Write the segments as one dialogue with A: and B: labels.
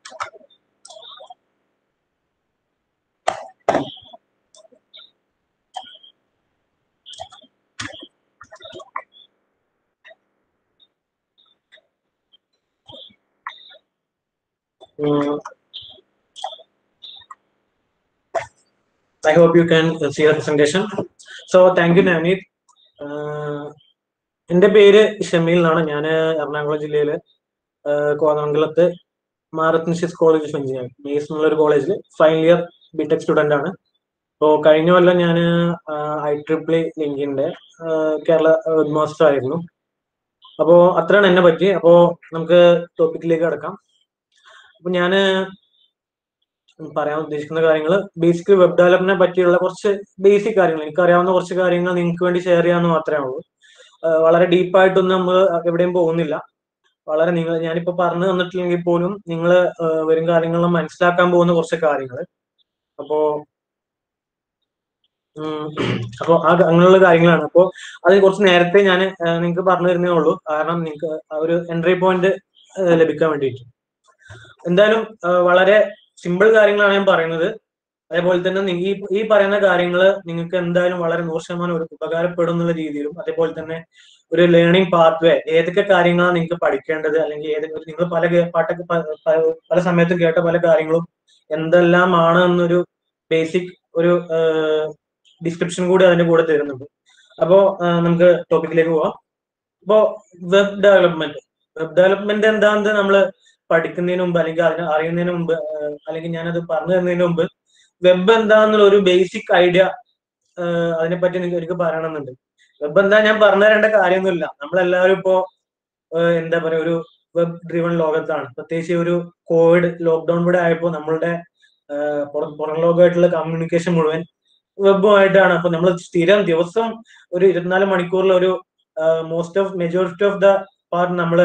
A: Mm. I hope you can uh, see the presentation. So thank you, Navneet. Uh, എൻ്റെ പേര് ഷമീൽ എന്നാണ് ഞാൻ എറണാകുളം ജില്ലയിലെ കോതമംഗലത്ത് മാറത്തൻഷിസ് കോളേജ് ഓഫ് എഞ്ചിനീയറിംഗ് മീസ് എന്നുള്ള ഒരു കോളേജിൽ ഫൈനൽ ഇയർ ബിടെക് സ്റ്റുഡന്റ് ആണ് അപ്പോൾ കഴിഞ്ഞ കൊല്ലം ഞാൻ ഐ ട്രിപ്പിൾ ലിങ്കിന്റെ കേരള മാസ്റ്റർ ആയിരുന്നു അപ്പോൾ അത്രയാണ് എന്നെ പറ്റി അപ്പോൾ നമുക്ക് ടോപ്പിക്കിലേക്ക് കിടക്കാം അപ്പൊ ഞാൻ പറയാൻ ഉദ്ദേശിക്കുന്ന കാര്യങ്ങൾ ബേസിക് വെബ് ഡെവലപ്മെന്റിനെ പറ്റിയുള്ള കുറച്ച് ബേസിക് കാര്യങ്ങൾ എനിക്ക് അറിയാവുന്ന കുറച്ച് കാര്യങ്ങൾ നിങ്ങൾക്ക് വേണ്ടി ഷെയർ ചെയ്യാമെന്ന് മാത്രമേ ഉള്ളൂ വളരെ ഡീപ്പായിട്ടൊന്നും നമ്മൾ എവിടെയും പോകുന്നില്ല വളരെ നിങ്ങൾ ഞാനിപ്പോ പറഞ്ഞു തന്നിട്ടില്ലെങ്കിൽ പോലും നിങ്ങൾ വരും കാര്യങ്ങളും മനസ്സിലാക്കാൻ പോകുന്ന കുറച്ച് കാര്യങ്ങൾ അപ്പോ അപ്പോൾ ആ അങ്ങനെയുള്ള കാര്യങ്ങളാണ് അപ്പോൾ അത് കുറച്ച് നേരത്തെ ഞാൻ നിങ്ങൾക്ക് പറഞ്ഞു തരുന്നേ ഉള്ളൂ കാരണം നിങ്ങൾക്ക് ഒരു എൻട്രി പോയിന്റ് ലഭിക്കാൻ വേണ്ടിയിട്ട് എന്തായാലും വളരെ സിമ്പിൾ കാര്യങ്ങളാണ് ഞാൻ പറയുന്നത് അതേപോലെ തന്നെ ഈ ഈ പറയുന്ന കാര്യങ്ങൾ നിങ്ങൾക്ക് എന്തായാലും വളരെ നൂറ് ശതമാനം ഒരു ഉപകാരപ്പെടും എന്നുള്ള രീതിയിലും അതേപോലെ തന്നെ ഒരു ലേണിംഗ് പാത്ത് വേ ഏതൊക്കെ കാര്യങ്ങളാണ് നിങ്ങൾക്ക് പഠിക്കേണ്ടത് അല്ലെങ്കിൽ ഏതൊക്കെ നിങ്ങൾ പല പാട്ടൊക്കെ പല സമയത്തും കേട്ട പല കാര്യങ്ങളും എന്തെല്ലാമാണ് എന്നൊരു ബേസിക് ഒരു ഡിസ്ക്രിപ്ഷൻ കൂടി അതിന്റെ കൂടെ തരുന്നുണ്ട് അപ്പോ നമുക്ക് ടോപ്പിക്കിലേക്ക് പോവാം ഇപ്പോ വെബ് ഡെവലപ്മെന്റ് വെബ് ഡെവലപ്മെന്റ് എന്താണെന്ന് നമ്മൾ പഠിക്കുന്നതിന് മുമ്പ് അല്ലെങ്കിൽ അതിനെ അറിയുന്നതിന് മുമ്പ് അല്ലെങ്കിൽ ഞാനത് പറഞ്ഞു തരുന്നതിന് മുമ്പ് വെബ് എന്താന്നുള്ള ഒരു ബേസിക് ഐഡിയ അതിനെപ്പറ്റി എനിക്ക് പറയണമെന്നുണ്ട് വെബ് എന്താ ഞാൻ പറഞ്ഞു തരേണ്ട കാര്യമൊന്നുമില്ല നമ്മളെല്ലാവരും ഇപ്പോ എന്താ പറയാ ഒരു വെബ് ഡ്രിവൺ ലോകത്താണ് പ്രത്യേകിച്ച് ഒരു കോവിഡ് ലോക്ക്ഡൌൺ കൂടെ ആയപ്പോൾ നമ്മളുടെ പുറം ലോകമായിട്ടുള്ള കമ്മ്യൂണിക്കേഷൻ മുഴുവൻ വെബുമായിട്ടാണ് അപ്പൊ നമ്മൾ സ്ഥിരം ദിവസം ഒരു ഇരുപത്തിനാല് മണിക്കൂറിൽ ഒരു most of majority of the part നമ്മള്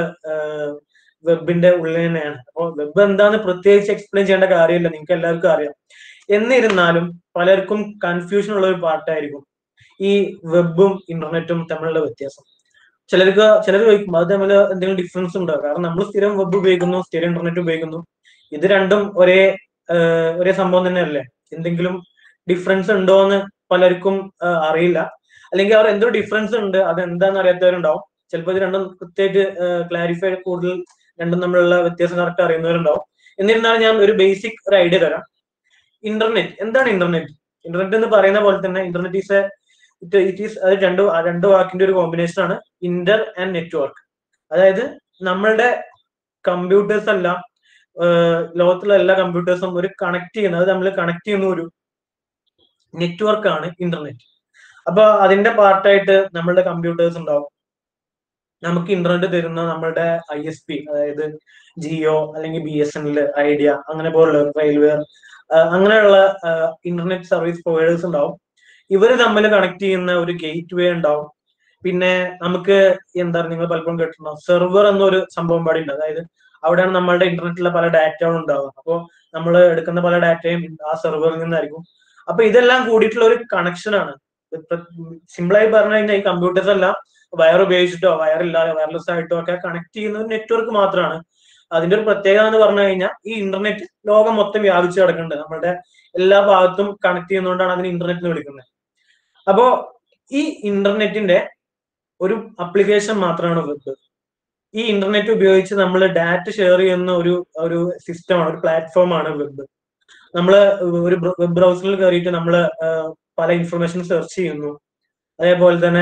A: വെബിന്റെ ഉള്ളിൽ തന്നെയാണ് അപ്പോൾ വെബ് എന്താന്ന് പ്രത്യേകിച്ച് എക്സ്പ്ലെയിൻ ചെയ്യേണ്ട കാര്യമില്ല നിങ്ങൾക്ക് എല്ലാവർക്കും അറിയാം എന്നിരുന്നാലും പലർക്കും കൺഫ്യൂഷൻ ഉള്ള ഒരു പാർട്ടായിരിക്കും ഈ വെബും ഇന്റർനെറ്റും തമ്മിലുള്ള വ്യത്യാസം ചിലർക്ക് ചിലർ ചോദിക്കും അത് തമ്മിൽ എന്തെങ്കിലും ഡിഫറൻസ് ഉണ്ടോ കാരണം നമ്മൾ സ്ഥിരം വെബ് ഉപയോഗിക്കുന്നു സ്ഥിരം ഇന്റർനെറ്റ് ഉപയോഗിക്കുന്നു ഇത് രണ്ടും ഒരേ ഒരേ സംഭവം തന്നെയല്ലേ എന്തെങ്കിലും ഡിഫറൻസ് ഉണ്ടോ എന്ന് പലർക്കും അറിയില്ല അല്ലെങ്കിൽ അവർ എന്തോ ഡിഫറൻസ് ഉണ്ട് അത് എന്താണെന്ന് അറിയാത്തവരുണ്ടാവും ചിലപ്പോൾ ഇത് രണ്ടും കൃത്യമായിട്ട് ക്ലാരിഫൈ കൂടുതൽ രണ്ടും തമ്മിലുള്ള വ്യത്യാസം കറക്റ്റ് അറിയുന്നവരുണ്ടാവും എന്നിരുന്നാലും ഞാൻ ഒരു ബേസിക് ഒരു ഐഡിയ തരാം ഇന്റർനെറ്റ് എന്താണ് ഇന്റർനെറ്റ് ഇന്റർനെറ്റ് എന്ന് പറയുന്ന പോലെ തന്നെ internet is it it is അത് രണ്ട് രണ്ട് വാക്കിന്റെ ഒരു കോമ്പിനേഷൻ ആണ് ഇന്റർ ആൻഡ് നെറ്റ്വർക്ക് അതായത് നമ്മളുടെ കമ്പ്യൂട്ടേഴ്സ് എല്ലാം ലോകത്തുള്ള എല്ലാ കമ്പ്യൂട്ടേഴ്സും ഒരു കണക്ട് ചെയ്യുന്ന അത് നമ്മൾ കണക്ട് ചെയ്യുന്ന ഒരു നെറ്റ്വർക്ക് ആണ് ഇന്റർനെറ്റ് അപ്പൊ അതിന്റെ പാർട്ടായിട്ട് നമ്മളുടെ കമ്പ്യൂട്ടേഴ്സ് ഉണ്ടാവും നമുക്ക് ഇന്റർനെറ്റ് തരുന്ന നമ്മളുടെ ഐ എസ് പി അതായത് ജിയോ അല്ലെങ്കിൽ B S N L Idea അങ്ങനെ പോലുള്ള റെയിൽവേ അങ്ങനെയുള്ള ഇന്റർനെറ്റ് സർവീസ് പ്രൊവൈഡേഴ്സ് ഉണ്ടാവും ഇവർ തമ്മിൽ കണക്ട് ചെയ്യുന്ന ഒരു ഗേറ്റ് വേ ഉണ്ടാവും പിന്നെ നമുക്ക് എന്താ നിങ്ങൾ പലപ്പോഴും കേട്ടിട്ടുണ്ടാവും സെർവർ എന്നൊരു സംഭവം പാടിയുണ്ട് അതായത് അവിടെയാണ് നമ്മളുടെ ഇന്റർനെറ്റിലെ പല ഡാറ്റകളും ഉണ്ടാവുക അപ്പോൾ നമ്മൾ എടുക്കുന്ന പല ഡാറ്റയും ആ സെർവറിൽ നിന്നായിരിക്കും അപ്പൊ ഇതെല്ലാം കൂടിയിട്ടുള്ള ഒരു കണക്ഷൻ ആണ് സിമ്പിളായി പറഞ്ഞു കഴിഞ്ഞാൽ ഈ കമ്പ്യൂട്ടേഴ്സ് എല്ലാം വയർ ഉപയോഗിച്ചിട്ടോ വയറില്ലാതെ വയർലെസ് ആയിട്ടോ ഒക്കെ കണക്ട് ചെയ്യുന്ന ഒരു നെറ്റ്വർക്ക് മാത്രമാണ് അതിന്റെ ഒരു പ്രത്യേകത എന്ന് പറഞ്ഞു കഴിഞ്ഞാൽ ഈ ഇന്റർനെറ്റ് ലോകം മൊത്തം വ്യാപിച്ചു കിടക്കുന്നുണ്ട് നമ്മുടെ എല്ലാ ഭാഗത്തും കണക്ട് ചെയ്യുന്നതുകൊണ്ടാണ് അതിന് ഇന്റർനെറ്റ് എന്ന് വിളിക്കുന്നത് അപ്പോ ഈ ഇന്റർനെറ്റിന്റെ ഒരു അപ്ലിക്കേഷൻ മാത്രമാണ് വെബ് ഈ ഇന്റർനെറ്റ് ഉപയോഗിച്ച് നമ്മൾ ഡാറ്റ ഷെയർ ചെയ്യുന്ന ഒരു ഒരു സിസ്റ്റമാണ് ഒരു പ്ലാറ്റ്ഫോമാണ് വെബ് നമ്മൾ ഒരു വെബ് ബ്രൗസറിൽ കയറിയിട്ട് നമ്മൾ പല ഇൻഫർമേഷൻ സെർച്ച് ചെയ്യുന്നു അതേപോലെ തന്നെ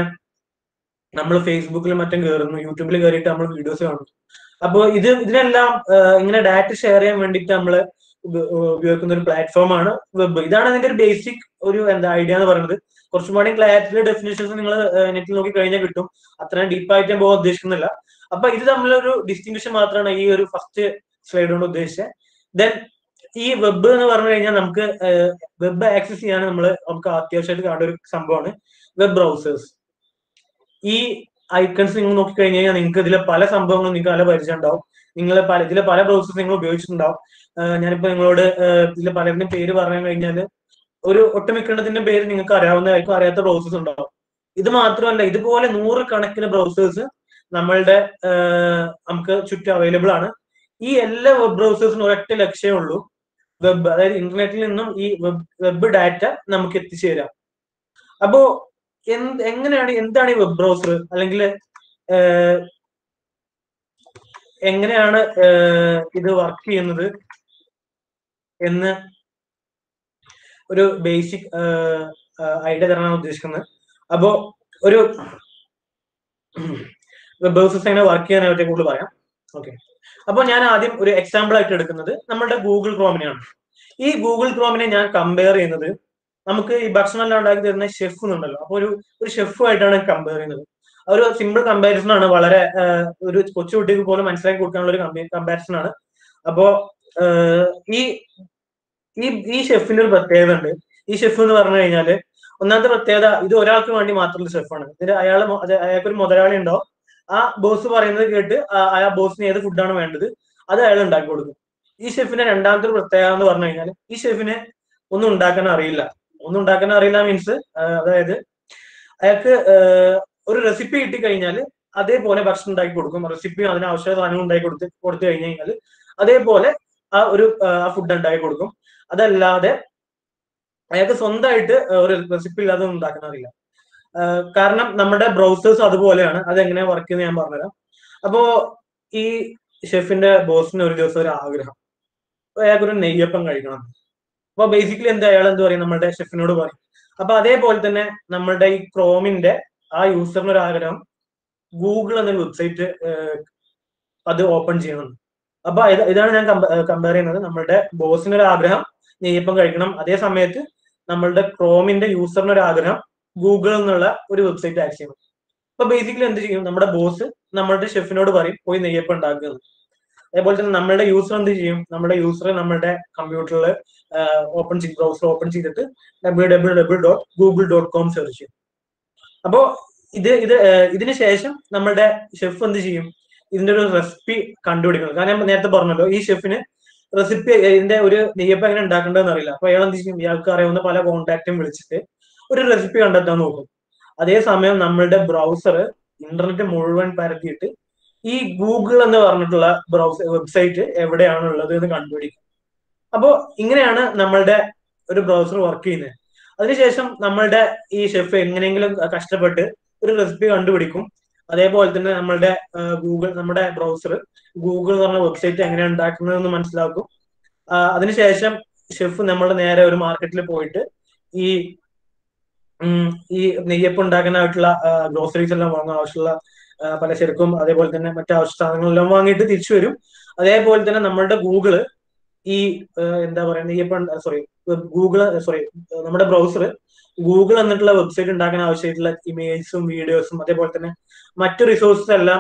A: നമ്മൾ ഫേസ്ബുക്കിൽ മറ്റും കയറുന്നു യൂട്യൂബിൽ കയറിയിട്ട് നമ്മൾ വീഡിയോസ് കാണുന്നു അപ്പോൾ ഇത് ഇതിനെല്ലാം ഇങ്ങനെ ഡാറ്റ ഷെയർ ചെയ്യാൻ വേണ്ടിയിട്ട് നമ്മൾ ഉപയോഗിക്കുന്ന ഒരു പ്ലാറ്റ്ഫോമാണ് വെബ് ഇതാണ് അതിന്റെ ഒരു ബേസിക് ഒരു എന്താ ഐഡിയ എന്ന് പറയുന്നത് കുറച്ചും കൂടി ക്ലാരിറ്റി ഡെഫിനേഷൻസ് നിങ്ങൾ നെറ്റിൽ നോക്കി കഴിഞ്ഞാൽ കിട്ടും അത്രയും ഡീപ്പായിട്ട് ഞാൻ പോകാൻ ഉദ്ദേശിക്കുന്നില്ല അപ്പൊ ഇത് തമ്മിലൊരു ഡിസ്റ്റിങ്ഷൻ മാത്രമാണ് ഈ ഒരു ഫസ്റ്റ് സ്ലൈഡ് കൊണ്ട് ഉദ്ദേശിച്ചത് ദെൻ ഈ വെബ് എന്ന് പറഞ്ഞു കഴിഞ്ഞാൽ നമുക്ക് വെബ് ആക്സസ് ചെയ്യാൻ നമ്മൾ നമുക്ക് അത്യാവശ്യമായിട്ട് കാണേണ്ട ഒരു സംഭവമാണ് വെബ് ബ്രൗസേഴ്സ് ഈ ഐക്കൺസ് നിങ്ങൾ നോക്കിക്കഴിഞ്ഞ് കഴിഞ്ഞാൽ നിങ്ങൾക്ക് ഇതിലെ പല സംഭവങ്ങളും നിങ്ങൾക്ക് നല്ല പരിചയം ഉണ്ടാവും നിങ്ങൾ പല ഇതിലെ പല ബ്രൗസേഴ്സ് നിങ്ങൾ ഉപയോഗിച്ചിട്ടുണ്ടാവും ഞാനിപ്പോ നിങ്ങളോട് ഇതിലെ പലരുടെയും പേര് പറഞ്ഞു കഴിഞ്ഞാൽ ഒരു ഒട്ടുമിക്കണത്തിന്റെ പേര് നിങ്ങൾക്ക് അറിയാവുന്നതായിരിക്കും അറിയാത്ത ബ്രൗസേഴ്സ് ഉണ്ടാവും ഇത് മാത്രമല്ല ഇതുപോലെ നൂറ് കണക്കിന് ബ്രൗസേഴ്സ് നമ്മളുടെ നമുക്ക് ചുറ്റും അവൈലബിൾ ആണ് ഈ എല്ലാ വെബ് ബ്രൗസേഴ്സിനും ഒരൊറ്റ ലക്ഷ്യമേ ഉള്ളൂ വെബ് അതായത് ഇന്റർനെറ്റിൽ നിന്നും ഈ വെബ് വെബ് ഡാറ്റ നമുക്ക് എത്തിച്ചേരാം അപ്പോ എന്ത് എങ്ങനെയാണ് എന്താണ് ഈ വെബ് ബ്രൗസർ അല്ലെങ്കിൽ എങ്ങനെയാണ് ഇത് വർക്ക് ചെയ്യുന്നത് എന്ന് ഒരു ബേസിക് ഐഡിയ തരാനാണ് ഉദ്ദേശിക്കുന്നത് അപ്പോ ഒരു വെബ് ബ്രൗസേഴ്സ് എങ്ങനെ വർക്ക് ചെയ്യാനായിട്ട് കൂടുതൽ പറയാം ഓക്കെ അപ്പൊ ഞാൻ ആദ്യം ഒരു എക്സാമ്പിൾ ആയിട്ട് എടുക്കുന്നത് നമ്മുടെ ഗൂഗിൾ ക്രോമിനെയാണ് ഈ ഗൂഗിൾ ക്രോമിനെ ഞാൻ കമ്പയർ ചെയ്യുന്നത് നമുക്ക് ഈ ഭക്ഷണം എല്ലാം ഉണ്ടാക്കി തരുന്ന ഷെഫ് എന്നുണ്ടല്ലോ അപ്പൊ ഒരു ഒരു ഷെഫുമായിട്ടാണ് കമ്പയർ ചെയ്യുന്നത് ഒരു സിമ്പിൾ കമ്പാരിസൺ ആണ് വളരെ ഒരു കൊച്ചുകുട്ടിക്ക് പോലും മനസ്സിലാക്കി കൊടുക്കാനുള്ള ഒരു കമ്പാരിസൺ ആണ് അപ്പോ ഈ ഈ ഈ ഷെഫിന് ഒരു പ്രത്യേകത ഉണ്ട് ഈ ഷെഫ് എന്ന് പറഞ്ഞു കഴിഞ്ഞാല് ഒന്നാമത്തെ പ്രത്യേകത ഇത് ഒരാൾക്ക് വേണ്ടി മാത്രമുള്ള ഷെഫാണ് ഇതിന് അയാൾ അയാൾക്കൊരു മുതലാളി ഉണ്ടാവും ആ ബോസ് പറയുന്നത് കേട്ട് ആ ബോസിന് ഏത് ഫുഡാണ് വേണ്ടത് അത് അയാൾ ഉണ്ടാക്കി കൊടുക്കും ഈ ഷെഫിന്റെ രണ്ടാമത്തെ ഒരു പ്രത്യേകത എന്ന് പറഞ്ഞു കഴിഞ്ഞാൽ ഈ ഷെഫിന് ഒന്നും ഉണ്ടാക്കാൻ അറിയില്ല ഒന്നും ഉണ്ടാക്കാൻ അറിയില്ല മീൻസ് അതായത് അയാൾക്ക് ഒരു റെസിപ്പി കിട്ടി കഴിഞ്ഞാൽ അതേപോലെ ഭക്ഷണം ഉണ്ടാക്കി കൊടുക്കും റെസിപ്പിയും അതിന് ആവശ്യമായ സാധനങ്ങൾ ഉണ്ടാക്കി കൊടുത്ത് കൊടുത്തു കഴിഞ്ഞു കഴിഞ്ഞാൽ അതേപോലെ ആ ഒരു ആ ഫുഡ് ഉണ്ടാക്കി കൊടുക്കും അതല്ലാതെ അയാൾക്ക് സ്വന്തമായിട്ട് ഒരു റെസിപ്പി ഇല്ലാതെ ഉണ്ടാക്കാൻ അറിയില്ല കാരണം നമ്മുടെ ബ്രൗസേഴ്സ് അതുപോലെയാണ് അതെങ്ങനെ വർക്ക് ചെയ്യുന്നത് ഞാൻ പറഞ്ഞുതരാം അപ്പോ ഈ ഷെഫിന്റെ ബോസിന് ഒരു ദിവസം ഒരു ആഗ്രഹം അയാൾക്കൊരു നെയ്യപ്പം കഴിക്കണം അപ്പൊ ബേസിക്കലി എന്താ അയാൾ എന്ത് പറയും നമ്മുടെ ഷെഫിനോട് പറയും അപ്പൊ അതേപോലെ തന്നെ നമ്മുടെ ഈ ക്രോമിന്റെ ആ യൂസറിന് ഒരു ആഗ്രഹം ഗൂഗിൾ എന്നൊരു വെബ്സൈറ്റ് അത് ഓപ്പൺ ചെയ്യണം അപ്പൊ ഇതാണ് ഞാൻ കമ്പയർ ചെയ്യുന്നത് നമ്മുടെ ബോസിന് ഒരു ആഗ്രഹം നെയ്യപ്പം കഴിക്കണം അതേ സമയത്ത് നമ്മളുടെ ക്രോമിന്റെ യൂസറിന് ഒരു ആഗ്രഹം ഗൂഗിൾ എന്നുള്ള ഒരു വെബ്സൈറ്റ് ആക്ട് ചെയ്യണം അപ്പൊ ബേസിക്കലി എന്ത് ചെയ്യും നമ്മുടെ ബോസ് നമ്മളുടെ ഷെഫിനോട് പറയും പോയി നെയ്യപ്പം ഉണ്ടാക്കുക അതേപോലെ തന്നെ നമ്മളുടെ യൂസർ എന്ത് ചെയ്യും നമ്മുടെ യൂസർ നമ്മുടെ കമ്പ്യൂട്ടറിൽ ഓപ്പൺ ചെയ്ത് ബ്രൗസർ ഓപ്പൺ ചെയ്തിട്ട് W W W dot Google dot com search ചെയ്യും അപ്പോ ഇത് ഇത് ഇതിന് ശേഷം നമ്മുടെ ഷെഫ് എന്ത് ചെയ്യും ഇതിന്റെ ഒരു റെസിപ്പി കണ്ടുപിടിക്കണം കാരണം ഞാൻ നേരത്തെ പറഞ്ഞല്ലോ ഈ ഷെഫിന് റെസിപ്പി ഇതിന്റെ ഒരു നെയ്യപ്പം എങ്ങനെ ഉണ്ടാക്കേണ്ടതെന്ന് അറിയില്ല അപ്പൊ അയാൾ എന്ത് ചെയ്യും ഇയാൾക്ക് അറിയാവുന്ന പല കോൺടാക്റ്റും വിളിച്ചിട്ട് ഒരു റെസിപ്പി കണ്ടെത്താൻ നോക്കും അതേസമയം നമ്മളുടെ ബ്രൗസർ ഇന്റർനെറ്റ് മുഴുവൻ പരത്തിയിട്ട് ഈ ഗൂഗിൾ എന്ന് പറഞ്ഞിട്ടുള്ള ബ്രൗസർ വെബ്സൈറ്റ് എവിടെയാണ് ഉള്ളത് എന്ന് കണ്ടുപിടിക്കും അപ്പോ ഇങ്ങനെയാണ് നമ്മളുടെ ഒരു ബ്രൗസർ വർക്ക് ചെയ്യുന്നത് അതിനുശേഷം നമ്മളുടെ ഈ ഷെഫ് എങ്ങനെയെങ്കിലും കഷ്ടപ്പെട്ട് ഒരു റെസിപ്പി കണ്ടുപിടിക്കും അതേപോലെ തന്നെ നമ്മളുടെ ഗൂഗിൾ നമ്മുടെ ബ്രൗസർ ഗൂഗിൾ എന്ന് പറഞ്ഞ വെബ്സൈറ്റ് എങ്ങനെയാണ് ഉണ്ടാക്കുന്നതെന്ന് മനസ്സിലാക്കും അതിനുശേഷം ഷെഫ് നമ്മുടെ നേരെ ഒരു മാർക്കറ്റിൽ പോയിട്ട് ഈ ഈ നെയ്യപ്പം ഉണ്ടാക്കാനായിട്ടുള്ള ഗ്രോസറീസ് എല്ലാം വാങ്ങാൻ ആവശ്യമുള്ള പലചരക്കും അതേപോലെ തന്നെ മറ്റു ആവശ്യ സാധനങ്ങളെല്ലാം വാങ്ങിയിട്ട് തിരിച്ചു വരും അതേപോലെ തന്നെ നമ്മളുടെ ഗൂഗിള് ഈ എന്താ പറയുക നെയ്യപ്പം സോറി ഗൂഗിള് സോറി നമ്മുടെ ബ്രൗസർ ഗൂഗിൾ എന്നിട്ടുള്ള വെബ്സൈറ്റ് ഉണ്ടാക്കാൻ ആവശ്യമായിട്ടുള്ള ഇമേജസും വീഡിയോസും അതേപോലെ തന്നെ മറ്റു റിസോഴ്സസ് എല്ലാം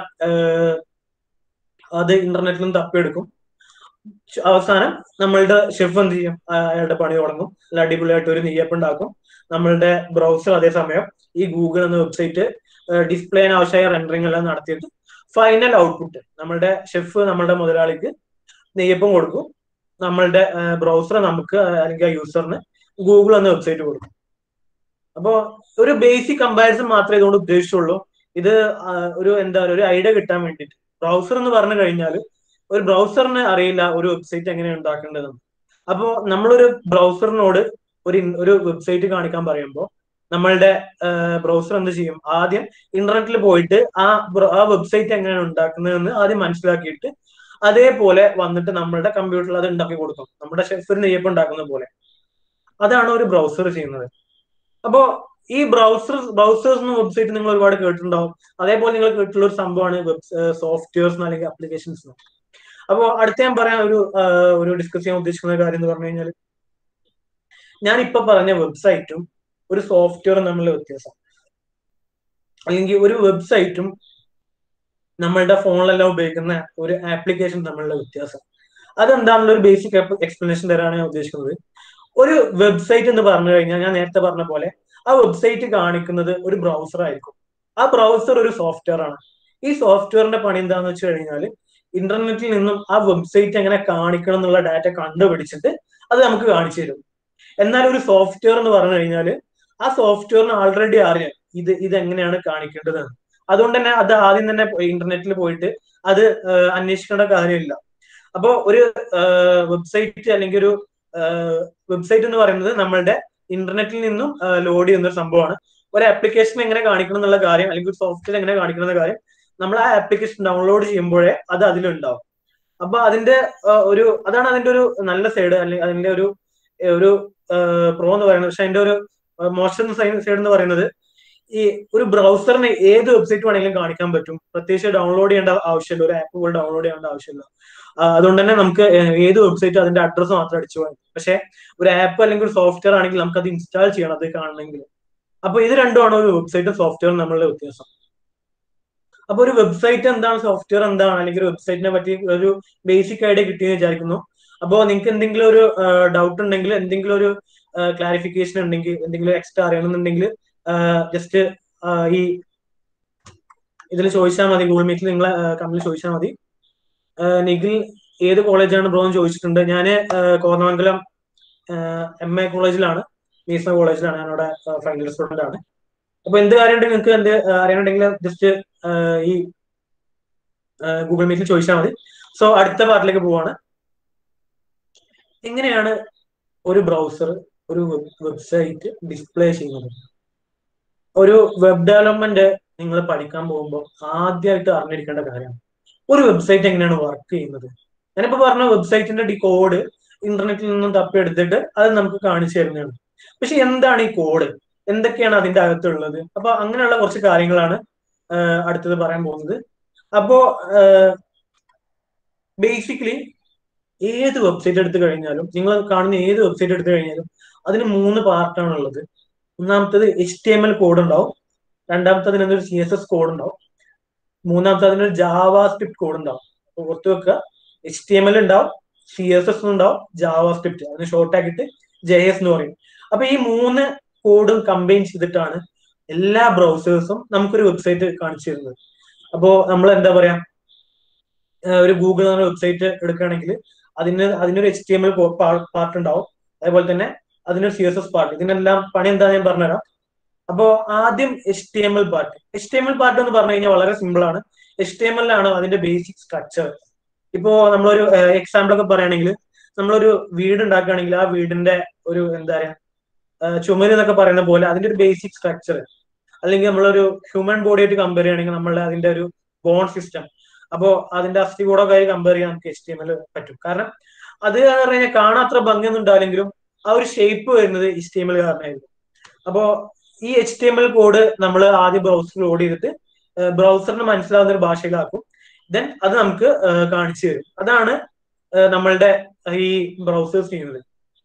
A: അത് ഇന്റർനെറ്റിൽ നിന്ന് തപ്പിയെടുക്കും അവസാനം നമ്മളുടെ ഷെഫ് എന്ത് ചെയ്യും അയാളുടെ പണി തുടങ്ങും നല്ല അടിപൊളിയായിട്ട് ഒരു നെയ്യപ്പം ഉണ്ടാക്കും നമ്മളുടെ ബ്രൗസർ അതേസമയം ഈ ഗൂഗിൾ എന്ന വെബ്സൈറ്റ് ഡിസ്പ്ലേന് ആവശ്യമായ റെൻഡറിങ് എല്ലാം നടത്തിയിട്ട് ഫൈനൽ ഔട്ട്പുട്ട് നമ്മളുടെ ഷെഫ് നമ്മളുടെ മുതലാളിക്ക് നെയ്യപ്പം കൊടുക്കും നമ്മളുടെ ബ്രൗസർ നമുക്ക് അല്ലെങ്കിൽ ആ യൂസറിന് ഗൂഗിൾ എന്ന വെബ്സൈറ്റ് കൊടുക്കും അപ്പോ ഒരു ബേസിക് കമ്പാരിസൺ മാത്രമേ ഇതുകൊണ്ട് ഉദ്ദേശിച്ചുള്ളൂ ഇത് ഒരു എന്താ പറയുക ഒരു ഐഡിയ കിട്ടാൻ വേണ്ടിയിട്ട് ബ്രൗസർ എന്ന് പറഞ്ഞു കഴിഞ്ഞാൽ ഒരു ബ്രൗസറിന് അറിയില്ല ഒരു വെബ്സൈറ്റ് എങ്ങനെയാണ് ഉണ്ടാക്കേണ്ടതെന്ന് അപ്പോ നമ്മളൊരു ബ്രൗസറിനോട് ഒരു ഒരു വെബ്സൈറ്റ് കാണിക്കാൻ പറയുമ്പോൾ നമ്മളുടെ ബ്രൗസർ എന്ത് ചെയ്യും ആദ്യം ഇന്റർനെറ്റിൽ പോയിട്ട് ആ ആ വെബ്സൈറ്റ് എങ്ങനെയാണ് ഉണ്ടാക്കുന്നതെന്ന് ആദ്യം മനസ്സിലാക്കിയിട്ട് അതേപോലെ വന്നിട്ട് നമ്മളുടെ കമ്പ്യൂട്ടറിൽ അത് ഉണ്ടാക്കി കൊടുക്കും നമ്മുടെ ഷെഫിന് നെയ്യപ്പം ഉണ്ടാക്കുന്ന പോലെ അതാണ് ഒരു ബ്രൗസർ ചെയ്യുന്നത് അപ്പോ ഈ ബ്രൗസർ ബ്രൗസേഴ്സ് വെബ്സൈറ്റ് നിങ്ങൾ ഒരുപാട് കേട്ടിട്ടുണ്ടാവും അതേപോലെ നിങ്ങൾ കേട്ടിട്ടുള്ള ഒരു സംഭവമാണ് വെബ് സോഫ്റ്റ്വെയർസ് അല്ലെങ്കിൽ അപ്ലിക്കേഷൻസ് അപ്പോൾ അടുത്ത ഞാൻ പറയാൻ ഒരു ഒരു ഡിസ്കസ് ചെയ്യാൻ ഉദ്ദേശിക്കുന്ന കാര്യം എന്ന് പറഞ്ഞു കഴിഞ്ഞാൽ ഞാൻ ഇപ്പൊ പറഞ്ഞ വെബ്സൈറ്റും ഒരു സോഫ്റ്റ്വെയറും തമ്മിലുള്ള വ്യത്യാസം അല്ലെങ്കിൽ ഒരു വെബ്സൈറ്റും നമ്മളുടെ ഫോണിലെല്ലാം ഉപയോഗിക്കുന്ന ഒരു ആപ്ലിക്കേഷൻ തമ്മിലുള്ള വ്യത്യാസം അതെന്താണെന്നുള്ള ഒരു ബേസിക് എക്സ്പ്ലനേഷൻ തരാനാണ് ഞാൻ ഉദ്ദേശിക്കുന്നത് ഒരു വെബ്സൈറ്റ് എന്ന് പറഞ്ഞു കഴിഞ്ഞാൽ ഞാൻ നേരത്തെ പറഞ്ഞ പോലെ ആ വെബ്സൈറ്റ് കാണിക്കുന്നത് ഒരു ബ്രൗസർ ആയിരിക്കും ആ ബ്രൗസർ ഒരു സോഫ്റ്റ്വെയർ ആണ് ഈ സോഫ്റ്റ്വെയറിന്റെ പണി എന്താന്ന് വെച്ച് കഴിഞ്ഞാൽ ഇന്റർനെറ്റിൽ നിന്നും ആ വെബ്സൈറ്റ് എങ്ങനെ കാണിക്കണം എന്നുള്ള ഡാറ്റ കണ്ടുപിടിച്ചിട്ട് അത് നമുക്ക് കാണിച്ചു തരും എന്നാൽ ഒരു സോഫ്റ്റ്വെയർ എന്ന് പറഞ്ഞു കഴിഞ്ഞാൽ ആ സോഫ്റ്റ്വെയറിന് ആൾറെഡി അറിയാം ഇത് ഇത് എങ്ങനെയാണ് കാണിക്കേണ്ടത് അതുകൊണ്ട് തന്നെ അത് ആദ്യം തന്നെ ഇന്റർനെറ്റിൽ പോയിട്ട് അത് അന്വേഷിക്കേണ്ട കാര്യമില്ല അപ്പോ ഒരു വെബ്സൈറ്റ് അല്ലെങ്കിൽ ഒരു വെബ്സൈറ്റ് എന്ന് പറയുന്നത് നമ്മളുടെ ഇന്റർനെറ്റിൽ നിന്നും ലോഡ് ചെയ്യുന്ന ഒരു സംഭവമാണ് ഒരു ആപ്ലിക്കേഷൻ എങ്ങനെ കാണിക്കണം എന്നുള്ള കാര്യം അല്ലെങ്കിൽ ഒരു സോഫ്റ്റ്വെയർ എങ്ങനെ കാണിക്കണം എന്ന കാര്യം നമ്മൾ ആ ആപ്ലിക്കേഷൻ ഡൗൺലോഡ് ചെയ്യുമ്പോഴേ അത് അതിലുണ്ടാവും അപ്പൊ അതിന്റെ ഒരു അതാണ് അതിന്റെ ഒരു നല്ല സൈഡ് അല്ലെങ്കിൽ അതിന്റെ ഒരു ഒരു പ്രോ എന്ന് പറയുന്നത് പക്ഷെ അതിന്റെ ഒരു മോശം സൈഡ് എന്ന് പറയുന്നത് ഈ ഒരു ബ്രൗസറിന് ഏത് വെബ്സൈറ്റ് വേണമെങ്കിലും കാണിക്കാൻ പറ്റും പ്രത്യേകിച്ച് ഡൗൺലോഡ് ചെയ്യേണ്ട ആവശ്യമില്ല ഒരു ആപ്പ് പോലും ഡൗൺലോഡ് ചെയ്യേണ്ട ആവശ്യമില്ല അതുകൊണ്ട് തന്നെ നമുക്ക് ഏത് വെബ്സൈറ്റ് അതിന്റെ അഡ്രസ്സ് മാത്രം അടിച്ചു പോകാം പക്ഷെ ഒരു ആപ്പ് അല്ലെങ്കിൽ ഒരു സോഫ്റ്റ്വെയർ ആണെങ്കിൽ നമുക്ക് അത് ഇൻസ്റ്റാൾ ചെയ്യണം അത് കാണണമെങ്കിൽ അപ്പൊ ഇത് രണ്ടുമാണ് ഒരു വെബ്സൈറ്റും സോഫ്റ്റ്വെയറും നമ്മളുടെ വ്യത്യാസം അപ്പൊ ഒരു വെബ്സൈറ്റ് എന്താണ് സോഫ്റ്റ്വെയർ എന്താണ് അല്ലെങ്കിൽ ഒരു വെബ്സൈറ്റിനെ പറ്റി ഒരു ബേസിക് ഐഡിയ കിട്ടിയെന്ന് വിചാരിക്കുന്നു അപ്പോൾ നിങ്ങൾക്ക് എന്തെങ്കിലും ഒരു ഡൗട്ട് ഉണ്ടെങ്കിൽ എന്തെങ്കിലും ഒരു ക്ലാരിഫിക്കേഷൻ ഉണ്ടെങ്കിൽ എന്തെങ്കിലും എക്സ്ട്രാ അറിയണമെന്നുണ്ടെങ്കിൽ ജസ്റ്റ് ഈ ഇതിൽ ചോദിച്ചാൽ മതി ഗൂഗിൾ മീറ്റിൽ നിങ്ങളെ കമ്പനിയിൽ ചോദിച്ചാൽ മതി നിഖിൽ ഏത് കോളേജാണ് ബ്രോ എന്ന് ചോദിച്ചിട്ടുണ്ട് ഞാൻ കോർണമംഗലം എം എ കോളേജിലാണ് മീസ കോളേജിലാണ് ഞാൻ അവിടെ ഫൈനൽ സ്റ്റുഡന്റ് ആണ് അപ്പൊ എന്ത് കാര്യം ഉണ്ടെങ്കിൽ നിങ്ങൾക്ക് എന്ത് അറിയാനുണ്ടെങ്കിൽ ജസ്റ്റ് ഈ ഗൂഗിൾ മീറ്റിൽ ചോദിച്ചാൽ മതി സോ അടുത്ത പാർട്ടിലേക്ക് പോവാണ് എങ്ങനെയാണ് ഒരു ബ്രൗസർ ഒരു വെബ്സൈറ്റ് ഡിസ്പ്ലേ ചെയ്യുന്നത് ഒരു വെബ് ഡെവലപ്മെന്റ് നിങ്ങൾ പഠിക്കാൻ പോകുമ്പോൾ ആദ്യമായിട്ട് അറിഞ്ഞിരിക്കേണ്ട കാര്യമാണ് ഒരു വെബ്സൈറ്റ് എങ്ങനെയാണ് വർക്ക് ചെയ്യുന്നത് ഞാനിപ്പോ പറഞ്ഞ വെബ്സൈറ്റിന്റെ ഡി കോഡ് ഇന്റർനെറ്റിൽ നിന്നും തപ്പിയെടുത്തിട്ട് അത് നമുക്ക് കാണിച്ചു തരുന്നതാണ് പക്ഷെ എന്താണ് ഈ കോഡ് എന്തൊക്കെയാണ് അതിന്റെ അകത്തുള്ളത് അപ്പൊ അങ്ങനെയുള്ള കുറച്ച് കാര്യങ്ങളാണ് അടുത്തത് പറയാൻ പോകുന്നത് അപ്പോ ബേസിക്കലി ഏത് വെബ്സൈറ്റ് എടുത്തു കഴിഞ്ഞാലും നിങ്ങൾ കാണുന്ന ഏത് വെബ്സൈറ്റ് എടുത്തു കഴിഞ്ഞാലും അതിന് മൂന്ന് പാർട്ടാണ് ഉള്ളത് ഒന്നാമത്തത് H T M L code ഉണ്ടാവും രണ്ടാമത്തെ അതിനൊരു സി എസ് എസ് കോഡ് ഉണ്ടാവും മൂന്നാമത്തെ അതിനൊരു ജാവ സ്ക്രിപ്റ്റ് കോഡ് ഉണ്ടാവും ഓർത്ത് വെക്കുക എച്ച് ടി എം എൽ ഉണ്ടാവും സി എസ് എസ് ഉണ്ടാവും ജാവ സ്ക്രിപ്റ്റ് അതിന് ഷോർട്ട് ആക്കിയിട്ട് ജെ എസ് എന്ന് പറയും അപ്പൊ ഈ മൂന്ന് കോഡും കമ്പൈൻ ചെയ്തിട്ടാണ് എല്ലാ ബ്രൗസേഴ്സും നമുക്കൊരു വെബ്സൈറ്റ് കാണിച്ചു തരുന്നത് അപ്പോ നമ്മൾ എന്താ പറയാ ഒരു ഗൂഗിൾ എന്ന വെബ്സൈറ്റ് എടുക്കുകയാണെങ്കിൽ അതിന് അതിനൊരു H T M L part ഉണ്ടാവും അതേപോലെ തന്നെ അതിനൊരു സി എസ് എസ് പാർട്ട് ഇതിനെല്ലാം പണി എന്താ ഞാൻ പറഞ്ഞുതരാം അപ്പോ ആദ്യം H T M L part H T M L part എന്ന് പറഞ്ഞു കഴിഞ്ഞാൽ വളരെ സിമ്പിൾ ആണ് എച്ച് ടി എം എൽ ആണ് അതിന്റെ ബേസിക് സ്ട്രക്ചർ ഇപ്പോ നമ്മളൊരു എക്സാമ്പിൾ ഒക്കെ പറയുകയാണെങ്കിൽ നമ്മളൊരു വീട് ഉണ്ടാക്കുകയാണെങ്കിൽ ആ വീടിന്റെ ഒരു എന്താ പറയാ ചുമര് എന്നൊക്കെ പറയുന്ന പോലെ അതിന്റെ ഒരു ബേസിക് സ്ട്രക്ചർ അല്ലെങ്കിൽ നമ്മളൊരു ഹ്യൂമൻ ബോഡി ആയിട്ട് കമ്പയർ ചെയ്യുകയാണെങ്കിൽ നമ്മളുടെ അതിന്റെ ഒരു ബോൺ സിസ്റ്റം അപ്പോ അതിന്റെ അസ്ഥികൂടൊക്കെ കമ്പയർ ചെയ്യാൻ നമുക്ക് എച്ച് ടി എം എൽ പറ്റും കാരണം അത് എന്ന് പറഞ്ഞു കഴിഞ്ഞാൽ കാണാൻ അത്ര ഭംഗിയൊന്നും ഉണ്ടാവില്ലെങ്കിലും ആ ഒരു ഷേപ്പ് വരുന്നത് എച്ച് ടി എം എൽ കാരണമായിരുന്നു അപ്പോ ഈ H T M L code നമ്മൾ ആദ്യം ബ്രൗസർ ലോഡ് ചെയ്തിട്ട് ബ്രൗസറിന് മനസ്സിലാവുന്ന ഒരു ഭാഷയിലാക്കും ദെൻ അത് നമുക്ക് കാണിച്ചു തരും അതാണ് നമ്മളുടെ ഈ ബ്രൗസേഴ്സ് ചെയ്യുന്നത്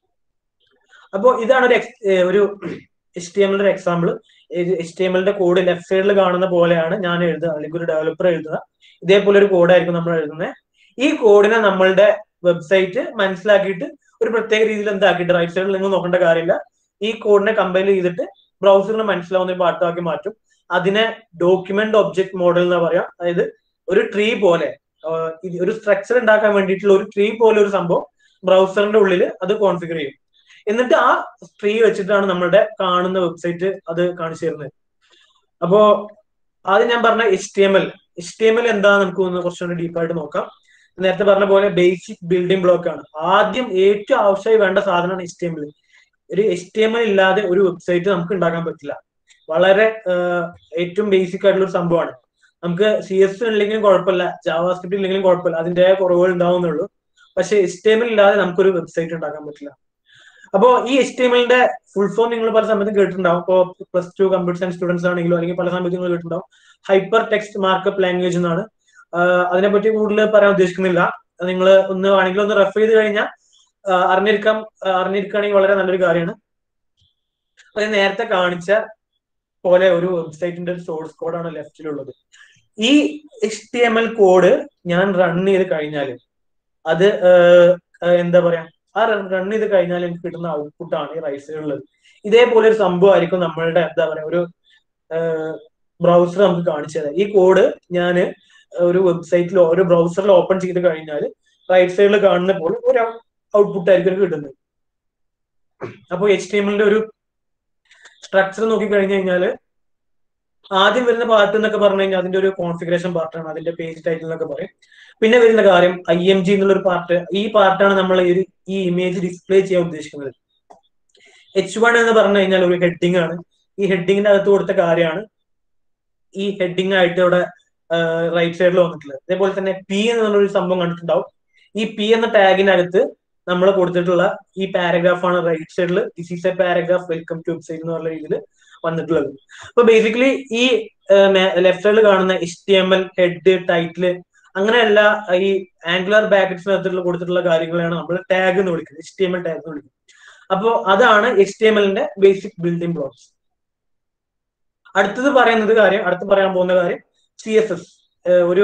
A: അപ്പോൾ ഇതാണ് ഒരു ഒരു എച്ച് ടി എം എല്ലിന്റെ എക്സാമ്പിൾ എച്ച് ടി എം എല്ലിന്റെ കോഡ് ലെഫ്റ്റ് സൈഡിൽ കാണുന്ന പോലെയാണ് ഞാൻ എഴുതുക അല്ലെങ്കിൽ ഒരു ഡെവലപ്പർ എഴുതുക ഇതേപോലെ ഒരു കോഡായിരിക്കും നമ്മൾ എഴുതുന്നത് ഈ കോഡിനെ നമ്മളുടെ വെബ്സൈറ്റ് മനസ്സിലാക്കിയിട്ട് ഒരു പ്രത്യേക രീതിയിൽ എന്താക്കിയിട്ട് റൈറ്റ് സൈഡിൽ നിങ്ങൾ നോക്കേണ്ട കാര്യമില്ല ഈ കോഡിനെ കമ്പൈൽ ചെയ്തിട്ട് ബ്രൗസറിന് മനസ്സിലാവുന്ന ഒരു പാട്ടാക്കി മാറ്റും അതിനെ ഡോക്യുമെന്റ് ഒബ്ജക്ട് മോഡൽ എന്ന് പറയാം അതായത് ഒരു ട്രീ പോലെ ഒരു സ്ട്രക്ചർ ഉണ്ടാക്കാൻ വേണ്ടിയിട്ടുള്ള ഒരു ട്രീ പോലെ ഒരു സംഭവം ബ്രൗസറിന്റെ ഉള്ളിൽ അത് കോൺഫിഗർ ചെയ്യും എന്നിട്ട് ആ ട്രീ വെച്ചിട്ടാണ് നമ്മളുടെ കാണുന്ന വെബ്സൈറ്റ് അത് കാണിച്ചു തരുന്നത് അപ്പോ ആദ്യം ഞാൻ പറഞ്ഞ H T M L H T M L എന്താന്ന് നമുക്ക് ഒന്ന് കുറച്ചുകൂടി ഡീപ്പായിട്ട് നോക്കാം നേരത്തെ പറഞ്ഞ പോലെ ബേസിക് ബിൽഡിംഗ് ബ്ലോക്ക് ആണ് ആദ്യം ഏറ്റവും ആവശ്യമായി വേണ്ട സാധനമാണ് എച്ച് ടി എം എൽ ഒരു എച്ച് ടി എം എൽ ഇല്ലാതെ ഒരു വെബ്സൈറ്റ് നമുക്ക് ഉണ്ടാക്കാൻ പറ്റില്ല വളരെ ഏറ്റവും ബേസിക് ആയിട്ടുള്ള ഒരു സംഭവമാണ് നമുക്ക് സി എസ് ഇല്ലെങ്കിലും കുഴപ്പമില്ല ജാവാ സ്ക്രിപ്റ്റ് ഇല്ലെങ്കിലും കുഴപ്പമില്ല അതിന്റെ കുറവുകൾ ഉണ്ടാവുന്നുള്ളൂ പക്ഷെ എച്ച് ടി എം എൽ ഇല്ലാതെ നമുക്കൊരു വെബ്സൈറ്റ് ഉണ്ടാക്കാൻ പറ്റില്ല അപ്പോ ഈ എച്ച് ടി എം എല്ലിന്റെ ഫുൾ ഫോം നിങ്ങൾ പല സമയത്തും കേട്ടിട്ടുണ്ടാവും ഇപ്പോൾ plus two computer science students ആണെങ്കിലും അല്ലെങ്കിൽ പല സമയത്തും നിങ്ങൾ കേട്ടിട്ടുണ്ടാവും ഹൈപ്പർ ടെക്സ്റ്റ് മാർക്കപ്പ് ലാംഗ്വേജ് എന്നാണ് അതിനെപ്പറ്റി കൂടുതൽ പറയാൻ ഉദ്ദേശിക്കുന്നില്ല നിങ്ങൾ ഒന്ന് വേണമെങ്കിൽ ഒന്ന് റെഫർ ചെയ്ത് കഴിഞ്ഞാൽ അറിഞ്ഞിരിക്കാം അറിഞ്ഞിരിക്കുകയാണെങ്കിൽ വളരെ നല്ലൊരു കാര്യമാണ് അത് നേരത്തെ കാണിച്ച പോലെ ഒരു വെബ്സൈറ്റിന്റെ സോഴ്സ് കോഡാണ് ലെഫ്റ്റിലുള്ളത് ഈ H T M L code ഞാൻ റൺ ചെയ്ത് കഴിഞ്ഞാൽ അത് എന്താ പറയാ ആ റൺ ചെയ്ത് കഴിഞ്ഞാൽ എനിക്ക് കിട്ടുന്ന ഔട്ട്പുട്ടാണ് ഈ റൈറ്റ് സൈഡിലുള്ളത് ഇതേപോലെ ഒരു സംഭവമായിരിക്കും നമ്മളുടെ എന്താ പറയാ ഒരു ബ്രൗസർ നമുക്ക് കാണിച്ചു തരാം ഈ കോഡ് ഞാൻ ഒരു വെബ്സൈറ്റിൽ ഒരു ബ്രൗസറിൽ ഓപ്പൺ ചെയ്ത് കഴിഞ്ഞാൽ റൈറ്റ് സൈഡിൽ കാണുന്ന പോലെ ഒരു ഔട്ട്പുട്ട് ആയിരിക്കും കിട്ടുന്നത് അപ്പോൾ എച്ച് ടി എമ്മിന്റെ ഒരു സ്ട്രക്ചർ നോക്കി കഴിഞ്ഞു കഴിഞ്ഞാൽ ആദ്യം വരുന്ന പാർട്ട് എന്നൊക്കെ പറഞ്ഞു കഴിഞ്ഞാൽ അതിന്റെ ഒരു കോൺഫിഗറേഷൻ പാർട്ടാണ് അതിന്റെ പേജ് ടൈറ്റിൽ എന്നൊക്കെ പറയും പിന്നെ വരുന്ന കാര്യം ഐ എം ജി എന്നുള്ള ഒരു പാർട്ട് ഈ പാർട്ടാണ് നമ്മൾ ഈ ഈ ഇമേജ് ഡിസ്പ്ലേ ചെയ്യാൻ ഉദ്ദേശിക്കുന്നത് എച്ച് വൺ എന്ന് പറഞ്ഞു കഴിഞ്ഞാൽ ഒരു ഹെഡിങ് ആണ് ഈ ഹെഡിങ്ങിന്റെ അകത്ത് കൊടുത്ത കാര്യമാണ് ഈ ഹെഡിങ് ആയിട്ട് ഇവിടെ റൈറ്റ് സൈഡിൽ വന്നിട്ടുള്ളത് അതേപോലെ തന്നെ പി എന്നുള്ളൊരു സംഭവം കണ്ടിട്ടുണ്ടാവും ഈ പി എന്ന ടാഗിനകത്ത് നമ്മൾ കൊടുത്തിട്ടുള്ള ഈ പാരഗ്രാഫ് ആണ് റൈറ്റ് സൈഡിൽ this is a paragraph welcome to website എന്ന് പറഞ്ഞ രീതിയിൽ വന്നിട്ടുള്ളത് അപ്പൊ ബേസിക്കലി ഈ ലെഫ്റ്റ് സൈഡിൽ കാണുന്ന H T M L head title അങ്ങനെയല്ല ഈ ആംഗുലർ ബാക്കറ്റ്സിനകത്തുള്ള കൊടുത്തിട്ടുള്ള കാര്യങ്ങളാണ് നമ്മൾ ടാഗ് എന്ന് വിളിക്കുന്നത് H T M L tag എന്ന് വിളിക്കുന്നത് അപ്പോൾ അതാണ് എച്ച് ടി എം എല്ലിന്റെ ബേസിക് ബിൽഡിംഗ് ബ്ലോക്സ് അടുത്തത് പറയുന്നത് കാര്യം അടുത്ത് പറയാൻ പോകുന്ന കാര്യം സി എസ് എസ് ഒരു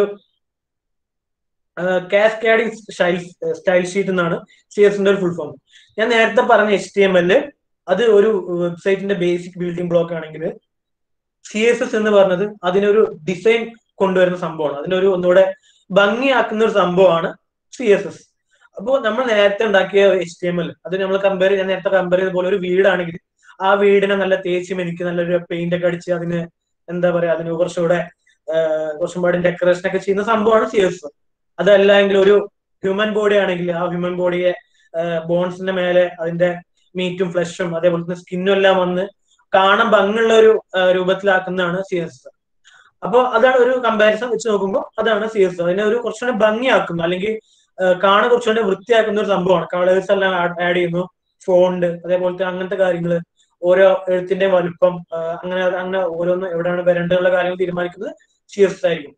A: കാസ്കാഡിംഗ് സ്റ്റൈൽ സ്റ്റൈൽ ഷീറ്റ് എന്നാണ് സി എസിന്റെ ഒരു ഫുൾ ഫോം ഞാൻ നേരത്തെ പറഞ്ഞ എച്ച് ടി എം എല് അത് ഒരു വെബ്സൈറ്റിന്റെ ബേസിക് ബിൽഡിംഗ് ബ്ലോക്ക് ആണെങ്കിൽ സി എസ് എസ് എന്ന് പറഞ്ഞത് അതിനൊരു ഡിസൈൻ കൊണ്ടുവരുന്ന സംഭവമാണ് അതിനൊരു ഒന്നുകൂടെ ഭംഗിയാക്കുന്ന ഒരു സംഭവമാണ് സി എസ് എസ് അപ്പോൾ നമ്മൾ നേരത്തെ ഉണ്ടാക്കിയ എച്ച് ടി എം എൽ അത് നമ്മൾ കമ്പയർ ഞാൻ നേരത്തെ കമ്പയർ ചെയ്ത പോലെ ഒരു വീടാണെങ്കിൽ ആ വീടിനെ നല്ല തേച്ചും എനിക്ക് നല്ലൊരു പെയിന്റ് ഒക്കെ അടിച്ച് അതിന് എന്താ പറയാ അതിന് കുറച്ചുകൂടെ കുറച്ചും പാടി ഡെക്കറേഷൻ ഒക്കെ ചെയ്യുന്ന സംഭവമാണ് സി എസ് അതല്ല എങ്കിൽ ഒരു ഹ്യൂമൻ ബോഡി ആണെങ്കിൽ ആ ഹ്യൂമൻ ബോഡിയെ ബോൺസിന്റെ മേലെ അതിന്റെ മീറ്റും ഫ്ലഷും അതേപോലെ തന്നെ സ്കിന്നും എല്ലാം വന്ന് കാണാൻ ഭംഗിയുള്ള ഒരു രൂപത്തിലാക്കുന്നതാണ് സി എസ് അപ്പോൾ അതാണ് ഒരു കമ്പാരിസൺ വെച്ച് നോക്കുമ്പോൾ അതാണ് സി എസ് അതിനെ ഒരു കുറച്ചുകൂടെ ഭംഗിയാക്കുന്നു അല്ലെങ്കിൽ കാണാൻ കുറച്ചുകൂടെ വൃത്തിയാക്കുന്ന ഒരു സംഭവമാണ് കളേഴ്സ് എല്ലാം ആഡ് ചെയ്യുന്നു ഫോണ്ട് അതേപോലത്തെ അങ്ങനത്തെ കാര്യങ്ങൾ ഓരോ എഴുത്തിന്റെ വലുപ്പം അങ്ങനെ അങ്ങനെ ഓരോന്ന് എവിടെയാണ് വരേണ്ടതുള്ള കാര്യങ്ങൾ തീരുമാനിക്കുന്നത് സി എസ് ആയിരിക്കും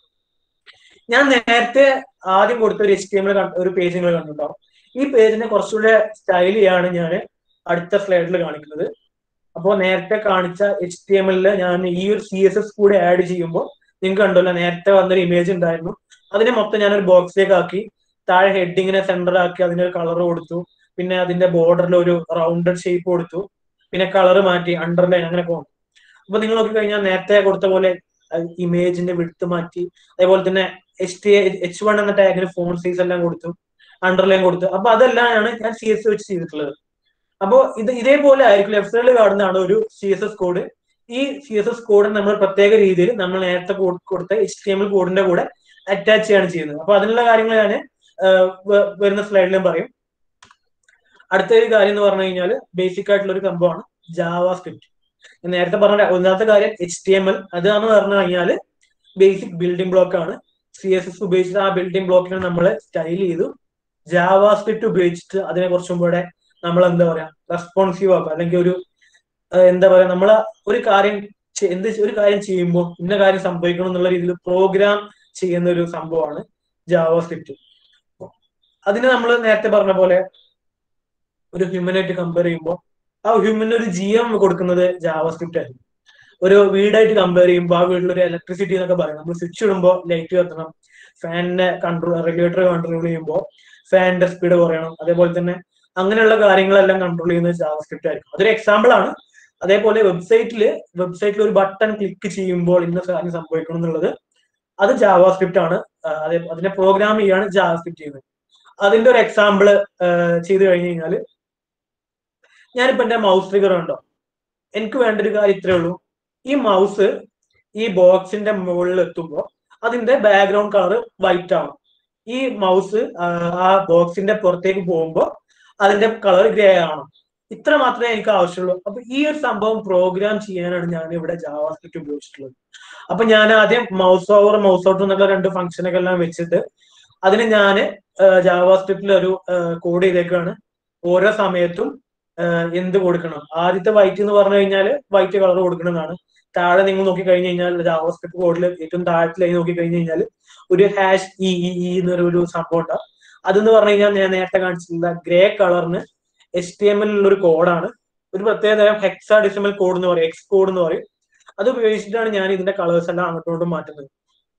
A: ഞാൻ നേരത്തെ ആദ്യം കൊടുത്ത ഒരു എച്ച് ടി എം ഒരു പേജ് നിങ്ങൾ കണ്ടിട്ടുണ്ടാവും ഈ പേജിനെ കുറച്ചുകൂടെ സ്റ്റൈൽ ചെയ്യാണ് ഞാൻ അടുത്ത സ്ലൈഡിൽ കാണിക്കുന്നത് അപ്പോൾ നേരത്തെ കാണിച്ച എച്ച് ടി എം എല്ലിൽ ഞാൻ ഈ ഒരു സി എസ് എസ് കൂടെ ആഡ് ചെയ്യുമ്പോൾ നിങ്ങൾക്ക് കണ്ടല്ലോ നേരത്തെ വന്നൊരു ഇമേജ് ഉണ്ടായിരുന്നു അതിനെ മൊത്തം ഞാനൊരു ബോക്സിലേക്ക് ആക്കി താഴെ ഹെഡിങ്ങിനെ സെന്റർ ആക്കി അതിനൊരു കളർ കൊടുത്തു പിന്നെ അതിന്റെ ബോർഡറിൽ ഒരു റൗണ്ടഡ് ഷേപ്പ് കൊടുത്തു പിന്നെ കളർ മാറ്റി അണ്ടർലൈൻ അങ്ങനെ പോകും അപ്പൊ നിങ്ങൾ നോക്കി കഴിഞ്ഞാൽ നേരത്തെ കൊടുത്ത പോലെ ഇമേജിന്റെ വിടുത്ത് മാറ്റി അതേപോലെ തന്നെ എച്ച് ടി എച്ച് വൺ എന്ന ടാഗിന് ഫോൺ സൈസ് എല്ലാം കൊടുത്തു അണ്ടർലൈൻ കൊടുത്തു അപ്പൊ അതെല്ലാമാണ് ഞാൻ സി എസ് വെച്ച് ചെയ്തിട്ടുള്ളത് അപ്പോൾ ഇത് ഇതേപോലെ ആയിരിക്കും ലെഫ്റ്റ് സൈഡിൽ കാണുന്നതാണ് ഒരു സി എസ് എസ് കോഡ് ഈ സി എസ് എസ് കോഡ് നമ്മൾ പ്രത്യേക രീതിയിൽ നമ്മൾ നേരത്തെ കൊടുത്ത എച്ച് ടി എം എൽ കോഡിന്റെ കൂടെ അറ്റാച്ച് ചെയ്യാണ് ചെയ്യുന്നത് അപ്പൊ അതിനുള്ള കാര്യങ്ങൾ ഞാൻ വരുന്ന സ്ലൈഡിലും പറയും അടുത്ത ഒരു കാര്യം എന്ന് പറഞ്ഞു കഴിഞ്ഞാൽ ബേസിക് ആയിട്ടുള്ള ഒരു സംഭവമാണ് ജാവ സ്ക്രിപ്റ്റ് നേരത്തെ പറഞ്ഞ ഒന്നാമത്തെ കാര്യം എച്ച് ടി എം എൽ അതാന്ന് പറഞ്ഞു കഴിഞ്ഞാൽ ബേസിക് ബിൽഡിംഗ് ബ്ലോക്ക് ആണ് സി എസ് എസ് ഉപയോഗിച്ചിട്ട് ആ ബിൽഡിംഗ് ബ്ലോക്കിനെ നമ്മൾ സ്റ്റൈൽ ചെയ്തു ജാവ സ്ക്രിപ്റ്റ് ഉപയോഗിച്ചിട്ട് അതിനെ കുറച്ചും കൂടെ നമ്മൾ എന്താ പറയാ റെസ്പോൺസീവ് ആക്കുക അല്ലെങ്കിൽ ഒരു എന്താ പറയാ നമ്മൾ ഒരു കാര്യം എന്ത് ഒരു കാര്യം ചെയ്യുമ്പോൾ ഇന്ന കാര്യം സംഭവിക്കണം എന്നുള്ള രീതിയിൽ പ്രോഗ്രാം ചെയ്യുന്ന ഒരു സംഭവമാണ് ജാവ സ്ക്രിപ്റ്റ് അതിന് നമ്മൾ നേരത്തെ പറഞ്ഞ പോലെ ഒരു ഹ്യൂമനായിട്ട് കമ്പയർ ചെയ്യുമ്പോൾ ആ ഹ്യൂമന് ഒരു ജി എം കൊടുക്കുന്നത് ജാവ സ്ക്രിപ്റ്റ് ആയിരിക്കും ഒരു വീടായിട്ട് കമ്പയർ ചെയ്യുമ്പോൾ ആ വീട്ടിൽ ഒരു ഇലക്ട്രിസിറ്റി എന്നൊക്കെ പറയും നമ്മൾ സ്വിച്ച് ഇടുമ്പോൾ ലൈറ്റ് കത്തണം ഫാനിന്റെ കൺട്രോൾ റെഗുലേറ്റർ കൺട്രോൾ ചെയ്യുമ്പോൾ ഫാനിന്റെ സ്പീഡ് കുറയണം അതേപോലെ തന്നെ അങ്ങനെയുള്ള കാര്യങ്ങളെല്ലാം കൺട്രോൾ ചെയ്യുന്നത് ജാവ സ്ക്രിപ്റ്റ് ആയിരിക്കും അതൊരു എക്സാമ്പിൾ ആണ് അതേപോലെ വെബ്സൈറ്റിൽ വെബ്സൈറ്റിൽ ഒരു ബട്ടൺ ക്ലിക്ക് ചെയ്യുമ്പോൾ ഇന്ന കാര്യം സംഭവിക്കണം എന്നുള്ളത് അത് ജാവ സ്ക്രിപ്റ്റ് ആണ് അതേ അതിനെ പ്രോഗ്രാം ചെയ്യാണ് ജാവ സ്ക്രിപ്റ്റ് ചെയ്യുന്നത് അതിന്റെ ഒരു എക്സാമ്പിൾ ചെയ്തു കഴിഞ്ഞു കഴിഞ്ഞാൽ ഞാനിപ്പോ എന്റെ മൗസ് ട്രിഗർ ഉണ്ടോ എനിക്ക് വേണ്ട ഒരു കാര്യം ഇത്രേ ഉള്ളൂ ഈ മൗസ് ഈ ബോക്സിന്റെ മുകളിൽ എത്തുമ്പോൾ അതിന്റെ ബാക്ക്ഗ്രൗണ്ട് കളർ വൈറ്റ് ആവും ഈ മൗസ് ആ ബോക്സിന്റെ പുറത്തേക്ക് പോകുമ്പോൾ അതിന്റെ കളർ ഗ്രേ ആവണം ഇത്ര മാത്രമേ എനിക്ക് ആവശ്യമുള്ളൂ അപ്പൊ ഈ ഒരു സംഭവം പ്രോഗ്രാം ചെയ്യാനാണ് ഞാൻ ഇവിടെ ജാവാ സ്ക്രിപ്റ്റ് ഉപയോഗിച്ചിട്ടുള്ളത് അപ്പൊ ഞാൻ ആദ്യം മൗസ് ഓവർ മൗസ് ഔട്ട് എന്നുള്ള രണ്ട് ഫംഗ്ഷനൊക്കെ എല്ലാം വെച്ചിട്ട് അതിന് ഞാൻ ജാവാ സ്ക്രിപ്റ്റിൽ ഒരു കോഡ് ചെയ്തേക്കാണ് ഓരോ സമയത്തും എന്ത് കൊടുക്കണം ആദ്യത്തെ വൈറ്റ് എന്ന് പറഞ്ഞു കഴിഞ്ഞാൽ വൈറ്റ് കളർ കൊടുക്കണമെന്നാണ് താഴെ നിങ്ങൾ നോക്കി കഴിഞ്ഞു കഴിഞ്ഞാൽ ജാവാ സ്ക്രിപ്റ്റ് കോഡിൽ ഏറ്റവും താഴത്തിലായി നോക്കി കഴിഞ്ഞു കഴിഞ്ഞാൽ ഒരു ഹാഷ് ഇ ഇ എന്നൊരു ഒരു സംഭവം ഉണ്ടാവും അതെന്ന് പറഞ്ഞു കഴിഞ്ഞാൽ ഞാൻ നേരത്തെ കാണിച്ചിട്ടുള്ള ഗ്രേ കളറിന് എച്ച് ടി എം എൽ ഉള്ള ഒരു കോഡാണ് ഒരു പ്രത്യേക തരം ഹെക്സാ ഡെസിമൽ കോഡ് എന്ന് പറയും എക്സ് കോഡ് എന്ന് പറയും അത് ഉപയോഗിച്ചിട്ടാണ് ഞാൻ ഇതിന്റെ കളേഴ്സ് എല്ലാം അങ്ങോട്ടും ഇങ്ങോട്ടും മാറ്റുന്നത്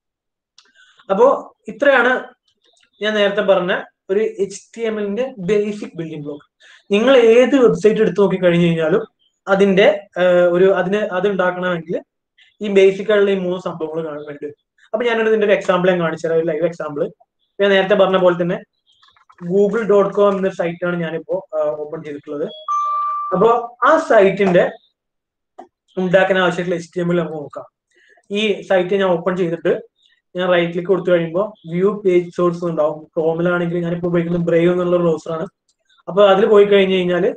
A: അപ്പോ ഇത്രയാണ് ഞാൻ നേരത്തെ പറഞ്ഞ ഒരു എച്ച് ടി എം എല്ലിന്റെ ബേസിക് ബിൽഡിംഗ് ബ്ലോക്ക് നിങ്ങൾ ഏത് വെബ്സൈറ്റ് എടുത്ത് നോക്കി കഴിഞ്ഞു കഴിഞ്ഞാലും അതിന്റെ ഒരു അതിന് അത് ഉണ്ടാക്കണമെങ്കിൽ ഈ ബേസിക് ആയിട്ടുള്ള ഈ മൂന്ന് സംഭവങ്ങൾ കാണാൻ വേണ്ടി വരും അപ്പൊ ഞാനൊരു ഇതിന്റെ ഒരു എക്സാമ്പിൾ ഞാൻ കാണിച്ചു തരാം ഒരു ലൈവ് എക്സാമ്പിൾ ഞാൻ നേരത്തെ പറഞ്ഞ പോലെ തന്നെ ഗൂഗിൾ ഡോട്ട് കോം എന്ന സൈറ്റാണ് ഞാനിപ്പോ ഓപ്പൺ ചെയ്തിട്ടുള്ളത് അപ്പോ ആ സൈറ്റിന്റെ ഉണ്ടാക്കാൻ ആവശ്യമായിട്ടുള്ള എച്ച് ടി എം എൽ നമുക്ക് നോക്കാം ഈ സൈറ്റ് ഞാൻ ഓപ്പൺ ചെയ്തിട്ട് ഞാൻ റൈറ്റ് ക്ലിക്ക് കൊടുത്തു കഴിയുമ്പോൾ വ്യൂ പേജ് സോഴ്സ് ഉണ്ടാവും ക്രോമിലാണെങ്കിൽ ഞാനിപ്പോൾ ഉപയോഗിക്കുന്നത് ബ്രേവ് എന്നുള്ള ബ്രൗസറാണ് അപ്പൊ അതിൽ പോയി കഴിഞ്ഞു കഴിഞ്ഞാല്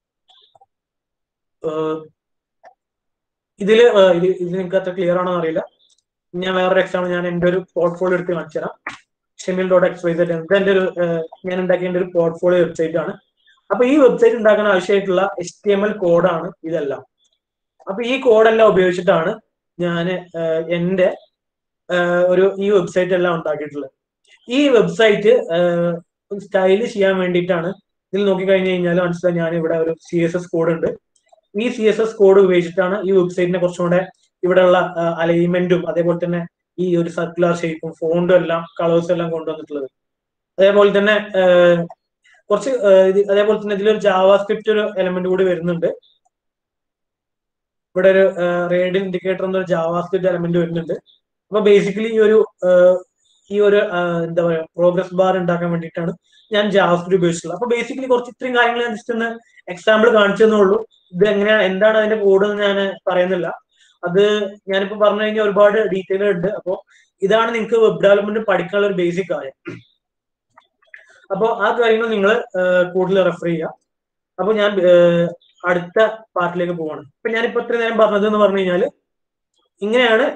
A: ഇതില് ഇത് ഇത് നിങ്ങൾക്ക് അത്ര ക്ലിയർ ആണോ അറിയില്ല ഞാൻ വേറൊരു എക്സാമ്പിൾ ഞാൻ എൻ്റെ ഒരു പോർട്ട്ഫോളിയോ എടുത്ത് കാണിച്ചു തരാം Shemil dot X Y Z ഇത് എൻ്റെ ഒരു ഞാൻ ഉണ്ടാക്കിയ എൻ്റെ ഒരു പോർട്ട്ഫോളിയോ വെബ്സൈറ്റ് ആണ് അപ്പൊ ഈ വെബ്സൈറ്റ് ഉണ്ടാക്കാൻ ആവശ്യമായിട്ടുള്ള എച്ച് ടി എം എൽ കോഡാണ് ഇതെല്ലാം അപ്പൊ ഈ കോഡെല്ലാം ഉപയോഗിച്ചിട്ടാണ് ഞാൻ എൻ്റെ ഒരു ഈ വെബ്സൈറ്റ് എല്ലാം ഉണ്ടാക്കിയിട്ടുള്ളത് ഈ വെബ്സൈറ്റ് സ്റ്റൈല് ചെയ്യാൻ വേണ്ടിയിട്ടാണ് ഇതിൽ നോക്കിക്കഴിഞ്ഞ് കഴിഞ്ഞാൽ മനസ്സിലായി ഞാൻ ഇവിടെ ഒരു സി എസ് എസ് കോഡ് ഉണ്ട് ഈ സി എസ് എസ് കോഡ് ഉപയോഗിച്ചിട്ടാണ് ഈ വെബ്സൈറ്റിനെ കുറച്ചുകൂടെ ഇവിടെയുള്ള അലൈൻമെന്റും അതേപോലെ തന്നെ ഈ ഒരു സർക്കുലർ ഷേപ്പും ഫോണ്ടും എല്ലാം കളേഴ്സും എല്ലാം കൊണ്ടുവന്നിട്ടുള്ളത് അതേപോലെ തന്നെ കുറച്ച് അതേപോലെ തന്നെ ഇതിലൊരു ജാവാ സ്ക്രിപ്റ്റ് ഒരു എലമെന്റ് കൂടി വരുന്നുണ്ട് ഇവിടെ ഒരു റേഡിയൽ ഇൻഡിക്കേറ്റർ എന്നൊരു ജാവാ സ്ക്രിപ്റ്റ് എലമെന്റ് വരുന്നുണ്ട് അപ്പൊ ബേസിക്കലി ഈ ഒരു ഈ ഒരു എന്താ പറയാ പ്രോഗ്രസ് ബാർ ഉണ്ടാക്കാൻ വേണ്ടിയിട്ടാണ് ഞാൻ ജാവാസ്ക്രിപ്റ്റ് ഉപയോഗിച്ചിട്ടുള്ളത് അപ്പൊ ബേസിക്കലി കുറച്ച് ഇത്രയും കാര്യങ്ങൾ ഞാൻ ജസ്റ്റ് ഒന്ന് എക്സാമ്പിൾ കാണിച്ചെന്നേ ഉള്ളൂ ഇത് എങ്ങനെയാണ് എന്താണ് അതിന്റെ കോഡ് എന്ന് ഞാൻ പറയുന്നില്ല അത് ഞാനിപ്പോ പറഞ്ഞു കഴിഞ്ഞാൽ ഒരുപാട് ഡീറ്റെയിൽ ഉണ്ട് അപ്പോ ഇതാണ് നിങ്ങൾക്ക് വെബ് ഡെവലപ്മെന്റ് പഠിക്കാനുള്ള ഒരു ബേസിക് കാര്യം അപ്പോൾ ആ കാര്യങ്ങൾ നിങ്ങൾ കൂടുതൽ റെഫർ ചെയ്യുക അപ്പൊ ഞാൻ അടുത്ത പാർട്ടിലേക്ക് പോവാണ് ഇപ്പൊ ഞാനിപ്പോ ഇത്ര നേരം പറഞ്ഞത് എന്ന് പറഞ്ഞു കഴിഞ്ഞാല് ഇങ്ങനെയാണ്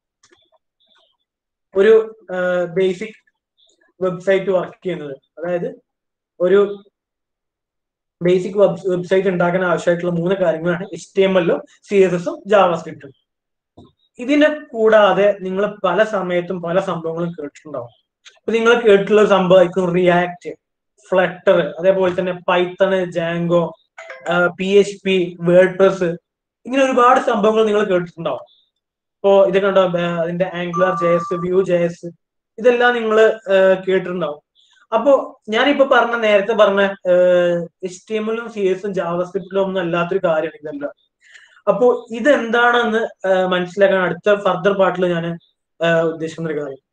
A: ഒരു ബേസിക് വെബ്സൈറ്റ് വർക്ക് ചെയ്യുന്നത് അതായത് ഒരു ബേസിക് വെബ്സൈറ്റ് ഉണ്ടാക്കാൻ ആവശ്യമായിട്ടുള്ള മൂന്ന് കാര്യങ്ങളാണ് എച്ച് ടി എം എല്ലും സി എസ് എസും ജാവാസ്ക്രിപ്റ്റും ഇതിനെ കൂടാതെ നിങ്ങൾ പല സമയത്തും പല സംഭവങ്ങളും കേട്ടിട്ടുണ്ടാവും ഇപ്പൊ നിങ്ങൾ കേട്ടിട്ടുള്ള ഒരു സംഭവമായിരിക്കും റിയാക്ട് ഫ്ലട്ടർ അതേപോലെ തന്നെ Python Django P H P WordPress ഇങ്ങനെ ഒരുപാട് സംഭവങ്ങൾ നിങ്ങൾ കേട്ടിട്ടുണ്ടാവും ഇപ്പോ ഇത് കണ്ടോ അതിന്റെ ആംഗുലർ ജെയസ് വ്യൂ ജെയസ് ഇതെല്ലാം നിങ്ങൾ കേട്ടിട്ടുണ്ടാവും അപ്പോ ഞാനിപ്പോ പറഞ്ഞ നേരത്തെ പറഞ്ഞ എച്ച് ടി എമ്മിലും സി എസും ജാവസ്ക്രിപ്റ്റിലും ഒന്നും അല്ലാത്തൊരു കാര്യമാണ് ഇതെല്ലാം അപ്പോ ഇതെന്താണെന്ന് മനസ്സിലാക്കാൻ അടുത്ത ഫർദർ പാർട്ടിൽ ഞാൻ ഉദ്ദേശിക്കുന്ന ഒരു കാര്യം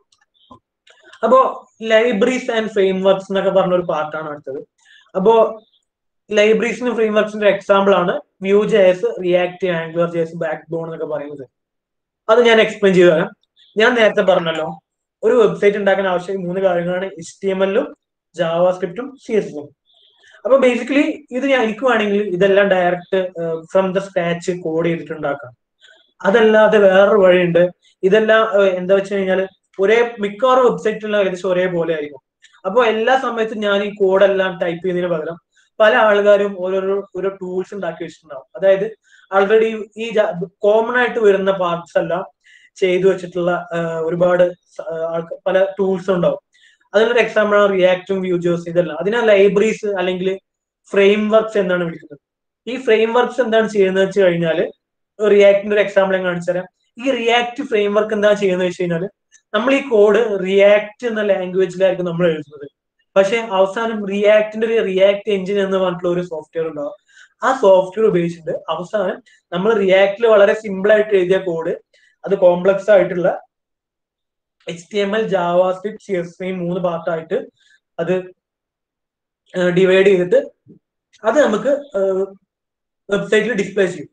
A: അപ്പോ ലൈബ്രറീസ് ആൻഡ് ഫ്രെയിം വർക്ക്സ് എന്നൊക്കെ പറഞ്ഞ ഒരു പാർട്ടാണ് അടുത്തത് അപ്പോ ലൈബ്രറീസിനും ഫ്രെയിം വർക്സിന്റെ എക്സാമ്പിൾ ആണ് Vue JS React Angular JS Backbone എന്നൊക്കെ പറയുന്നത് അത് ഞാൻ എക്സ്പ്ലെയിൻ ചെയ്തു തരാം ഞാൻ നേരത്തെ പറഞ്ഞല്ലോ ഒരു വെബ്സൈറ്റ് ഉണ്ടാക്കാൻ ആവശ്യം മൂന്ന് കാര്യങ്ങളാണ് എച്ച് ടി എം എല്ലും ജാവാ സ്ക്രിപ്റ്റും സി എസ് എസും അപ്പൊ ബേസിക്കലി ഇത് ഞാൻ എനിക്ക് വേണമെങ്കിൽ ഇതെല്ലാം direct from the scratch code ചെയ്തിട്ടുണ്ടാക്കാം അതല്ലാതെ വേറൊരു വഴിയുണ്ട് ഇതെല്ലാം എന്താ വെച്ച് കഴിഞ്ഞാൽ ഒരേ മിക്കവാറും വെബ്സൈറ്റിലുള്ള ഏകദേശം ഒരേപോലെ ആയിരിക്കും അപ്പോൾ എല്ലാ സമയത്തും ഞാൻ ഈ കോഡെല്ലാം ടൈപ്പ് ചെയ്യുന്നതിന് പകരം പല ആൾക്കാരും ഓരോരോ ഓരോ ടൂൾസ് ഉണ്ടാക്കി വെച്ചിട്ടുണ്ടാവും അതായത് ആൾറെഡി ഈ കോമൺ ആയിട്ട് വരുന്ന പാർട്സ് എല്ലാം ചെയ്തു വെച്ചിട്ടുള്ള ഒരുപാട് പല ടൂൾസ് ഉണ്ടാവും അതിനൊരു എക്സാമ്പിൾ ആണ് റിയാക്റ്റും വ്യൂജേഴ്സ് ഇതെല്ലാം അതിനാ ലൈബ്രറീസ് അല്ലെങ്കിൽ ഫ്രെയിം വർക്ക്സ് എന്നാണ് വിളിക്കുന്നത് ഈ ഫ്രെയിം വർക്ക്സ് എന്താണ് ചെയ്യുന്നത് വെച്ച് കഴിഞ്ഞാൽ റിയാക്ടിന്റെ ഒരു എക്സാമ്പിൾ ഞാൻ കാണിച്ചു തരാം ഈ റിയാക്ട് ഫ്രെയിം വർക്ക് എന്താ ചെയ്യുന്നത് വെച്ച് കഴിഞ്ഞാൽ നമ്മൾ ഈ കോഡ് റിയാക്ട് എന്ന ലാംഗ്വേജിലായിരിക്കും നമ്മൾ എഴുതുന്നത് പക്ഷെ അവസാനം റിയാക്ടിന്റെ ഒരു റിയാക്ട് എഞ്ചിൻ എന്ന് പറഞ്ഞിട്ടുള്ള ഒരു സോഫ്റ്റ്വെയർ ഉണ്ടാവും ആ സോഫ്റ്റ്വെയർ ഉപയോഗിച്ചിട്ട് അവസാനം നമ്മൾ റിയാക്ടിൽ വളരെ സിമ്പിൾ ആയിട്ട് എഴുതിയ കോഡ് അത് കോംപ്ലക്സ് ആയിട്ടുള്ള H T M L JavaScript C S I മൂന്ന് പാർട്ടായിട്ട് അത് ഡിവൈഡ് ചെയ്തിട്ട് അത് നമുക്ക് വെബ്സൈറ്റിൽ ഡിസ്പ്ലേ ചെയ്യും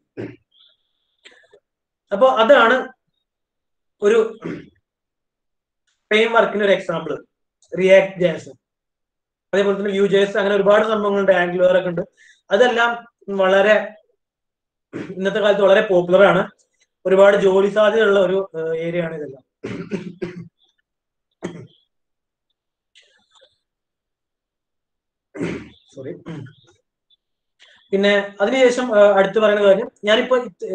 A: അപ്പോൾ അതാണ് ഒരു ഫ്രെയിം വർക്കിന് ഒരു എക്സാമ്പിൾ റിയാക്ട് ജേസ് അതേപോലെ തന്നെ വ്യൂ ജേസ് അങ്ങനെ ഒരുപാട് സംഭവങ്ങളുണ്ട് ആംഗുലർ ഒക്കെ ഉണ്ട് അതെല്ലാം വളരെ ഇന്നത്തെ കാലത്ത് വളരെ പോപ്പുലർ ആണ് ഒരുപാട് ജോലി സാധ്യതയുള്ള ഒരു ഏരിയ ആണ് ഇതെല്ലാം സോറി പിന്നെ അതിനുശേഷം അടുത്ത് പറയുന്ന കാര്യം ഞാനിപ്പോ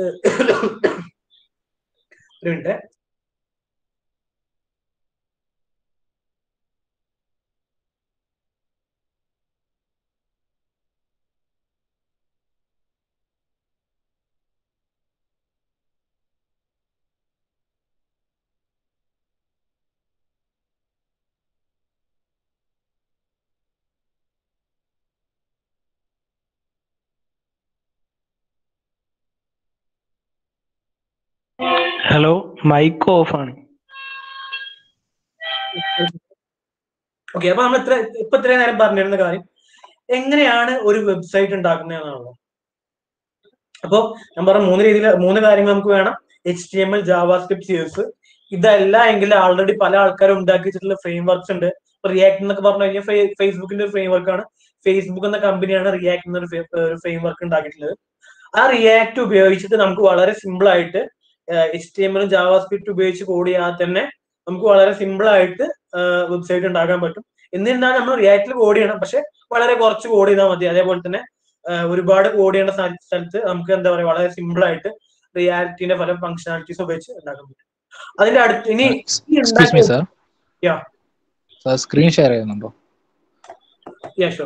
A: ഒരു മിനിറ്റ്
B: ഹലോ മൈക്ക് ഓഫ് ആണ്
A: ഓക്കെ അപ്പൊ നമ്മൾ ഇത്ര ഇപ്പൊ ഇത്രയും നേരം പറഞ്ഞിരുന്ന കാര്യം എങ്ങനെയാണ് ഒരു വെബ്സൈറ്റ് ഉണ്ടാക്കുന്നതെന്നാണല്ലോ അപ്പോൾ ഞാൻ പറഞ്ഞ മൂന്ന് രീതിയിൽ മൂന്ന് കാര്യങ്ങൾ നമുക്ക് വേണം H T M L JavaScript C S ഇതല്ല എങ്കിൽ ആൾറെഡി പല ആൾക്കാരും ഉണ്ടാക്കി വെച്ചിട്ടുള്ള ഫ്രെയിം വർക്ക്സ് ഉണ്ട് ഇപ്പൊ റിയാക്ട് എന്നൊക്കെ പറഞ്ഞു കഴിഞ്ഞാൽ ഫേസ്ബുക്കിന്റെ ഒരു ഫ്രെയിം വർക്കാണ് ഫേസ്ബുക്ക് എന്ന കമ്പനിയാണ് റിയാക്ട് എന്നൊരു ഫ്രെയിം വർക്ക് ഉണ്ടാക്കിയിട്ടുള്ളത് ആ റിയാക്ട് ഉപയോഗിച്ചിട്ട് നമുക്ക് വളരെ സിമ്പിൾ ആയിട്ട് എച്ച് ടി എം എല്ലും ജാവാസ്ക്രിപ്റ്റ് ഉപയോഗിച്ച് കോഡ് ചെയ്യാതെ തന്നെ നമുക്ക് വളരെ സിമ്പിൾ ആയിട്ട് വെബ്സൈറ്റ് ഉണ്ടാക്കാൻ പറ്റും എന്നിരുന്നാൽ നമ്മൾ റിയാക്റ്റിൽ കോഡ് ചെയ്യണം പക്ഷെ വളരെ കുറച്ച് കോഡ് ചെയ്താൽ മതി അതേപോലെ തന്നെ ഒരുപാട് കോഡ് ചെയ്യേണ്ട സ്ഥലത്ത് നമുക്ക് എന്താ പറയുക വളരെ സിമ്പിൾ ആയിട്ട് റിയാലിറ്റിന്റെ പല ഫംഗ്ഷനാലിറ്റീസ് ഉപയോഗിച്ച് ഉണ്ടാക്കാൻ പറ്റും അതിന്റെ അടുത്ത് ഇനി
C: excuse me sir
A: Yeah.
C: Sir screen share ചെയ്യുന്നുണ്ടോ
A: Yeah, sure.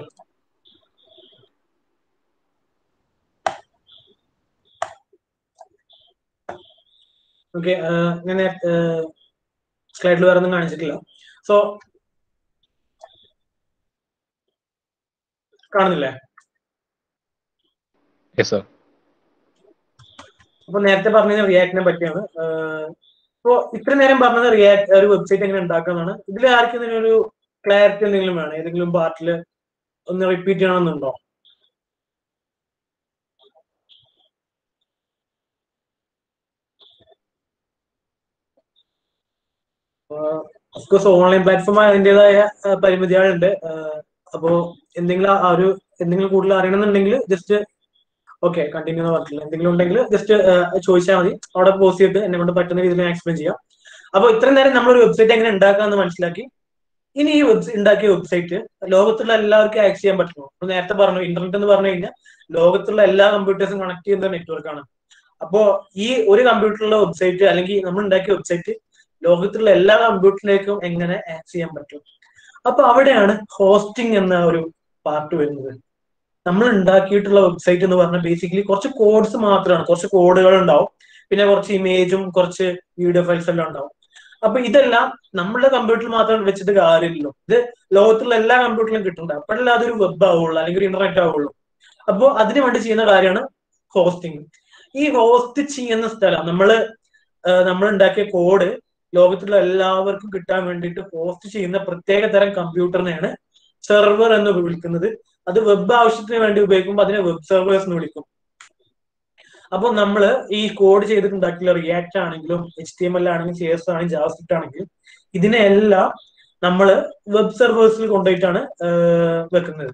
A: ഓക്കെ ഞാൻ സ്ലൈഡിൽ വേറെ ഒന്നും കാണിച്ചിട്ടില്ല സോ കാണുന്നില്ലേ
C: യെസ് സർ
A: അപ്പൊ നേരത്തെ പറഞ്ഞത് റിയാക്ടിനെ പറ്റിയാണ് ഇപ്പോ ഇത്ര നേരം പറഞ്ഞത് റിയാക്ട് ഒരു വെബ്സൈറ്റ് എങ്ങനെ ഉണ്ടാക്കാന്നാണ് ഇതിൽ ആർക്കും ഒരു ക്ലാരിറ്റി എന്തെങ്കിലും വേണം ഏതെങ്കിലും പാർട്ടിൽ ഒന്ന് റിപ്പീറ്റ് ചെയ്യണമെന്നുണ്ടോ ഓഫ്കോഴ്സ് ഓൺലൈൻ പ്ലാറ്റ്ഫോം അതിൻ്റെതായ പരിമിതികളുണ്ട് അപ്പോ എന്തെങ്കിലും ആ ഒരു എന്തെങ്കിലും കൂടുതൽ അറിയണമെന്നുണ്ടെങ്കിൽ ജസ്റ്റ് ഓക്കെ കണ്ടിന്യൂ എന്ന് പറഞ്ഞില്ല എന്തെങ്കിലും ഉണ്ടെങ്കിൽ ജസ്റ്റ് ചോദിച്ചാൽ മതി അവിടെ പോസ്റ്റ് ചെയ്തിട്ട് എന്നെ കൊണ്ട് പറ്റുന്ന രീതിയിൽ ഞാൻ എക്സ്പ്ലെയിൻ ചെയ്യാം അപ്പോൾ ഇത്രയും നേരം നമ്മളൊരു വെബ്സൈറ്റ് എങ്ങനെ ഉണ്ടാക്കാമെന്ന് മനസ്സിലാക്കി ഇനി ഈ വെബ് ഉണ്ടാക്കിയ വെബ്സൈറ്റ് ലോകത്തുള്ള എല്ലാവർക്കും ആക്സസ് ചെയ്യാൻ പറ്റുമോ നമ്മൾ നേരത്തെ പറഞ്ഞു ഇന്റർനെറ്റ് എന്ന് പറഞ്ഞു കഴിഞ്ഞാൽ ലോകത്തുള്ള എല്ലാ കമ്പ്യൂട്ടേഴ്സും കണക്ട് ചെയ്യുന്ന നെറ്റ്വർക്കാണ് അപ്പോ ഈ ഒരു കമ്പ്യൂട്ടറിലുള്ള വെബ്സൈറ്റ് അല്ലെങ്കിൽ നമ്മൾ ഉണ്ടാക്കിയ വെബ്സൈറ്റ് ലോകത്തുള്ള എല്ലാ കമ്പ്യൂട്ടറിലേക്കും എങ്ങനെ ആക്സസ് ചെയ്യാൻ പറ്റും അപ്പൊ അവിടെയാണ് ഹോസ്റ്റിംഗ് എന്ന ഒരു പാർട്ട് വരുന്നത് നമ്മൾ ഉണ്ടാക്കിയിട്ടുള്ള വെബ്സൈറ്റ് എന്ന് പറഞ്ഞാൽ ബേസിക്കലി കുറച്ച് കോഡ്സ് മാത്രമാണ് കുറച്ച് കോഡുകൾ ഉണ്ടാവും പിന്നെ കുറച്ച് ഇമേജും കുറച്ച് വീഡിയോ ഫയൽസ് എല്ലാം ഉണ്ടാവും അപ്പൊ ഇതെല്ലാം നമ്മുടെ കമ്പ്യൂട്ടറിൽ മാത്രം വെച്ചിട്ട് കാര്യമില്ലല്ലോ ഇത് ലോകത്തുള്ള എല്ലാ കമ്പ്യൂട്ടറിലും കിട്ടുന്നുണ്ട് അപ്പോഴല്ല അതൊരു വെബ് ആവുള്ളൂ അല്ലെങ്കിൽ ഒരു ഇന്റർനെറ്റ് ആവുള്ളൂ അപ്പോൾ അതിനു വേണ്ടി ചെയ്യുന്ന കാര്യമാണ് ഹോസ്റ്റിംഗ് ഈ ഹോസ്റ്റ് ചെയ്യുന്ന സ്ഥലം നമ്മള് നമ്മൾ ഉണ്ടാക്കിയ കോഡ് ലോകത്തുള്ള എല്ലാവർക്കും കിട്ടാൻ വേണ്ടിയിട്ട് ഹോസ്റ്റ് ചെയ്യുന്ന പ്രത്യേക തരം കമ്പ്യൂട്ടറിനെയാണ് സെർവർ എന്ന് വിളിക്കുന്നത് അത് വെബ് ആവശ്യത്തിന് വേണ്ടി ഉപയോഗിക്കുമ്പോൾ അതിനെ വെബ് സെർവേഴ്സ് എന്ന് വിളിക്കും അപ്പോൾ നമ്മൾ ഈ കോഡ് ചെയ്തിട്ടുണ്ടാക്കിയ റിയാക്ട് ആണെങ്കിലും എച്ച് ടി എം എൽ ആണെങ്കിലും സി എസ് ആണെങ്കിലും ജാവസ്ക്രിപ്റ്റ് ആണെങ്കിലും ഇതിനെല്ലാം നമ്മൾ വെബ് സെർവേഴ്സിൽ കൊണ്ടുപോയിട്ടാണ് വെക്കുന്നത്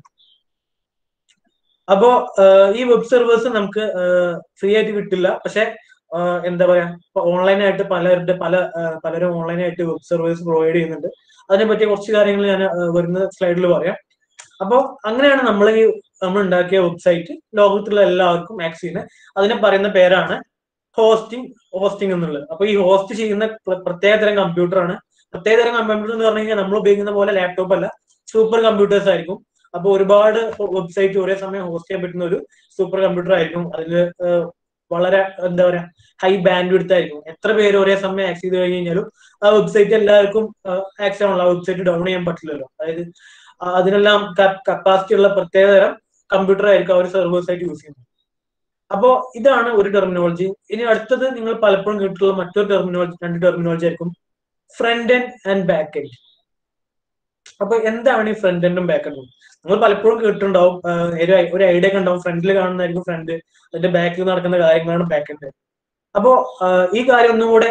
A: അപ്പോ ഈ വെബ് സെർവേഴ്സ് നമുക്ക് ഫ്രീ ആയിട്ട് കിട്ടില്ല പക്ഷെ എന്താ പറയാ ഓൺലൈനായിട്ട് പലരുടെ പല പലരും ഓൺലൈനായിട്ട് വെബ് സർവീസ് പ്രൊവൈഡ് ചെയ്യുന്നുണ്ട് അതിനെ പറ്റിയ കുറച്ച് കാര്യങ്ങൾ ഞാൻ വരുന്ന സ്ലൈഡിൽ പറയാം അപ്പോൾ അങ്ങനെയാണ് നമ്മൾ ഈ നമ്മൾ ഉണ്ടാക്കിയ വെബ്സൈറ്റ് ലോകത്തുള്ള എല്ലാവർക്കും ആക്സസ് ചെയ്യുന്നത് അതിനെ പറയുന്ന പേരാണ് ഹോസ്റ്റിംഗ് ഹോസ്റ്റിംഗ് എന്നുള്ളത് അപ്പൊ ഈ ഹോസ്റ്റ് ചെയ്യുന്ന പ്രത്യേക തരം കമ്പ്യൂട്ടറാണ് പ്രത്യേക തരം കമ്പ്യൂട്ടർ എന്ന് പറഞ്ഞു കഴിഞ്ഞാൽ നമ്മൾ ഉപയോഗിക്കുന്ന പോലെ ലാപ്ടോപ്പ് അല്ല സൂപ്പർ കമ്പ്യൂട്ടേഴ്സ് ആയിരിക്കും അപ്പൊ ഒരുപാട് വെബ്സൈറ്റ് ഒരേ സമയം ഹോസ്റ്റ് ചെയ്യാൻ പറ്റുന്ന ഒരു സൂപ്പർ കമ്പ്യൂട്ടർ ആയിരിക്കും അതിൽ വളരെ എന്താ പറയാ ഹൈ ബാൻഡ് എടുത്തായിരിക്കും എത്ര പേര് ഒരേ സമയം ആക്സസ് ചെയ്ത് കഴിഞ്ഞ് കഴിഞ്ഞാലും ആ വെബ്സൈറ്റ് എല്ലാവർക്കും ആക്സസ് ചെയ്യാനുള്ള ആ വെബ്സൈറ്റ് ഡൗൺ ചെയ്യാൻ പറ്റില്ലല്ലോ അതായത് അതിനെല്ലാം കപ്പാസിറ്റി ഉള്ള പ്രത്യേകതരം കമ്പ്യൂട്ടർ ആയിരിക്കും അവർ സെർവേഴ്സ് ആയിട്ട് യൂസ് ചെയ്യുന്നത് അപ്പോ ഇതാണ് ഒരു ടെർമിനോളജി ഇനി അടുത്തത് നിങ്ങൾ പലപ്പോഴും കേട്ടിട്ടുള്ള മറ്റൊരു ടെർമിനോളജി രണ്ട് ടെർമിനോളജി ആയിരിക്കും front end and back end അപ്പൊ എന്താണ് ഈ ഫ്രണ്ട് എൻഡും ബാക്ക് എൻഡും നിങ്ങൾ പലപ്പോഴും കേട്ടിട്ടുണ്ടാവും ഒരു ഐഡിയ ഒക്കെ ഉണ്ടാവും ഫ്രണ്ടിൽ കാണുന്നതായിരിക്കും ഫ്രണ്ട് അതിന്റെ ബാക്കിൽ നടക്കുന്ന കാര്യങ്ങളാണ് ബാക്ക് എൻഡ് അപ്പോ ഈ കാര്യം ഒന്നും കൂടെ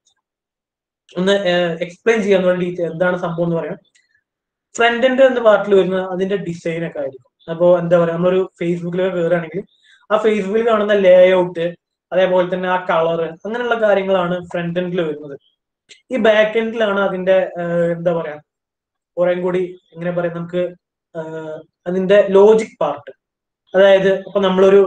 A: ഒന്ന് എക്സ്പ്ലെയിൻ ചെയ്യാൻ വേണ്ടിയിട്ട് എന്താണ് സംഭവം എന്ന് പറയാം ഫ്രണ്ട് എൻഡ് എന്ന പാർട്ടിൽ വരുന്ന അതിന്റെ ഡിസൈൻ ഒക്കെ ആയിരിക്കും അപ്പോ എന്താ പറയാ നമ്മളൊരു ഫേസ്ബുക്കിലൊക്കെ കയറുകയാണെങ്കിൽ ആ ഫേസ്ബുക്കിൽ കാണുന്ന ലേ ഔട്ട് അതേപോലെ തന്നെ ആ കളർ അങ്ങനെയുള്ള കാര്യങ്ങളാണ് ഫ്രണ്ട് എൻഡിൽ വരുന്നത് ഈ ബാക്ക് എൻഡിലാണ് അതിന്റെ എന്താ പറയാ കുറേ കൂടി എങ്ങനെ പറയാം നമുക്ക് അതിന്റെ ലോജിക് പാർട്ട് അതായത് ഇപ്പൊ നമ്മളൊരു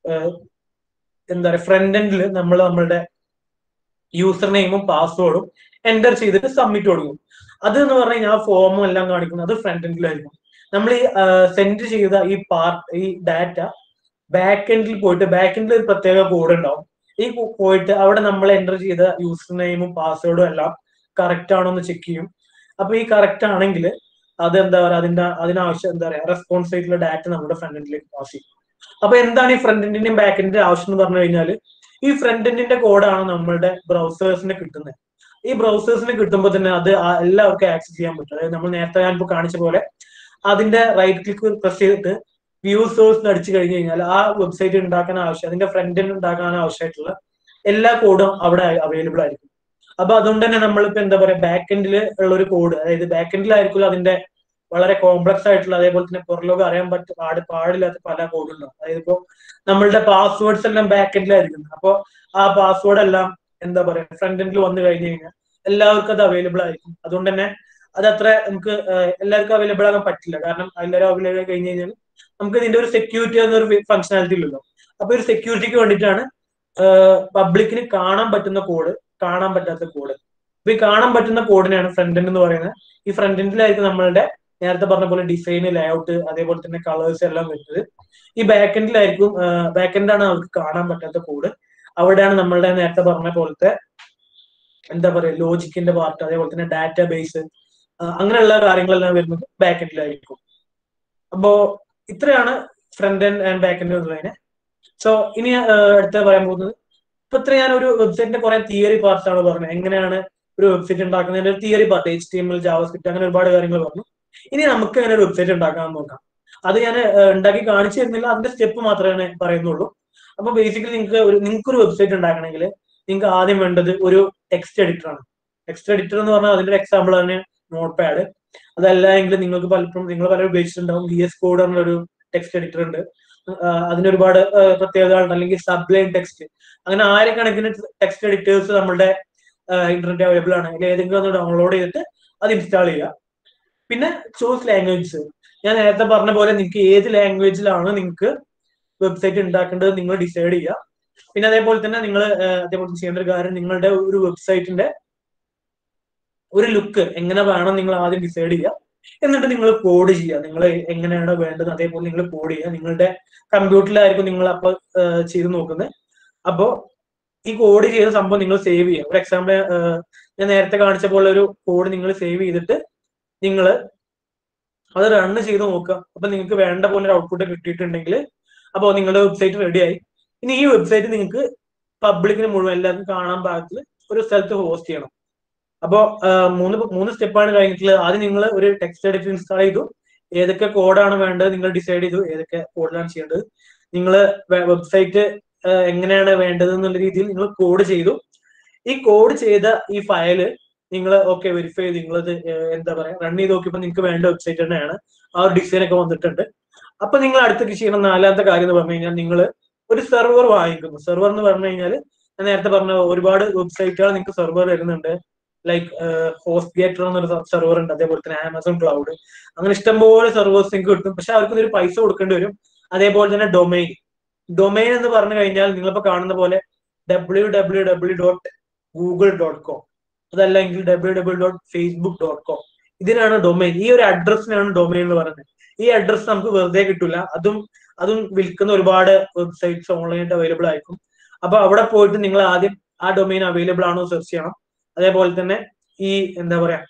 A: എന്താ പറയാ ഫ്രണ്ട് എൻഡിൽ നമ്മൾ നമ്മളുടെ യൂസർ നെയിമും പാസ്വേഡും എൻ്റർ ചെയ്തിട്ട് സബ്മിറ്റ് കൊടുക്കും അത് എന്ന് പറഞ്ഞു കഴിഞ്ഞാൽ ആ ഫോമും എല്ലാം കാണിക്കുന്നത് അത് ഫ്രണ്ട് എൻഡിലായിരിക്കും നമ്മൾ ഈ സെൻഡ് ചെയ്ത ഈ പാർട്ട് ഈ ഡാറ്റ ബാക്ക് എൻഡിൽ പോയിട്ട് ബാക്ക് എൻഡിൽ ഒരു പ്രത്യേക കോഡ് ഉണ്ടാവും ഈ പോയിട്ട് അവിടെ നമ്മൾ എൻ്റർ ചെയ്ത യൂസർ നെയിമും പാസ്വേഡും എല്ലാം കറക്റ്റ് ആണോ എന്ന് ചെക്ക് ചെയ്യും അപ്പൊ ഈ കറക്റ്റ് ആണെങ്കിൽ അത് എന്താ പറയുക അതിന്റെ അതിനാവശ്യം എന്താ പറയാ റെസ്പോൺസ് ആയിട്ടുള്ള ഡാറ്റ നമ്മുടെ ഫ്രണ്ട് എൻഡിലേക്ക് പാസ് ചെയ്യും അപ്പൊ എന്താണ് ഈ ഫ്രണ്ട് എൻഡിന്റെയും ബാക്ക് എൻഡിന്റെ ആവശ്യം എന്ന് പറഞ്ഞു കഴിഞ്ഞാൽ ഈ ഫ്രണ്ട് എൻഡിന്റെ കോഡാണ് നമ്മളുടെ ബ്രൗസേഴ്സിന് കിട്ടുന്നത് ഈ ബ്രൗസേഴ്സിന് കിട്ടുമ്പോൾ തന്നെ അത് എല്ലാവർക്കും ആക്സസ് ചെയ്യാൻ പറ്റും അതായത് നമ്മൾ നേരത്തെ ഞാനിപ്പോൾ കാണിച്ച പോലെ അതിന്റെ റൈറ്റ് ക്ലിക്ക് പ്രസ് ചെയ്തിട്ട് വ്യൂ സോഴ്സ് അടിച്ചു കഴിഞ്ഞു കഴിഞ്ഞാൽ ആ വെബ്സൈറ്റ് ഉണ്ടാക്കാൻ ആവശ്യം അതിന്റെ ഫ്രണ്ട് എൻഡ് ഉണ്ടാക്കാൻ ആവശ്യമായിട്ടുള്ള എല്ലാ കോഡും അവിടെ അവൈലബിൾ ആയിരിക്കും അപ്പൊ അതുകൊണ്ട് തന്നെ നമ്മളിപ്പോ എന്താ പറയാ ബാക്ക് എൻഡിൽ ഉള്ള ഒരു കോഡ് അതായത് ബാക്ക് എൻഡിലായിരിക്കും അതിന്റെ വളരെ കോംപ്ലക്സ് ആയിട്ടുള്ള അതേപോലെ തന്നെ പുറലോകം അറിയാൻ പറ്റ പാട് പാടില്ലാത്ത പല കോഡുണ്ടാവും അതായത് ഇപ്പോ നമ്മളുടെ പാസ്വേഡ്സ് എല്ലാം ബാക്ക് എൻഡിലായിരിക്കും അപ്പൊ ആ പാസ്വേഡ് എല്ലാം എന്താ പറയാ ഫ്രണ്ട് എൻഡിൽ വന്നു കഴിഞ്ഞു കഴിഞ്ഞാൽ എല്ലാവർക്കും അത് അവൈലബിൾ ആയിരിക്കും അതുകൊണ്ട് തന്നെ അത് അത്ര നമുക്ക് എല്ലാവർക്കും അവൈലബിൾ ആകാൻ പറ്റില്ല കാരണം എല്ലാവരും അവൈലബിൾ ആയി കഴിഞ്ഞ് കഴിഞ്ഞാൽ നമുക്ക് ഇതിന്റെ ഒരു സെക്യൂരിറ്റി എന്നൊരു ഫംഗ്ഷനാലിറ്റി ഇല്ലല്ലോ അപ്പൊ ഒരു സെക്യൂരിറ്റിക്ക് വേണ്ടിയിട്ടാണ് പബ്ലിക്കിന് കാണാൻ പറ്റുന്ന കോഡ് കാണാൻ പറ്റാത്ത കോഡ് അപ്പൊ ഈ കാണാൻ പറ്റുന്ന കോഡിനാണ് ഫ്രണ്ട് എൻഡ് എന്ന് പറയുന്നത് ഈ ഫ്രണ്ട് എൻഡിലായിരിക്കും നമ്മളുടെ നേരത്തെ പറഞ്ഞ പോലെ ഡിസൈൻ ലേഔട്ട് അതേപോലെ തന്നെ കളേഴ്സ് എല്ലാം വരുന്നത് ഈ ബാക്ക് എൻഡിലായിരിക്കും ബാക്ക് എൻഡാണ് അവർക്ക് കാണാൻ പറ്റാത്ത കോഡ് അവിടെയാണ് നമ്മളുടെ നേരത്തെ പറഞ്ഞ പോലത്തെ എന്താ പറയുക ലോജിക്കിന്റെ പാർട്ട് അതേപോലെ തന്നെ ഡാറ്റാ ബേസ് അങ്ങനെയുള്ള കാര്യങ്ങളെല്ലാം വരുന്നത് ബാക്ക് എൻഡിലായിരിക്കും അപ്പോ ഇത്രയാണ് front end and back end എന്നുള്ളതിനെ സോ ഇനി അടുത്ത പറയാൻ പോകുന്നത് ഇപ്പൊ ഇത്ര ഞാൻ ഒരു വെബ്സൈറ്റിന്റെ കുറെ തിയറി പാർട്സ് ആണ് പറഞ്ഞത് എങ്ങനെയാണ് ഒരു വെബ്സൈറ്റ് ഉണ്ടാക്കുന്നതിന്റെ ഒരു theory part H T M L JavaScript അങ്ങനെ ഒരുപാട് കാര്യങ്ങൾ പറഞ്ഞു ഇനി നമുക്ക് എങ്ങനെ ഒരു വെബ്സൈറ്റ് ഉണ്ടാക്കാൻ നോക്കാം അത് ഞാൻ ഉണ്ടാക്കി കാണിച്ചു തരുന്നില്ല അതിന്റെ സ്റ്റെപ്പ് മാത്രമേ പറയുന്നുള്ളൂ അപ്പൊ ബേസിക്കലി നിങ്ങൾക്ക് ഒരു നിങ്ങൾക്ക് ഒരു വെബ്സൈറ്റ് ഉണ്ടാക്കണമെങ്കിൽ നിങ്ങൾക്ക് ആദ്യം വേണ്ടത് ഒരു ടെക്സ്റ്റ് എഡിറ്റർ ആണ് ടെക്സ്റ്റ് എഡിറ്റർ എന്ന് പറഞ്ഞാൽ അതിന്റെ എക്സാമ്പിൾ ആണ് നോട്ട് പാഡ് അതല്ല എങ്കിൽ നിങ്ങൾക്ക് പലപ്പോഴും നിങ്ങൾ പലരും ഉപയോഗിച്ചിട്ടുണ്ടാവും വി എസ് കോഡ് എന്നൊരു ടെക്സ്റ്റ് എഡിറ്റർ ഉണ്ട് അതിന് ഒരുപാട് പ്രത്യേകതകളുണ്ട് അല്ലെങ്കിൽ സബ്ലൈൻ ടെക്സ്റ്റ് അങ്ങനെ ആയിരക്കണക്കിന് ടെക്സ്റ്റ് എഡിറ്റേഴ്സ് നമ്മുടെ ഇന്റർനെറ്റ് അവൈലബിൾ ആണ് അതിൽ ഏതെങ്കിലും ഒന്ന് ഡൗൺലോഡ് ചെയ്തിട്ട് അത് ഇൻസ്റ്റാൾ ചെയ്യുക പിന്നെ ചൂസ് ലാംഗ്വേജസ് ഞാൻ നേരത്തെ പറഞ്ഞ പോലെ നിങ്ങൾക്ക് ഏത് ലാംഗ്വേജിലാണ് നിങ്ങൾക്ക് വെബ്സൈറ്റ് ഉണ്ടാക്കേണ്ടത് നിങ്ങൾ ഡിസൈഡ് ചെയ്യുക പിന്നെ അതേപോലെ തന്നെ നിങ്ങൾ അതേപോലെ ചെയ്യേണ്ട ഒരു കാര്യം നിങ്ങളുടെ ഒരു വെബ്സൈറ്റിന്റെ ഒരു ലുക്ക് എങ്ങനെ വേണം നിങ്ങൾ ആദ്യം ഡിസൈഡ് ചെയ്യുക എന്നിട്ട് നിങ്ങൾ കോഡ് ചെയ്യുക നിങ്ങൾ എങ്ങനെയാണ് വേണ്ടത് അതേപോലെ നിങ്ങൾ കോഡ് ചെയ്യുക നിങ്ങളുടെ കമ്പ്യൂട്ടറിലായിരിക്കും നിങ്ങൾ അപ്പോൾ ചെയ്ത് നോക്കുന്നത് അപ്പോ ഈ കോഡ് ചെയ്ത സംഭവം നിങ്ങൾ സേവ് ചെയ്യുക ഒരു എക്സാമ്പിൾ ഞാൻ നേരത്തെ കാണിച്ച പോലെ ഒരു കോഡ് നിങ്ങൾ സേവ് ചെയ്തിട്ട് നിങ്ങൾ അത് റണ്ണ് ചെയ്ത് നോക്കുക അപ്പൊ നിങ്ങൾക്ക് വേണ്ട പോലെ ഒരു ഔട്ട്പുട്ട് കിട്ടിയിട്ടുണ്ടെങ്കിൽ അപ്പോൾ നിങ്ങളുടെ വെബ്സൈറ്റ് റെഡിയായി ഇനി ഈ വെബ്സൈറ്റ് നിങ്ങൾക്ക് പബ്ലിക്കിന് മുഴുവൻ എല്ലാവർക്കും കാണാൻ പാകത്തിൽ ഒരു സ്ഥലത്ത് ഹോസ്റ്റ് ചെയ്യണം അപ്പോൾ മൂന്ന് മൂന്ന് സ്റ്റെപ്പാണ് കഴിഞ്ഞിട്ടുള്ളത് ആദ്യം നിങ്ങൾ ഒരു ടെക്സ്റ്റ് എഡിറ്റർ ഇൻസ്റ്റാൾ ചെയ്തു ഏതൊക്കെ കോഡാണ് വേണ്ടത് നിങ്ങൾ ഡിസൈഡ് ചെയ്തു ഏതൊക്കെ കോഡിലാണ് ചെയ്യേണ്ടത് നിങ്ങൾ വെബ്സൈറ്റ് എങ്ങനെയാണ് വേണ്ടത് എന്നുള്ള രീതിയിൽ നിങ്ങൾ കോഡ് ചെയ്തു ഈ കോഡ് ചെയ്ത ഈ ഫയല് നിങ്ങൾ ഓക്കെ വെരിഫൈ ചെയ്ത് നിങ്ങളത് എന്താ പറയാ റൺ ചെയ്ത് നോക്കിയപ്പോൾ നിങ്ങൾക്ക് വേണ്ട വെബ്സൈറ്റ് തന്നെയാണ് ആ ഒരു ഡിസൈൻ ഒക്കെ വന്നിട്ടുണ്ട് അപ്പൊ നിങ്ങൾ അടുത്ത ചെയ്യണം നാലാമത്തെ കാര്യം എന്ന് പറഞ്ഞു കഴിഞ്ഞാൽ നിങ്ങൾ ഒരു സെർവർ വാങ്ങിക്കുന്നു സെർവർ എന്ന് പറഞ്ഞു കഴിഞ്ഞാൽ ഞാൻ നേരത്തെ പറഞ്ഞ ഒരുപാട് വെബ്സൈറ്റുകൾ നിങ്ങൾക്ക് സെർവർ വരുന്നുണ്ട് ലൈക്ക് ഹോസ്റ്റ് ഗേറ്റർ എന്നൊരു സെർവർ ഉണ്ട് അതേപോലെ തന്നെ ആമസോൺ ക്ലൗഡ് അങ്ങനെ ഇഷ്ടംപോലെ സെർവേഴ്സ് നിങ്ങൾക്ക് കിട്ടും പക്ഷെ അവർക്ക് ഒരു പൈസ കൊടുക്കേണ്ടി വരും അതേപോലെ തന്നെ ഡൊമൈൻ ഡൊമൈൻ എന്ന് പറഞ്ഞു കഴിഞ്ഞാൽ നിങ്ങളിപ്പോ കാണുന്ന പോലെ W W W dot Google dot com അതല്ലെങ്കിൽ W W dot Facebook dot com ഇതിനാണ് ഡൊമൈൻ ഈ ഒരു അഡ്രസ്സിനാണ് ഡൊമൈൻ എന്ന് പറയുന്നത് ഈ അഡ്രസ് നമുക്ക് വെറുതെ കിട്ടില്ല അതും അതും വിൽക്കുന്ന ഒരുപാട് വെബ്സൈറ്റ്സ് ഓൺലൈനായിട്ട് അവൈലബിൾ ആയിരിക്കും അപ്പൊ അവിടെ പോയിട്ട് നിങ്ങൾ ആദ്യം ആ ഡൊമൈൻ അവൈലബിൾ ആണോ സെർച്ച് ചെയ്യണം അതേപോലെ തന്നെ ഈ എന്താ പറയാ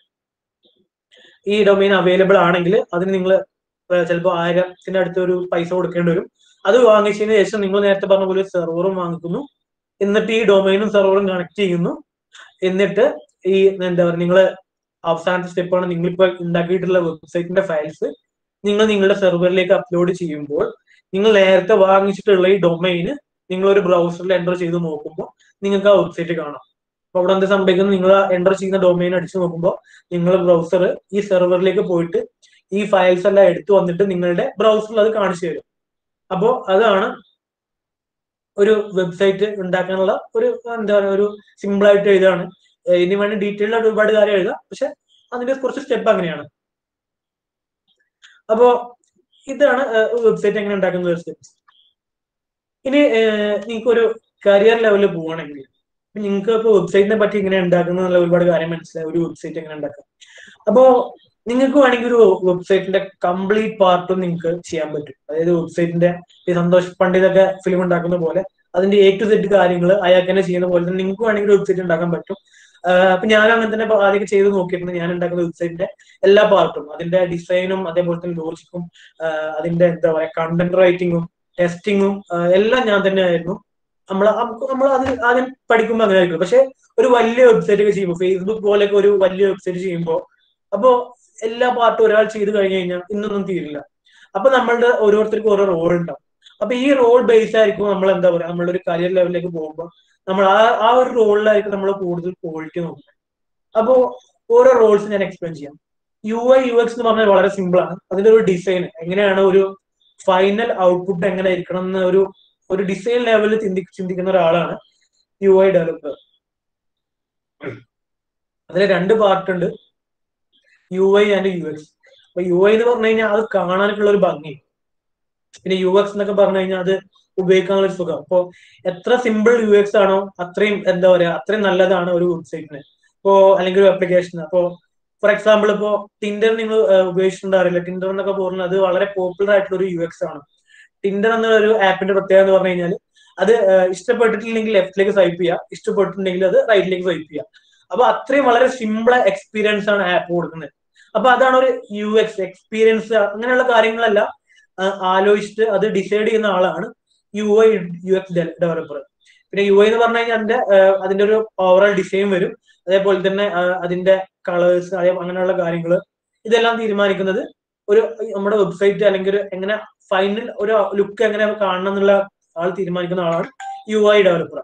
A: ഈ ഡൊമൈൻ അവൈലബിൾ ആണെങ്കിൽ അതിന് നിങ്ങൾ ചിലപ്പോൾ ആയിരത്തിന്റെ അടുത്ത് ഒരു പൈസ കൊടുക്കേണ്ടി വരും അത് വാങ്ങിച്ചതിന് ശേഷം നിങ്ങൾ നേരത്തെ പറഞ്ഞ പോലെ സെർവറും വാങ്ങിക്കുന്നു എന്നിട്ട് ഈ ഡൊമൈനും സെർവറും കണക്ട് ചെയ്യുന്നു എന്നിട്ട് ഈ എന്താ പറയുക നിങ്ങൾ അവസാനത്തെ സ്റ്റെപ്പാണ് നിങ്ങളിപ്പോ ഉണ്ടാക്കിയിട്ടുള്ള വെബ്സൈറ്റിന്റെ ഫയൽസ് നിങ്ങൾ നിങ്ങളുടെ സെർവറിലേക്ക് അപ്ലോഡ് ചെയ്യുമ്പോൾ നിങ്ങൾ നേരത്തെ വാങ്ങിച്ചിട്ടുള്ള ഈ ഡൊമൈന് നിങ്ങൾ ഒരു ബ്രൗസറിൽ എൻ്റർ ചെയ്ത് നോക്കുമ്പോൾ നിങ്ങൾക്ക് ആ വെബ്സൈറ്റ് കാണാം അപ്പൊ അവിടെ എന്ത് സംഭവിക്കുന്നത് നിങ്ങൾ എൻ്റർ ചെയ്യുന്ന ഡൊമൈൻ അടിച്ചു നോക്കുമ്പോൾ നിങ്ങൾ ബ്രൗസർ ഈ സെർവറിലേക്ക് പോയിട്ട് ഈ ഫയൽസ് എല്ലാം എടുത്തു വന്നിട്ട് നിങ്ങളുടെ ബ്രൗസറിൽ അത് കാണിച്ചു തരും അപ്പോൾ അതാണ് ഒരു വെബ്സൈറ്റ് ഉണ്ടാക്കാനുള്ള ഒരു എന്താ പറയുക ഒരു സിമ്പിൾ ആയിട്ട് എഴുതാണ് ഇനി വേണ്ടി ഡീറ്റെയിൽ ആയിട്ട് ഒരുപാട് കാര്യം എഴുതാം പക്ഷെ അതിന്റെ കുറച്ച് സ്റ്റെപ്പ് അങ്ങനെയാണ് അപ്പോ ഇതാണ് വെബ്സൈറ്റ് എങ്ങനെ ഉണ്ടാക്കുന്ന ഒരു സ്റ്റെപ്സ് ഇനി നിങ്ങൾക്ക് ഒരു കരിയർ ലെവലിൽ പോവുകയാണെങ്കിൽ നിങ്ങൾക്ക് ഇപ്പോൾ വെബ്സൈറ്റിനെ പറ്റി ഇങ്ങനെ ഉണ്ടാക്കുന്ന ഒരുപാട് കാര്യം മനസ്സിലായി ഒരു വെബ്സൈറ്റ് എങ്ങനെ ഉണ്ടാക്കാം അപ്പോ നിങ്ങൾക്ക് വേണമെങ്കിൽ ഒരു വെബ്സൈറ്റിന്റെ കംപ്ലീറ്റ് പാർട്ടും നിങ്ങൾക്ക് ചെയ്യാൻ പറ്റും അതായത് വെബ്സൈറ്റിന്റെ ഈ സന്തോഷ് പണ്ഡിതൊക്കെ ഫിലിം ഉണ്ടാക്കുന്ന പോലെ അതിന്റെ എ ടു സെറ്റ് കാര്യങ്ങൾ അയാൾക്ക് തന്നെ ചെയ്യുന്ന പോലെ തന്നെ നിങ്ങൾക്ക് വേണമെങ്കിൽ ഒരു വെബ്സൈറ്റ് ഉണ്ടാക്കാൻ പറ്റും അപ്പൊ ഞാൻ അങ്ങനെ തന്നെ ആദ്യം ചെയ്ത് നോക്കിയിട്ടുണ്ട് ഞാൻ ഉണ്ടാക്കുന്ന വെബ്സൈറ്റിന്റെ എല്ലാ പാർട്ടും അതിന്റെ ഡിസൈനും അതേപോലെ തന്നെ ലോജിക്കും അതിന്റെ എന്താ പറയാ കണ്ടന്റ് റൈറ്റിങ്ങും ടെസ്റ്റിങ്ങും എല്ലാം ഞാൻ തന്നെ ആയിരുന്നു നമ്മൾ നമ്മൾ അത് ആദ്യം പഠിക്കുമ്പോൾ അങ്ങനെ ആയിരിക്കും പക്ഷെ ഒരു വലിയ വെബ്സൈറ്റ് ഒക്കെ ചെയ്യുമ്പോൾ ഫേസ്ബുക്ക് പോലെയൊക്കെ ഒരു വലിയ വെബ്സൈറ്റ് ചെയ്യുമ്പോൾ അപ്പോ എല്ലാ പാർട്ടും ഒരാൾ ചെയ്ത് കഴിഞ്ഞു കഴിഞ്ഞാൽ ഇന്നൊന്നും തീരില്ല അപ്പൊ നമ്മളുടെ ഓരോരുത്തർക്കും ഓരോ റോൾ ഉണ്ടാവും അപ്പൊ ഈ റോൾ ബേസ് ആയിരിക്കും നമ്മൾ എന്താ പറയാ നമ്മളുടെ ഒരു കരിയർ ലെവലിലേക്ക് പോകുമ്പോൾ നമ്മൾ ആ ആ ഒരു റോളിലായിരിക്കും നമ്മൾ കൂടുതൽ ക്വാളിറ്റി നോക്കുന്നത് അപ്പോ ഓരോ റോൾസ് ഞാൻ എക്സ്പ്ലെയിൻ ചെയ്യാം യു ഐ യു എക്സ് എന്ന് പറഞ്ഞാൽ വളരെ സിമ്പിൾ ആണ് അതിന്റെ ഒരു ഡിസൈൻ എങ്ങനെയാണ് ഒരു ഫൈനൽ ഔട്ട്പുട്ട് എങ്ങനെ ഇരിക്കണം എന്ന ഒരു ഒരു ഡിസൈൻ ലെവലിൽ ചിന്തി ചിന്തിക്കുന്ന ഒരാളാണ് യു ഐ ഡെവലപ്പർ അതിൽ രണ്ട് പാർട്ട് ഉണ്ട് U I and U X അപ്പൊ യു ഐ എന്ന് പറഞ്ഞു കഴിഞ്ഞാൽ അത് കാണാനൊക്കെയുള്ള ഒരു ഭംഗി പിന്നെ യു എക്സ് എന്നൊക്കെ പറഞ്ഞു കഴിഞ്ഞാൽ അത് ഉപയോഗിക്കാനുള്ള ഒരു സുഖം അപ്പോ എത്ര സിമ്പിൾ യു എക്സ് ആണോ അത്രയും എന്താ പറയാ അത്രയും നല്ലതാണ് ഒരു വെബ്സൈറ്റിന് ഇപ്പോ അല്ലെങ്കിൽ ഒരു ആപ്ലിക്കേഷൻ അപ്പോ ഫോർ എക്സാമ്പിൾ ഇപ്പോ ടിൻഡർ നിങ്ങൾ ഉപയോഗിച്ചിട്ടുണ്ടാവില്ല ടിൻഡർ എന്നൊക്കെ പറഞ്ഞാൽ അത് വളരെ പോപ്പുലർ ആയിട്ടുള്ള ഒരു യു എക്സ് ആണ് ടിൻഡർ എന്ന ഒരു ആപ്പിന്റെ പ്രത്യേകത എന്ന് പറഞ്ഞു കഴിഞ്ഞാൽ അത് ഇഷ്ടപ്പെട്ടിട്ടില്ലെങ്കിൽ ലെഫ്റ്റിലേക്ക് സ്വൈപ്പ് ചെയ്യുക ഇഷ്ടപ്പെട്ടിട്ടുണ്ടെങ്കിൽ അത് റൈറ്റിലേക്ക് സ്വൈപ്പ് ചെയ്യുക അപ്പൊ അത്രയും വളരെ സിമ്പിൾ എക്സ്പീരിയൻസ് ആണ് ആപ്പ് കൊടുക്കുന്നത് അപ്പൊ അതാണ് ഒരു യു എക്സ് എക്സ്പീരിയൻസ് അങ്ങനെയുള്ള കാര്യങ്ങളെല്ലാം ആലോചിച്ചിട്ട് അത് ഡിസൈഡ് ചെയ്യുന്ന ആളാണ് U I U X developer പിന്നെ യു ഐ എന്ന് പറഞ്ഞു കഴിഞ്ഞാൽ അതിന്റെ അതിന്റെ ഒരു ഓവറോൾ ഡിസൈൻ വരും അതേപോലെ തന്നെ അതിന്റെ കളേഴ്സ് അതേ അങ്ങനെയുള്ള കാര്യങ്ങൾ ഇതെല്ലാം തീരുമാനിക്കുന്നത് ഒരു നമ്മുടെ വെബ്സൈറ്റ് അല്ലെങ്കിൽ ഒരു എങ്ങനെ ഫൈനൽ ഒരു ലുക്ക് എങ്ങനെ കാണണം എന്നുള്ള ആൾ തീരുമാനിക്കുന്ന ആളാണ് യു ഐ ഡെവലപ്പർ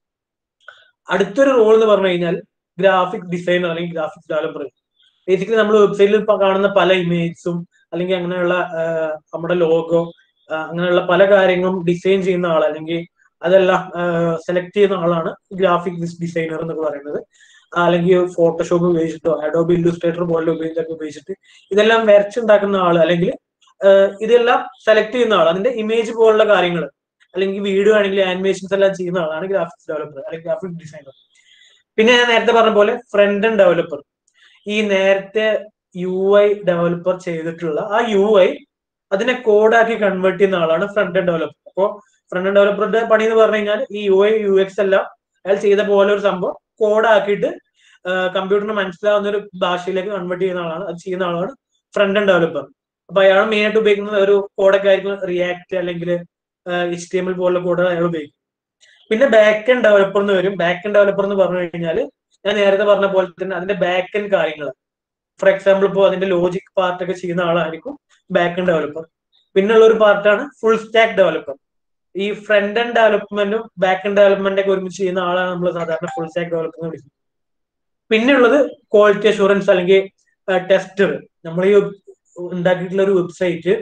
A: അടുത്തൊരു റോൾ എന്ന് പറഞ്ഞു കഴിഞ്ഞാൽ ഗ്രാഫിക് ഡിസൈനർ അല്ലെങ്കിൽ ഗ്രാഫിക്സ് ഡെവലപ്പർ ബേസിക്കലി നമ്മൾ വെബ്സൈറ്റിൽ ഇപ്പൊ കാണുന്ന പല ഇമേജസും അല്ലെങ്കിൽ അങ്ങനെയുള്ള നമ്മുടെ ലോഗോ അങ്ങനെയുള്ള പല കാര്യങ്ങളും ഡിസൈൻ ചെയ്യുന്ന ആൾ അല്ലെങ്കിൽ അതെല്ലാം സെലക്ട് ചെയ്യുന്ന ആളാണ് ഗ്രാഫിക് ഡിസൈനർ എന്നൊക്കെ പറയുന്നത് അല്ലെങ്കിൽ ഫോട്ടോഷോപ്പ് ഉപയോഗിച്ചിട്ടോ അഡോബ് ഇല്ലുസ്ട്രേറ്റർ പോലുള്ള ഉപയോഗിച്ചൊക്കെ ഉപയോഗിച്ചിട്ട് ഇതെല്ലാം വരച്ചുണ്ടാക്കുന്ന ആൾ അല്ലെങ്കിൽ ഇതെല്ലാം സെലക്ട് ചെയ്യുന്ന ആൾ അതിന്റെ ഇമേജ് പോലുള്ള കാര്യങ്ങൾ അല്ലെങ്കിൽ വീഡിയോ ആണെങ്കിൽ ആനിമേഷൻസ് എല്ലാം ചെയ്യുന്ന ആളാണ് ഗ്രാഫിക്സ് ഡെവലപ്പർ അല്ലെങ്കിൽ ഗ്രാഫിക് ഡിസൈനർ പിന്നെ ഞാൻ നേരത്തെ പറഞ്ഞ പോലെ ഫ്രണ്ട് ആൻഡ് ഡെവലപ്പർ ഈ നേരത്തെ യു ഐ ഡെവലപ്പർ ചെയ്തിട്ടുള്ള ആ യു ഐ അതിനെ കോഡാക്കി കൺവേർട്ട് ചെയ്യുന്ന ആളാണ് ഫ്രണ്ട് ആൻഡ് ഡെവലപ്പർ അപ്പോൾ ഫ്രണ്ട് ആൻഡ് ഡെവലപ്പറുടെ പണി എന്ന് പറഞ്ഞു കഴിഞ്ഞാൽ ഈ യു ഐ യു എക്സ് എല്ലാം അയാൾ ചെയ്ത പോലെ ഒരു സംഭവം കോഡാക്കിയിട്ട് കമ്പ്യൂട്ടറിന് മനസ്സിലാവുന്ന ഒരു ഭാഷയിലേക്ക് കൺവേർട്ട് ചെയ്യുന്ന ആളാണ് അത് ചെയ്യുന്ന ആളാണ് ഫ്രണ്ട് ആൻഡ് ഡെവലപ്പർ അപ്പൊ അയാൾ മെയിൻ ആയിട്ട് ഉപയോഗിക്കുന്ന ഒരു കോഡൊക്കെ ആയിരിക്കും റിയാക്ട് അല്ലെങ്കിൽ എച്ച് ടി എം എൽ പോലുള്ള കോഡ് അയാൾ ഉപയോഗിക്കും പിന്നെ ബാക്ക് എൻഡ് ഡെവലപ്പർ എന്ന് വരും ബാക്ക് എൻഡ് ഡെവലപ്പർ എന്ന് പറഞ്ഞു കഴിഞ്ഞാൽ ഞാൻ നേരത്തെ പറഞ്ഞ പോലെ തന്നെ അതിന്റെ ബാക്ക് എൻഡ് കാര്യങ്ങൾ ഫോർ എക്സാമ്പിൾ ഇപ്പോൾ അതിന്റെ ലോജിക് പാർട്ട് ഒക്കെ ചെയ്യുന്ന ആളായിരിക്കും ബാക്ക് എൻഡ് ഡെവലപ്പർ പിന്നുള്ള ഒരു പാർട്ടാണ് ഫുൾ സ്റ്റാക്ക് ഡെവലപ്പർ ഈ ഫ്രണ്ട് എൻഡ് ഡെവലപ്മെന്റും ബാക്ക് എൻഡ് ഡെവലപ്മെന്റ് ഒക്കെ ഒരുമിച്ച് ചെയ്യുന്ന ആളാണ് നമ്മൾ സാധാരണ ഫുൾ സ്റ്റാക്ക് ഡെവലപ്പർ എന്ന് വിളിക്കുന്നത് പിന്നെയുള്ളത് ക്വാളിറ്റി അഷുറൻസ് അല്ലെങ്കിൽ ടെസ്റ്റർ നമ്മൾ ഈ ഉണ്ടാക്കിയിട്ടുള്ള ഒരു വെബ്സൈറ്റ്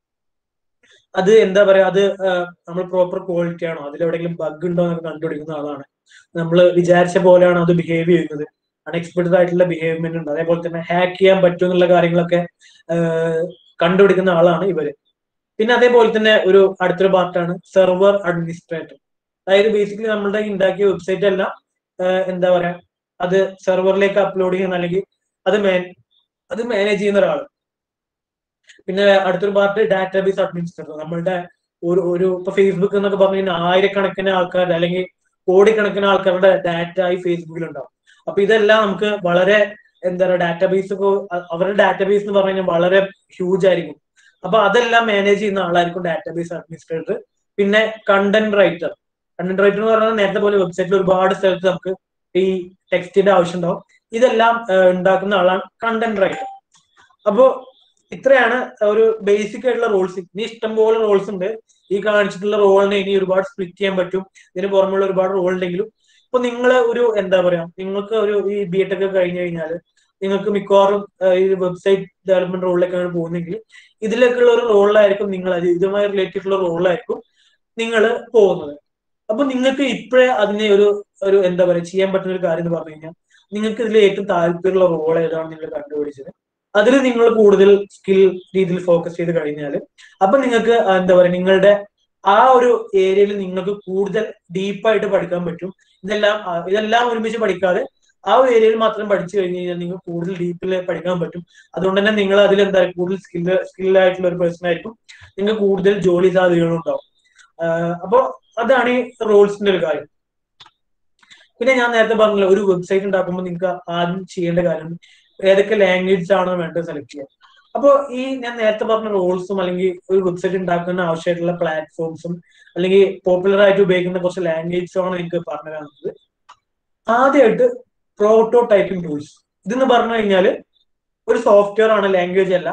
A: അത് എന്താ പറയാ അത് നമ്മൾ പ്രോപ്പർ ക്വാളിറ്റി ആണോ അതിൽ എവിടെയെങ്കിലും ബഗ് ഉണ്ടോ എന്നൊക്കെ കണ്ടുപിടിക്കുന്ന ആളാണ് നമ്മൾ വിചാരിച്ച പോലെയാണോ അത് ബിഹേവ് ചെയ്യുന്നത് അൺഎക്സ്പെക്ടഡ് ആയിട്ടുള്ള ബിഹേവിയർമെന്റ് ഉണ്ട് അതേപോലെ തന്നെ ഹാക്ക് ചെയ്യാൻ പറ്റും എന്നുള്ള കാര്യങ്ങളൊക്കെ കണ്ടുപിടിക്കുന്ന ആളാണ് ഇവര് പിന്നെ അതേപോലെ തന്നെ ഒരു അടുത്തൊരു പാർട്ടാണ് സെർവർ അഡ്മിനിസ്ട്രേറ്റർ അതായത് ബേസിക്കലി നമ്മളുടെ ഉണ്ടാക്കിയ വെബ്സൈറ്റ് എല്ലാം എന്താ പറയാ അത് സെർവറിലേക്ക് അപ്ലോഡ് ചെയ്യുന്ന അല്ലെങ്കിൽ അത് മാൻ അത് മാനേജ് ചെയ്യുന്ന ഒരാൾ പിന്നെ അടുത്തൊരു പാർട്ട് ഡാറ്റാബേസ് അഡ്മിനിസ്ട്രേറ്റർ നമ്മളുടെ ഒരു ഒരു ഇപ്പൊ ഫേസ്ബുക്ക് എന്നൊക്കെ പറഞ്ഞു കഴിഞ്ഞാൽ ആയിരക്കണക്കിന് ആൾക്കാർ അല്ലെങ്കിൽ കോടിക്കണക്കിന് ആൾക്കാരുടെ ഡാറ്റ ഈ ഫേസ്ബുക്കിൽ ഉണ്ടാവും അപ്പൊ ഇതെല്ലാം നമുക്ക് വളരെ എന്താ പറയുക ഡാറ്റാബേസ് ഒക്കെ അവരുടെ ഡാറ്റാബേസ് എന്ന് പറഞ്ഞു കഴിഞ്ഞാൽ വളരെ ഹ്യൂജ് ആയിരിക്കും അപ്പൊ അതെല്ലാം മാനേജ് ചെയ്യുന്ന ആളായിരിക്കും ഡാറ്റാബേസ് അഡ്മിനിസ്ട്രേറ്റർ പിന്നെ കണ്ടന്റ് റൈറ്റർ കണ്ടന്റ് റൈറ്റർ എന്ന് പറഞ്ഞാൽ നേരത്തെ പോലെ വെബ്സൈറ്റിൽ ഒരുപാട് സ്ഥലത്ത് നമുക്ക് ഈ ടെക്സ്റ്റിന്റെ ആവശ്യം ഉണ്ടാവും ഇതെല്ലാം ഉണ്ടാക്കുന്ന ആളാണ് കണ്ടന്റ് റൈറ്റർ അപ്പോ ഇത്രയാണ് ഒരു ബേസിക് ആയിട്ടുള്ള റോൾസ് ഇനി ഇഷ്ടംപോലെ റോൾസ് ഉണ്ട് ഈ കാണിച്ചിട്ടുള്ള റോളിനെ ഇനി ഒരുപാട് സ്പ്ലിറ്റ് ചെയ്യാൻ പറ്റും ഇതിന് പുറമെയുള്ള ഒരുപാട് റോൾ ഉണ്ടെങ്കിലും ഇപ്പൊ നിങ്ങൾ ഒരു എന്താ പറയാ നിങ്ങൾക്ക് ഒരു ഈ ബി എഡ് ഒക്കെ കഴിഞ്ഞു കഴിഞ്ഞാൽ നിങ്ങൾക്ക് മിക്കവാറും ഈ വെബ്സൈറ്റ് ഡെവലപ്മെന്റ് റോളിലേക്കാണ് പോകുന്നതെങ്കിൽ ഇതിലേക്കുള്ള ഒരു റോളിലായിരിക്കും നിങ്ങൾ അത് ഇതുമായി റിലേറ്റഡ് ഉള്ള റോളിലായിരിക്കും നിങ്ങൾ പോകുന്നത് അപ്പൊ നിങ്ങൾക്ക് ഇപ്പോഴേ അതിനെ ഒരു ഒരു എന്താ പറയാ ചെയ്യാൻ പറ്റുന്ന ഒരു കാര്യം എന്ന് പറഞ്ഞു കഴിഞ്ഞാൽ നിങ്ങൾക്ക് ഇതിൽ ഏറ്റവും താല്പര്യമുള്ള റോൾ ഏതാണ് നിങ്ങൾ കണ്ടുപിടിച്ചത് അതിൽ നിങ്ങൾ കൂടുതൽ സ്കിൽ രീതിയിൽ ഫോക്കസ് ചെയ്ത് കഴിഞ്ഞാൽ അപ്പൊ നിങ്ങൾക്ക് എന്താ പറയുക നിങ്ങളുടെ ആ ഒരു ഏരിയയിൽ നിങ്ങൾക്ക് കൂടുതൽ ഡീപ്പായിട്ട് പഠിക്കാൻ പറ്റും ഇതെല്ലാം ഇതെല്ലാം ഒരുമിച്ച് പഠിക്കാതെ ആ ഒരു ഏരിയയിൽ മാത്രം പഠിച്ചു കഴിഞ്ഞ് കഴിഞ്ഞാൽ നിങ്ങൾക്ക് കൂടുതൽ ഡീപ്പിൽ പഠിക്കാൻ പറ്റും അതുകൊണ്ട് തന്നെ നിങ്ങൾ അതിൽ എന്താ കൂടുതൽ സ്കില്ല് സ്കില്ലായിട്ടുള്ള ഒരു പേഴ്സൺ ആയിരിക്കും നിങ്ങൾക്ക് കൂടുതൽ ജോലി സാധ്യതകളും ഉണ്ടാവും അപ്പോൾ അതാണ് ഈ റോൾസിന്റെ ഒരു കാര്യം പിന്നെ ഞാൻ നേരത്തെ പറഞ്ഞില്ല ഒരു വെബ്സൈറ്റ് ഉണ്ടാക്കുമ്പോൾ നിങ്ങൾക്ക് ആദ്യം ചെയ്യേണ്ട കാര്യം ഏതൊക്കെ ലാംഗ്വേജ് ആണോ വേണ്ടത് സെലക്ട് ചെയ്യാം അപ്പോൾ ഈ ഞാൻ നേരത്തെ പറഞ്ഞ റോൾസും അല്ലെങ്കിൽ ഒരു വെബ്സൈറ്റ് ഉണ്ടാക്കുന്ന ആവശ്യമായിട്ടുള്ള പ്ലാറ്റ്ഫോംസും അല്ലെങ്കിൽ പോപ്പുലർ ആയിട്ട് ഉപയോഗിക്കുന്ന കുറച്ച് ലാംഗ്വേജസും ആണ് എനിക്ക് പറഞ്ഞു തരുന്നത് ആദ്യമായിട്ട് പ്രോട്ടോ ടൈപ്പിംഗ് ടൂൾസ് ഇതെന്ന് പറഞ്ഞു കഴിഞ്ഞാൽ ഒരു സോഫ്റ്റ്വെയർ ആണ് ലാംഗ്വേജ് അല്ല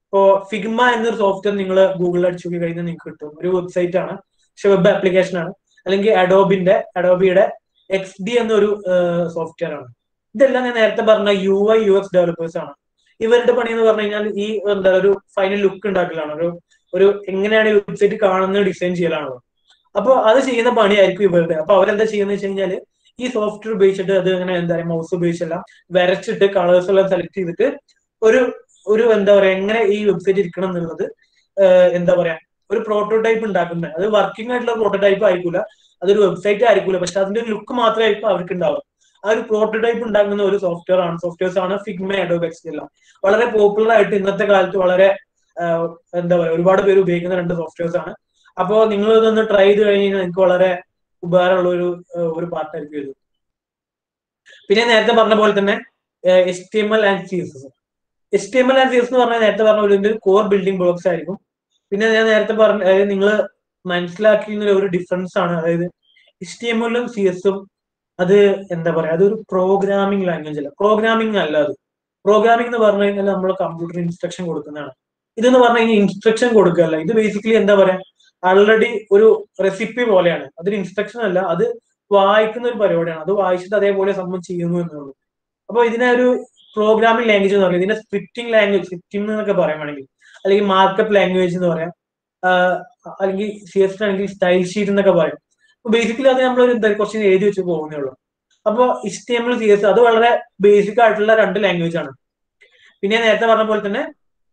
A: ഇപ്പോ ഫിഗ്മ എന്നൊരു സോഫ്റ്റ്വെയർ നിങ്ങൾ ഗൂഗിളിൽ അടിച്ചു നോക്കി കഴിഞ്ഞാൽ നിങ്ങൾക്ക് കിട്ടും ഒരു വെബ്സൈറ്റ് ആണ് പക്ഷെ വെബ് ആപ്ലിക്കേഷൻ ആണ് അല്ലെങ്കിൽ അഡോബിന്റെ അഡോബിയുടെ എക്സ് ഡി എന്നൊരു സോഫ്റ്റ്വെയർ ആണ് ഇതെല്ലാം ഞാൻ നേരത്തെ പറഞ്ഞ U I U X developers ആണ് ഇവരുടെ പണി എന്ന് പറഞ്ഞു കഴിഞ്ഞാൽ ഈ എന്താ ഒരു ഫൈനൽ ലുക്ക് ഉണ്ടാക്കലാണ് ഒരു ഒരു എങ്ങനെയാണ് ഈ വെബ്സൈറ്റ് കാണുന്നത് ഡിസൈൻ ചെയ്യലാണല്ലോ അപ്പൊ അത് ചെയ്യുന്ന പണിയായിരിക്കും ഇവരുടെ അപ്പൊ അവരെന്താ ചെയ്യുന്നത് വെച്ച് കഴിഞ്ഞാല് ഈ സോഫ്റ്റ്വെയർ ഉപയോഗിച്ചിട്ട് അത് അങ്ങനെ എന്താ പറയുക മൗസ് ഉപയോഗിച്ചെല്ലാം വരച്ചിട്ട് കളേഴ്സ് എല്ലാം സെലക്ട് ചെയ്തിട്ട് ഒരു ഒരു എന്താ പറയാ എങ്ങനെ ഈ വെബ്സൈറ്റ് ഇരിക്കണം എന്നുള്ളത് ഏഹ് എന്താ പറയാ ഒരു പ്രോട്ടോടൈപ്പ് ഉണ്ടാക്കുന്നത് അത് വർക്കിംഗ് ആയിട്ടുള്ള പ്രോട്ടോടൈപ്പ് ആയിരിക്കില്ല അതൊരു വെബ്സൈറ്റ് ആയിരിക്കില്ല പക്ഷെ അതിന്റെ ഒരു ലുക്ക് മാത്രമായിരിക്കും അവർക്ക് ഉണ്ടാവുക ആ ഒരു പ്രോട്ടോടൈപ്പ് ഉണ്ടാക്കുന്ന ഒരു സോഫ്റ്റ്വെയർ ആണ് സോഫ്റ്റ്വെയർസ് ആണ് ഫിഗ്മ അഡോബ് എക്സ് എല്ലാം വളരെ പോപ്പുലർ ആയിട്ട് ഇന്നത്തെ കാലത്ത് വളരെ ആഹ് എന്താ പറയാ ഒരുപാട് പേര് ഉപയോഗിക്കുന്ന രണ്ട് സോഫ്റ്റ്വെയർസ് ആണ് അപ്പോ നിങ്ങൾ ഇതൊന്ന് ട്രൈ ചെയ്ത് കഴിഞ്ഞ് കഴിഞ്ഞാൽ നിങ്ങൾക്ക് വളരെ ഉപകാരമുള്ള ഒരു ആഹ് ഒരു പാർട്ടായിരിക്കും ഇത് പിന്നെ നേരത്തെ പറഞ്ഞ പോലെ തന്നെ H T M L and C S S H T M L and C S എന്ന് പറഞ്ഞാൽ നേരത്തെ പറഞ്ഞ പോലെ ഇതിന്റെ കോർ ബിൽഡിംഗ് ബ്ലോക്സ് ആയിരിക്കും പിന്നെ ഞാൻ നേരത്തെ പറഞ്ഞ അതായത് നിങ്ങൾ മനസ്സിലാക്കിയ ഒരു ഡിഫറൻസ് ആണ് അതായത് എച്ച് ടി എം എല്ലും സി എസും അത് എന്താ പറയാ അതൊരു പ്രോഗ്രാമിംഗ് ലാംഗ്വേജ് അല്ല പ്രോഗ്രാമിംഗ് അല്ല അത് പ്രോഗ്രാമിംഗ് എന്ന് പറഞ്ഞു കഴിഞ്ഞാൽ നമ്മൾ കമ്പ്യൂട്ടർ ഇൻസ്ട്രക്ഷൻ കൊടുക്കുന്നതാണ് ഇതെന്ന് പറഞ്ഞു കഴിഞ്ഞാൽ ഇൻസ്ട്രക്ഷൻ കൊടുക്കുകയല്ല ഇത് ബേസിക്കലി എന്താ പറയാ ആൾറെഡി ഒരു റെസിപ്പി പോലെയാണ് അതൊരു ഇൻസ്ട്രക്ഷൻ അല്ല അത് വായിക്കുന്ന ഒരു പരിപാടിയാണ് അത് വായിച്ചിട്ട് അതേപോലെ സംഭവം ചെയ്യുന്നു എന്നുള്ളൂ അപ്പൊ ഇതിനെ ഒരു പ്രോഗ്രാമിംഗ് ലാംഗ്വേജ് എന്ന് പറയുന്നത് ഇതിനെ സ്ക്രിപ്റ്റിംഗ് ലാംഗ്വേജ് സ്ക്രിപ്റ്റിംഗ് എന്നൊക്കെ പറയാൻ വേണമെങ്കിൽ അല്ലെങ്കിൽ മാർക്കപ്പ് ലാംഗ്വേജ് എന്ന് പറയാം ആഹ് അല്ലെങ്കിൽ സി എസ് ആണെങ്കിൽ സ്റ്റൈൽ ഷീറ്റ് എന്നൊക്കെ പറയും ബേസിക്കലി അത് നമ്മൾ എന്താ കുറച്ച് എഴുതി വെച്ച് പോകുന്നേ ഉള്ളൂ അപ്പൊ H T M L C S അത് വളരെ ബേസിക് ആയിട്ടുള്ള രണ്ട് ലാംഗ്വേജ് ആണ് പിന്നെ നേരത്തെ പറഞ്ഞ പോലെ തന്നെ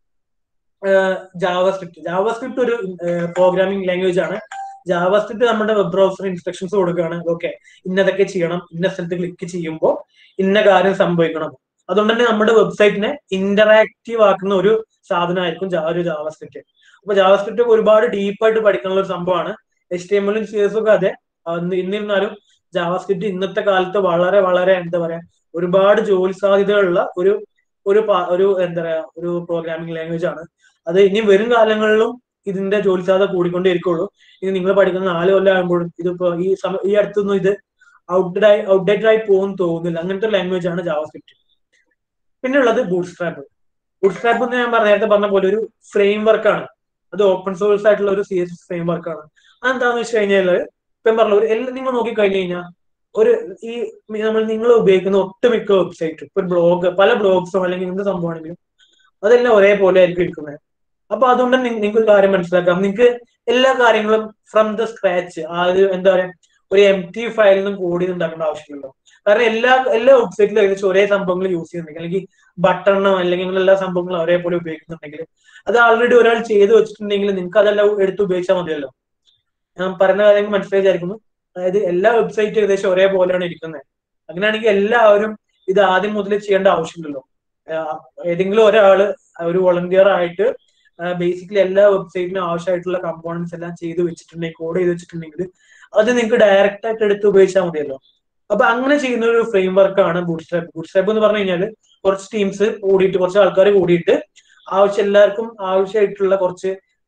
A: ജാവ സ്ക്രിപ്റ്റ് ജാവ സ്ക്രിപ്റ്റ് ഒരു പ്രോഗ്രാമിംഗ് ലാംഗ്വേജ് ആണ് ജാവ സ്ക്രിപ്റ്റ് നമ്മുടെ വെബ് ബ്രൗസർ ഇൻസ്ട്രക്ഷൻസ് കൊടുക്കുകയാണ് ഓക്കെ ഇന്നതൊക്കെ ചെയ്യണം ഇന്ന സ്ഥലത്ത് ക്ലിക്ക് ചെയ്യുമ്പോൾ ഇന്ന കാര്യം സംഭവിക്കണം അതുകൊണ്ട് തന്നെ നമ്മുടെ വെബ്സൈറ്റിനെ ഇന്ററാക്റ്റീവ് ആക്കുന്ന ഒരു സാധനമായിരിക്കും ജാ- ഒരു ജാവ സ്ക്രിപ്റ്റ് അപ്പൊ ജാവ സ്ക്രിപ്റ്റ് ഒരുപാട് ഡീപ്പായിട്ട് പഠിക്കാനുള്ള ഒരു സംഭവമാണ് എച്ച് ടി എം എല്ലും സി എസും ഒക്കെ അതെ അന്ന് എന്നിരുന്നാലും ജാവ സ്ക്രിപ്റ്റ് ഇന്നത്തെ കാലത്ത് വളരെ വളരെ എന്താ പറയാ ഒരുപാട് ജോലി സാധ്യതകളുള്ള ഒരു ഒരു പാ- ഒരു എന്താ പറയാ ഒരു പ്രോഗ്രാമിംഗ് ലാംഗ്വേജ് ആണ് അത് ഇനി വരും കാലങ്ങളിലും ഇതിന്റെ ജോലി സാധ്യത കൂടിക്കൊണ്ടേയിരിക്കുള്ളൂ ഇനി നിങ്ങൾ പഠിക്കുന്ന നാല് കൊല്ലം ആകുമ്പോഴും ഇതിപ്പോ ഈ സമ ഈ അടുത്തൊന്നും ഇത് ഔട്ട്ഡേറ്റ് ആയി ഔട്ട്ഡേറ്റഡ് ആയി പോകുന്നു തോന്നുന്നില്ല അങ്ങനത്തെ ലാംഗ്വേജ് ആണ് ജാവ സ്ക്രിപ്റ്റ് പിന്നെ ഉള്ളത് ബൂട്ട് സ്ട്രാപ്പ് ബൂട്ട് സ്ട്രാപ്പ് എന്ന് ഞാൻ പറഞ്ഞ നേരത്തെ പറഞ്ഞ പോലെ ഒരു ഫ്രെയിം വർക്കാണ് അത് ഓപ്പൺ സോഴ്സ് ആയിട്ടുള്ള ഒരു സി എസ് ഫ്രെയിം വർക്കാണ് അതെന്താന്ന് വെച്ച് കഴിഞ്ഞാല് ഇപ്പം പറഞ്ഞ ഒരു എല്ലാം നിങ്ങൾ നോക്കി കഴിഞ്ഞു കഴിഞ്ഞാൽ ഒരു ഈ നമ്മൾ നിങ്ങൾ ഉപയോഗിക്കുന്ന ഒട്ടുമിക്ക വെബ്സൈറ്റ് ഇപ്പൊ ബ്ലോഗ് പല ബ്ലോഗ്സോ അല്ലെങ്കിൽ എന്ത് സംഭവമാണെങ്കിലും അതെല്ലാം ഒരേപോലെ ആയിരിക്കും ഇരിക്കുന്നത് അപ്പൊ അതുകൊണ്ട് നിങ്ങൾക്ക് ഒരു കാര്യം മനസ്സിലാക്കാം നിങ്ങൾക്ക് എല്ലാ കാര്യങ്ങളും ഫ്രം ദ സ്ക്രാച്ച് ആ ഒരു എന്താ പറയാ ഒരു എം ടി ഫയലിൽ നിന്നും കോഡ് ചെയ്ത് ഉണ്ടാക്കേണ്ട ആവശ്യമില്ലല്ലോ കാരണം എല്ലാ എല്ലാ വെബ്സൈറ്റിലും ഏകദേശം ഒരേ സംഭവങ്ങൾ യൂസ് ചെയ്യുന്നുണ്ടെങ്കിൽ അല്ലെങ്കിൽ ബട്ടണോ അല്ലെങ്കിൽ ഇങ്ങനെ എല്ലാ സംഭവങ്ങളും ഒരേപോലെ ഉപയോഗിക്കുന്നുണ്ടെങ്കിൽ അത് ആൾറെഡി ഒരാൾ ചെയ്ത് വെച്ചിട്ടുണ്ടെങ്കിൽ നിങ്ങൾക്ക് അതെല്ലാം എടുത്ത് ഉപയോഗിച്ചാൽ മതിയല്ലോ ഞാൻ പറയുന്ന കാര്യം മനസ്സിലായി വിചാരിക്കുന്നു അതായത് എല്ലാ വെബ്സൈറ്റും ഏകദേശം ഒരേപോലെയാണ് ഇരിക്കുന്നത് അങ്ങനെയാണെങ്കിൽ എല്ലാവരും ഇത് ആദ്യം മുതൽ ചെയ്യേണ്ട ആവശ്യമില്ലല്ലോ ആഹ് ഏതെങ്കിലും ഒരാള് ഒരു വോളണ്ടിയർ ആയിട്ട് ബേസിക്കലി എല്ലാ വെബ്സൈറ്റിനും ആവശ്യമായിട്ടുള്ള കമ്പോണൻസ് എല്ലാം ചെയ്ത് വെച്ചിട്ടുണ്ടെങ്കിൽ കോഡ് ചെയ്ത് വെച്ചിട്ടുണ്ടെങ്കിൽ അത് നിങ്ങൾക്ക് ഡയറക്റ്റ് ആയിട്ട് എടുത്ത് ഉപയോഗിച്ചാൽ മതിയല്ലോ അപ്പൊ അങ്ങനെ ചെയ്യുന്ന ഒരു ഫ്രെയിം വർക്കാണ് ബൂട്ട്സ്ട്രാപ്പ് ബൂട്ട്സ്ട്രാപ്പ് എന്ന് പറഞ്ഞു കഴിഞ്ഞാൽ കുറച്ച് ടീംസ് കൂടിയിട്ട് കുറച്ച് ആൾക്കാർ കൂടിയിട്ട് ആവശ്യം എല്ലാവർക്കും ആവശ്യമായിട്ടുള്ള കുറച്ച്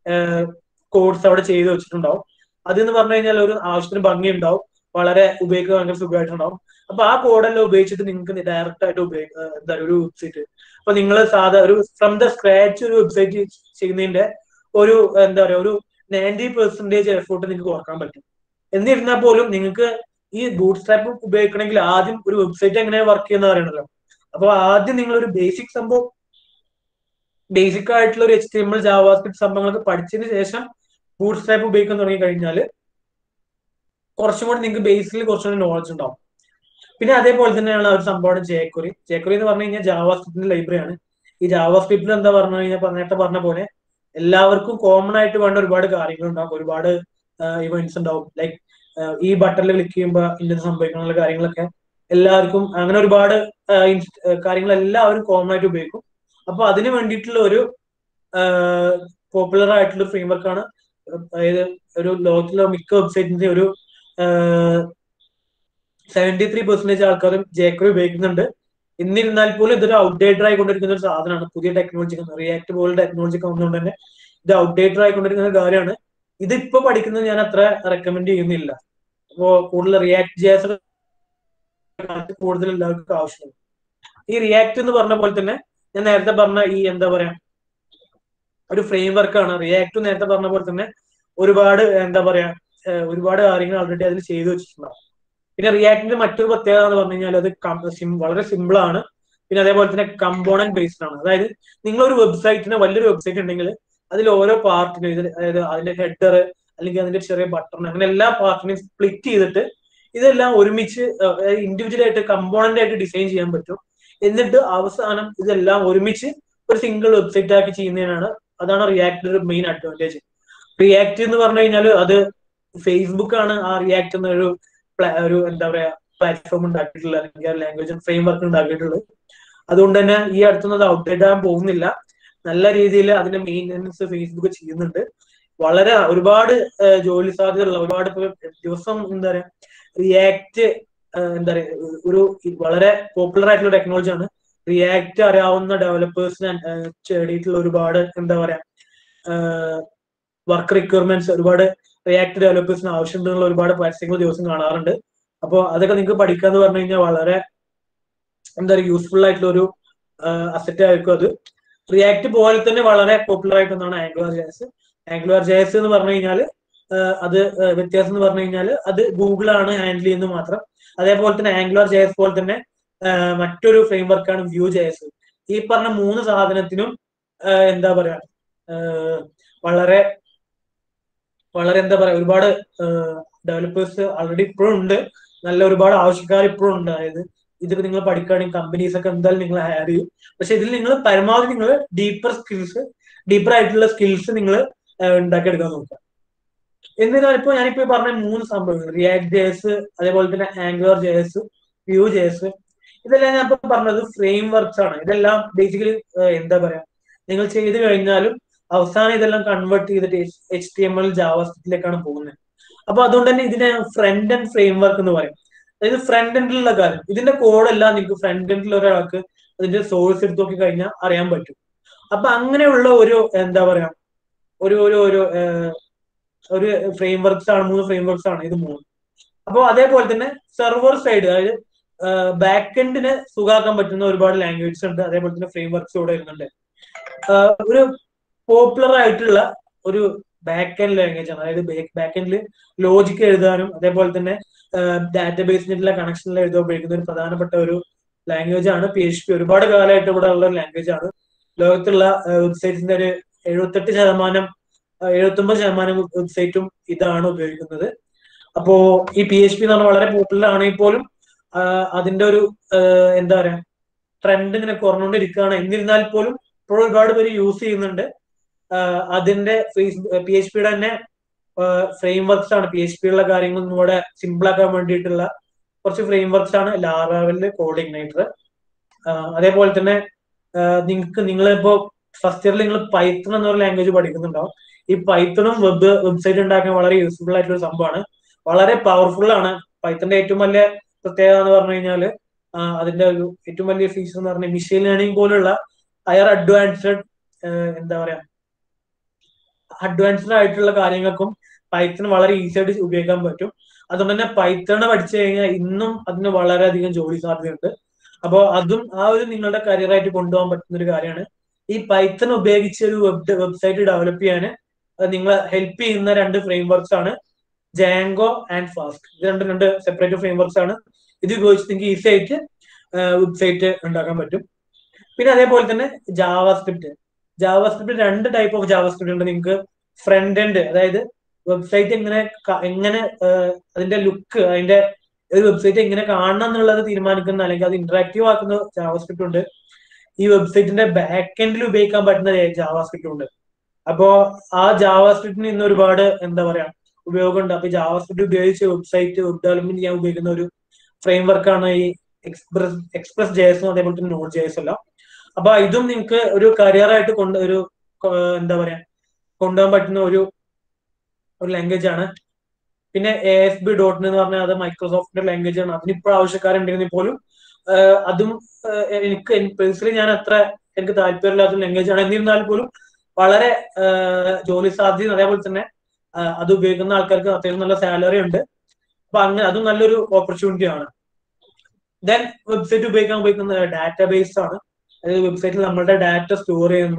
A: കോഡ്സ് അവിടെ ചെയ്ത് വെച്ചിട്ടുണ്ടാവും അതെന്ന് പറഞ്ഞു കഴിഞ്ഞാൽ ഒരു ആവശ്യത്തിന് ഭംഗി ഉണ്ടാവും വളരെ ഉപയോഗിക്കാൻ ഭയങ്കര സുഖമായിട്ടുണ്ടാവും അപ്പൊ ആ കോഡെല്ലാം ഉപയോഗിച്ചിട്ട് നിങ്ങൾക്ക് ഡയറക്റ്റ് ആയിട്ട് ഉപയോഗിക്കുക എന്താ പറയുക ഒരു വെബ്സൈറ്റ് അപ്പൊ നിങ്ങൾ സാധാ ഒരു ഫ്രം ദ സ്ക്രാച്ച് ഒരു വെബ്സൈറ്റ് ചെയ്യുന്നതിന്റെ ഒരു എന്താ പറയുക ഒരു നയൻറ്റി പെർസെന്റേജ് എഫോർട്ട് നിങ്ങൾക്ക് കുറക്കാൻ പറ്റും എന്നിരുന്നാൽ പോലും നിങ്ങൾക്ക് ഈ ബൂട്ട് സ്ട്രാപ്പ് ഉപയോഗിക്കണമെങ്കിൽ ആദ്യം ഒരു വെബ്സൈറ്റ് എങ്ങനെ വർക്ക് ചെയ്യുന്ന അറിയണല്ലോ അപ്പൊ ആദ്യം നിങ്ങൾ ഒരു ബേസിക് സംഭവം ബേസിക് ആയിട്ടുള്ള ഒരു H T M L JavaScript സംഭവങ്ങളൊക്കെ പഠിച്ചതിന് ശേഷം ബൂട്ട് സ്ട്രാപ്പ് ഉപയോഗിക്കാൻ തുടങ്ങി കഴിഞ്ഞാൽ കുറച്ചും കൂടി നിങ്ങൾക്ക് ബേസിൽ കുറച്ചും കൂടി നോളജ് ഉണ്ടാവും പിന്നെ അതേപോലെ തന്നെയാണ് ഒരു സംഭവമാണ് ജേക്കുറി ജേക്കുറി എന്ന് പറഞ്ഞു കഴിഞ്ഞാൽ ജാവാസ്ക്രിപ്റ്റിന്റെ ലൈബ്രറി ആണ് ഈ ജാവാസ്ക്രിപ്റ്റിൽ എന്താ പറഞ്ഞു കഴിഞ്ഞാൽ നേരത്തെ പറഞ്ഞ പോലെ എല്ലാവർക്കും കോമൺ ആയിട്ട് വേണ്ട ഒരുപാട് കാര്യങ്ങൾ ഉണ്ടാവും ഒരുപാട് ഇവന്റ്സ് ഉണ്ടാവും ലൈക്ക് ഈ ബട്ടണിൽ ക്ലിക്ക് ചെയ്യുമ്പോൾ ഇന്നത് സംഭവിക്കാനുള്ള കാര്യങ്ങളൊക്കെ എല്ലാവർക്കും അങ്ങനെ ഒരുപാട് കാര്യങ്ങൾ എല്ലാവരും കോമൺ ആയിട്ട് ഉപയോഗിക്കും അപ്പൊ അതിന് വേണ്ടിയിട്ടുള്ള ഒരു പോപ്പുലർ ആയിട്ടുള്ള ഫ്രെയിം വർക്കാണ് അതായത് ഒരു ലോകത്തിലെ മിക്ക വെബ്സൈറ്റിന്റെ ഒരു സെവന്റി ത്രീ പെർസെന്റേജ് ആൾക്കാരും ജേക്കറി ഉപയോഗിക്കുന്നുണ്ട് എന്നിരുന്നാൽ പോലും ഇതൊരു ഔട്ട്ഡേറ്റഡ് ആയിക്കൊണ്ടിരിക്കുന്ന ഒരു സാധനമാണ് പുതിയ ടെക്നോളജി റിയാക്ട് പോലെ ടെക്നോളജി ഒക്കെ വന്നുകൊണ്ട് തന്നെ ഇത് ഔട്ട്ഡേറ്റഡ് ആയിക്കൊണ്ടിരിക്കുന്ന ഒരു കാര്യമാണ് ഇതിപ്പോ പഠിക്കുന്നത് ഞാൻ അത്ര റെക്കമെൻഡ് ചെയ്യുന്നില്ല അപ്പോ കൂടുതൽ റിയാക്ട് ജേസ് കൂടുതൽ എല്ലാവർക്കും ആവശ്യമുണ്ട് ഈ റിയാക്ട് എന്ന് പറഞ്ഞ പോലെ തന്നെ ഞാൻ നേരത്തെ പറഞ്ഞ ഈ എന്താ പറയാ ഒരു ഫ്രെയിം വർക്കാണ് റിയാക്ട് നേരത്തെ പറഞ്ഞ പോലെ തന്നെ ഒരുപാട് എന്താ പറയാ ഏഹ് ഒരുപാട് കാര്യങ്ങൾ ഓൾറെഡി അതിൽ ചെയ്തു വെച്ചിട്ടുണ്ടാവും പിന്നെ റിയാക്ടിന്റെ മറ്റൊരു പ്രത്യേകത എന്ന് പറഞ്ഞു കഴിഞ്ഞാൽ അത് കം- sim- വളരെ സിമ്പിൾ ആണ് പിന്നെ അതേപോലെ തന്നെ കമ്പോണന്റ് ബേസ്ഡ് ആണ് അതായത് നിങ്ങളൊരു വെബ്സൈറ്റിന് വലിയൊരു വെബ്സൈറ്റ് ഉണ്ടെങ്കിൽ അതിൽ ഓരോ പാർട്ടിനും ഇതിൽ അതായത് അതിന്റെ ഹെഡർ അല്ലെങ്കിൽ അതിന്റെ ചെറിയ ബട്ടൺ അങ്ങനെ എല്ലാ പാർട്ടിനെയും സ്പ്ലിറ്റ് ചെയ്തിട്ട് ഇതെല്ലാം ഒരുമിച്ച് ഇൻഡിവിജ്വൽ ആയിട്ട് കമ്പോണന്റ് ആയിട്ട് ഡിസൈൻ ചെയ്യാൻ പറ്റും എന്നിട്ട് അവസാനം ഇതെല്ലാം ഒരുമിച്ച് ഒരു സിംഗിൾ വെബ്സൈറ്റ് ആക്കി ചെയ്യുന്നതിനാണ് അതാണ് റിയാക്ട് ഒരു മെയിൻ അഡ്വാൻറ്റേജ് റിയാക്ട് എന്ന് പറഞ്ഞു കഴിഞ്ഞാൽ അത് ഫേസ്ബുക്ക് ആണ് ആ റിയാക്ട് എന്ന ഒരു പ്ല- ഒരു എന്താ പറയാ പ്ലാറ്റ്ഫോം ഉണ്ടാക്കിയിട്ടുള്ളത് അല്ലെങ്കിൽ ലാംഗ്വേജ് ഫ്രെയിം വർക്ക് ഉണ്ടാക്കിയിട്ടുള്ളത് അതുകൊണ്ട് തന്നെ ഈ അടുത്തൊന്നും അത് ഔട്ട്ഡേറ്റ് ആകാൻ പോകുന്നില്ല നല്ല രീതിയിൽ അതിന്റെ മെയിൻ്റനൻസ് ഫേസ്ബുക്ക് ചെയ്യുന്നുണ്ട് വളരെ ഒരുപാട് ഏഹ്, ജോലി സാധ്യതയുള്ള ഒരുപാട് ഇപ്പൊ ദിവസം എന്താ പറയാ റിയാക്ട് എന്താ പറയാ ഒരു വളരെ പോപ്പുലർ ആയിട്ടുള്ള ടെക്നോളജിയാണ് റിയാക്ട് അറിയാവുന്ന ഡെവലപ്പേഴ്സിന് നേടിയിട്ടുള്ള ഒരുപാട് എന്താ പറയാ വർക്ക് റിക്വയർമെന്റ്സ് ഒരുപാട് റിയാക്ട് ഡെവലപ്പേഴ്സിന് ആവശ്യമുണ്ടെന്നുള്ള ഒരുപാട് പരസ്യങ്ങൾ ദിവസം കാണാറുണ്ട് അപ്പോൾ അതൊക്കെ നിങ്ങൾക്ക് പഠിക്കാന്ന് പറഞ്ഞു കഴിഞ്ഞാൽ വളരെ എന്താ പറയുക യൂസ്ഫുൾ ആയിട്ടുള്ള ഒരു അസറ്റ് ആയിരിക്കും അത് റിയാക്ട് പോലെ തന്നെ വളരെ പോപ്പുലർ ആയിട്ട് ഒന്നാണ് ആംഗുലർ ജേസ് ആംഗുലർ ജേസ് എന്ന് പറഞ്ഞു കഴിഞ്ഞാൽ അത് ഏഹ്, വ്യത്യാസം എന്ന് പറഞ്ഞു കഴിഞ്ഞാൽ അത് ഗൂഗിൾ ആണ് ഹാൻഡിൽ ചെയ്യുന്നത് മാത്രം അതേപോലെ തന്നെ ആംഗുലർ ജേസ് പോലെ തന്നെ ഏഹ്, മറ്റൊരു ഫ്രെയിം വർക്കാണ് വ്യൂ ജേസ് ഈ പറഞ്ഞ മൂന്ന് സാധനത്തിനും ഏഹ്, എന്താ പറയാ ഏഹ്, വളരെ വളരെ എന്താ പറയാ ഒരുപാട് ഡെവലപ്പേഴ്സ് ഓൾറെഡി ഇപ്പോഴും ഉണ്ട് നല്ല ഒരുപാട് ആവശ്യക്കാർ ഇപ്പോഴും ഉണ്ട് അതായത് ഇതൊക്കെ നിങ്ങൾ പഠിക്കുകയാണെങ്കിൽ കമ്പനീസ് ഒക്കെ എന്തായാലും നിങ്ങൾ ഹയർ ചെയ്യും പക്ഷെ ഇതിൽ നിങ്ങൾ പരമാവധി നിങ്ങൾ ഡീപ്പർ സ്കിൽസ് ഡീപ്പർ ആയിട്ടുള്ള സ്കിൽസ് നിങ്ങൾ ഉണ്ടാക്കിയെടുക്കാൻ നോക്കുക എന്നിരുന്നാൽ ഇപ്പോൾ ഞാനിപ്പോ ഈ പറഞ്ഞ മൂന്ന് സംഭവങ്ങൾ റിയാക്ട് ജേസ് അതേപോലെ തന്നെ ആംഗുലർ ജേസ് വ്യൂ ജേസ് ഇതെല്ലാം ഞാൻ ഇപ്പൊ പറഞ്ഞത് ഫ്രെയിം വർക്ക്സ് ആണ് ഇതെല്ലാം ബേസിക്കലി എന്താ പറയാ നിങ്ങൾ ചെയ്ത് കഴിഞ്ഞാലും അവസാനം ഇതെല്ലാം കൺവേർട്ട് ചെയ്തിട്ട് എച്ച് ടി എം എൽ ജാവാസ്ക്രിപ്റ്റിലേക്കാണ് പോകുന്നത് അപ്പൊ അതുകൊണ്ട് തന്നെ ഇതിനെ ഫ്രണ്ട് ആൻഡ് ഫ്രെയിം വർക്ക് എന്ന് പറയും അതായത് ഫ്രണ്ട് എൻഡിലുള്ള കാര്യം ഇതിന്റെ കോഡെല്ലാം നിങ്ങൾക്ക് ഫ്രണ്ട് എൻഡിൽ ഒരാൾക്ക് അതിന്റെ സോഴ്സ് എടുത്ത് നോക്കി കഴിഞ്ഞാൽ അറിയാൻ പറ്റും അപ്പൊ അങ്ങനെയുള്ള ഒരു എന്താ പറയാ ഒരു ഒരു ഒരു ഏഹ്, ഒരു ഫ്രെയിം വർക്ക്സ് ആണ് മൂന്ന് ഫ്രെയിം വർക്ക്സ് ആണ് ഇത് മൂന്ന് അപ്പോൾ അതേപോലെ തന്നെ സെർവർ സൈഡ് അതായത് ബാക്ക് എൻഡിന് സുഖാക്കാൻ പറ്റുന്ന ഒരുപാട് ലാംഗ്വേജസ് ഉണ്ട് അതേപോലെ തന്നെ ഫ്രെയിം വർക്ക്സ് ഇവിടെ വരുന്നുണ്ട് ആഹ് ഒരു പോപ്പുലർ ആയിട്ടുള്ള ഒരു ബാക്ക് എൻഡ് ലാംഗ്വേജ് ആണ് അതായത് ബാക്ക് എൻഡിൽ ലോജിക്ക് എഴുതാനും അതേപോലെ തന്നെ ഡാറ്റാബേസിനുള്ള കണക്ഷനിൽ എഴുതാൻ ഉപയോഗിക്കുന്ന ഒരു പ്രധാനപ്പെട്ട ഒരു ലാംഗ്വേജ് ആണ് പി എച്ച് പി ഒരുപാട് കാലമായിട്ട് ഇവിടെ ഉള്ള ഒരു ലാംഗ്വേജ് ആണ് ലോകത്തുള്ള വെബ്സൈറ്റ്സിന്റെ ഒരു എഴുപത്തെട്ട് ശതമാനം എഴുപത്തി ഒമ്പത് ശതമാനം വെബ്സൈറ്റും ഇതാണ് ഉപയോഗിക്കുന്നത് അപ്പോ ഈ പി എച്ച് പി എന്ന് പറഞ്ഞാൽ വളരെ പോപ്പുലർ ആണെങ്കിൽ പോലും ആഹ് അതിന്റെ ഒരു ആഹ് എന്താ പറയാ ട്രെൻഡ് ഇങ്ങനെ കുറഞ്ഞുകൊണ്ടിരിക്കുകയാണ് എന്നിരുന്നാൽ പോലും ഇപ്പോൾ ഒരുപാട് പേര് യൂസ് ചെയ്യുന്നുണ്ട് ആഹ് അതിന്റെ ഫേസ്ബുക്ക് പി എച്ച് പിയുടെ തന്നെ ഫ്രെയിം വർക്ക്സ് ആണ് പി എച്ച് പിയുള്ള കാര്യങ്ങൾ ഒന്നുകൂടെ സിമ്പിൾ ആക്കാൻ വേണ്ടിയിട്ടുള്ള കുറച്ച് ഫ്രെയിം വർക്ക്സ് ആണ് ലാറാവലില് കോഡ് ഇഗ്നൈറ്റർ അതേപോലെ തന്നെ നിങ്ങൾക്ക് നിങ്ങളിപ്പോ ഫസ്റ്റ് ഇയറിൽ നിങ്ങൾ പൈത്തൺ എന്നൊരു ലാംഗ്വേജ് പഠിക്കുന്നുണ്ടാവും ഈ പൈത്തണും വെബ് വെബ്സൈറ്റ് ഉണ്ടാക്കാൻ വളരെ യൂസ്ഫുൾ ആയിട്ടുള്ള ഒരു സംഭവമാണ് വളരെ പവർഫുൾ ആണ് പൈത്തന്റെ ഏറ്റവും വലിയ പ്രത്യേകത എന്ന് പറഞ്ഞു കഴിഞ്ഞാൽ അതിന്റെ ഒരു ഏറ്റവും വലിയ ഫീച്ചർ എന്ന് പറഞ്ഞാൽ മെഷീൻ ലേണിംഗ് പോലുള്ള ഹയർ അഡ്വാൻസ്ഡ് എന്താ പറയാ അഡ്വാൻസ്ഡ് ആയിട്ടുള്ള കാര്യങ്ങൾക്കും പൈത്തൺ വളരെ ഈസി ആയിട്ട് ഉപയോഗിക്കാൻ പറ്റും അതുകൊണ്ട് തന്നെ പൈത്തൺ പഠിച്ചു കഴിഞ്ഞാൽ ഇന്നും അതിന് വളരെയധികം ജോലി സാധ്യതയുണ്ട് അപ്പോൾ അതും ആ ഒരു നിങ്ങളുടെ കരിയറായിട്ട് കൊണ്ടുപോകാൻ പറ്റുന്ന ഒരു കാര്യമാണ് ഈ പൈത്തൺ ഉപയോഗിച്ച് ഒരു വെബ് വെബ്സൈറ്റ് ഡെവലപ്പ് ചെയ്യാൻ നിങ്ങളെ ഹെൽപ്പ് ചെയ്യുന്ന രണ്ട് ഫ്രെയിം വർക്ക്സ് ആണ് ജാങ്കോ ആൻഡ് ഫാസ്റ്റ് ഇത് രണ്ട് രണ്ട് സെപ്പറേറ്റ് ഫ്രെയിം വർക്ക്സ് ആണ് ഇത് ഉപയോഗിച്ച് നിങ്ങൾക്ക് ഈസി ആയിട്ട് വെബ്സൈറ്റ് ഉണ്ടാക്കാൻ പറ്റും പിന്നെ അതേപോലെ തന്നെ ജാവ സ്ക്രിപ്റ്റ് ജാവ സ്ക്രിപ്റ്റ് രണ്ട് ടൈപ്പ് ഓഫ് ജാവ സ്ക്രിപ്റ്റ് ഉണ്ട് നിങ്ങൾക്ക് ഫ്രണ്ട് എൻഡ് അതായത് വെബ്സൈറ്റ് എങ്ങനെ ക- എങ്ങനെ ഏഹ്, അതിന്റെ ലുക്ക് അതിന്റെ ഒരു വെബ്സൈറ്റ് എങ്ങനെ കാണണം എന്നുള്ളത് തീരുമാനിക്കുന്ന അല്ലെങ്കിൽ അത് ഇന്ററാക്റ്റീവ് ആക്കുന്ന ജാവ സ്ക്രിപ്റ്റ് ഉണ്ട് ഈ വെബ്സൈറ്റിന്റെ ബാക്ക് എൻഡിൽ ഉപയോഗിക്കാൻ പറ്റുന്ന ജാവ സ്ക്രിപ്റ്റ് ഉണ്ട് അപ്പോ ആ ജാവ സ്ക്രിപ്റ്റിന് ഇന്ന് ഒരുപാട് എന്താ പറയാ ഉപയോഗമുണ്ട് അപ്പൊ ജാവ സ്ക്രിപ്റ്റ് ഉപയോഗിച്ച് വെബ്സൈറ്റ് വെബ് ഡെവലപ്മെന്റ് ചെയ്യാൻ ഉപയോഗിക്കുന്ന ഒരു ഫ്രെയിം വർക്കാണ് ഈ എക്സ്പ്രസ് എക്സ്പ്രസ് ജേസും അതേപോലെ തന്നെ നോട്ട് ജേസും എല്ലാം അപ്പൊ ഇതും നിങ്ങൾക്ക് ഒരു കരിയർ ആയിട്ട് കൊണ്ട് ഒരു കൊ- എന്താ പറയാ കൊണ്ടുപോകാൻ പറ്റുന്ന ഒരു ഒരു ലാംഗ്വേജ് ആണ് പിന്നെ എ എസ് ബി ഡോട്ട് എന്ന് പറഞ്ഞാൽ അത് മൈക്രോസോഫ്റ്റിന്റെ ലാംഗ്വേജ് ആണ് അതിനിപ്പോൾ ആവശ്യക്കാരുണ്ടെങ്കിൽ പോലും ആഹ് അതും ആഹ് എനിക്ക് പേഴ്സണലി ഞാൻ അത്ര എനിക്ക് താല്പര്യമില്ലാത്ത ലാംഗ്വേജ് ആണ് എന്നിരുന്നാൽ പോലും വളരെ ആഹ് ജോലി സാധ്യത അതേപോലെ തന്നെ ആഹ് അത് ഉപയോഗിക്കുന്ന ആൾക്കാർക്ക് അത്യാവശ്യം നല്ല സാലറി ഉണ്ട് അപ്പൊ അങ്ങനെ അതും നല്ലൊരു ഓപ്പർച്യൂണിറ്റി ആണ് ദെൻ വെബ്സൈറ്റ് ഉപയോഗിക്കാൻ ഉപയോഗിക്കുന്ന ഡാറ്റാബേസ് ആണ് അതായത് വെബ്സൈറ്റിൽ നമ്മളുടെ ഡാറ്റ സ്റ്റോർ ചെയ്യുന്ന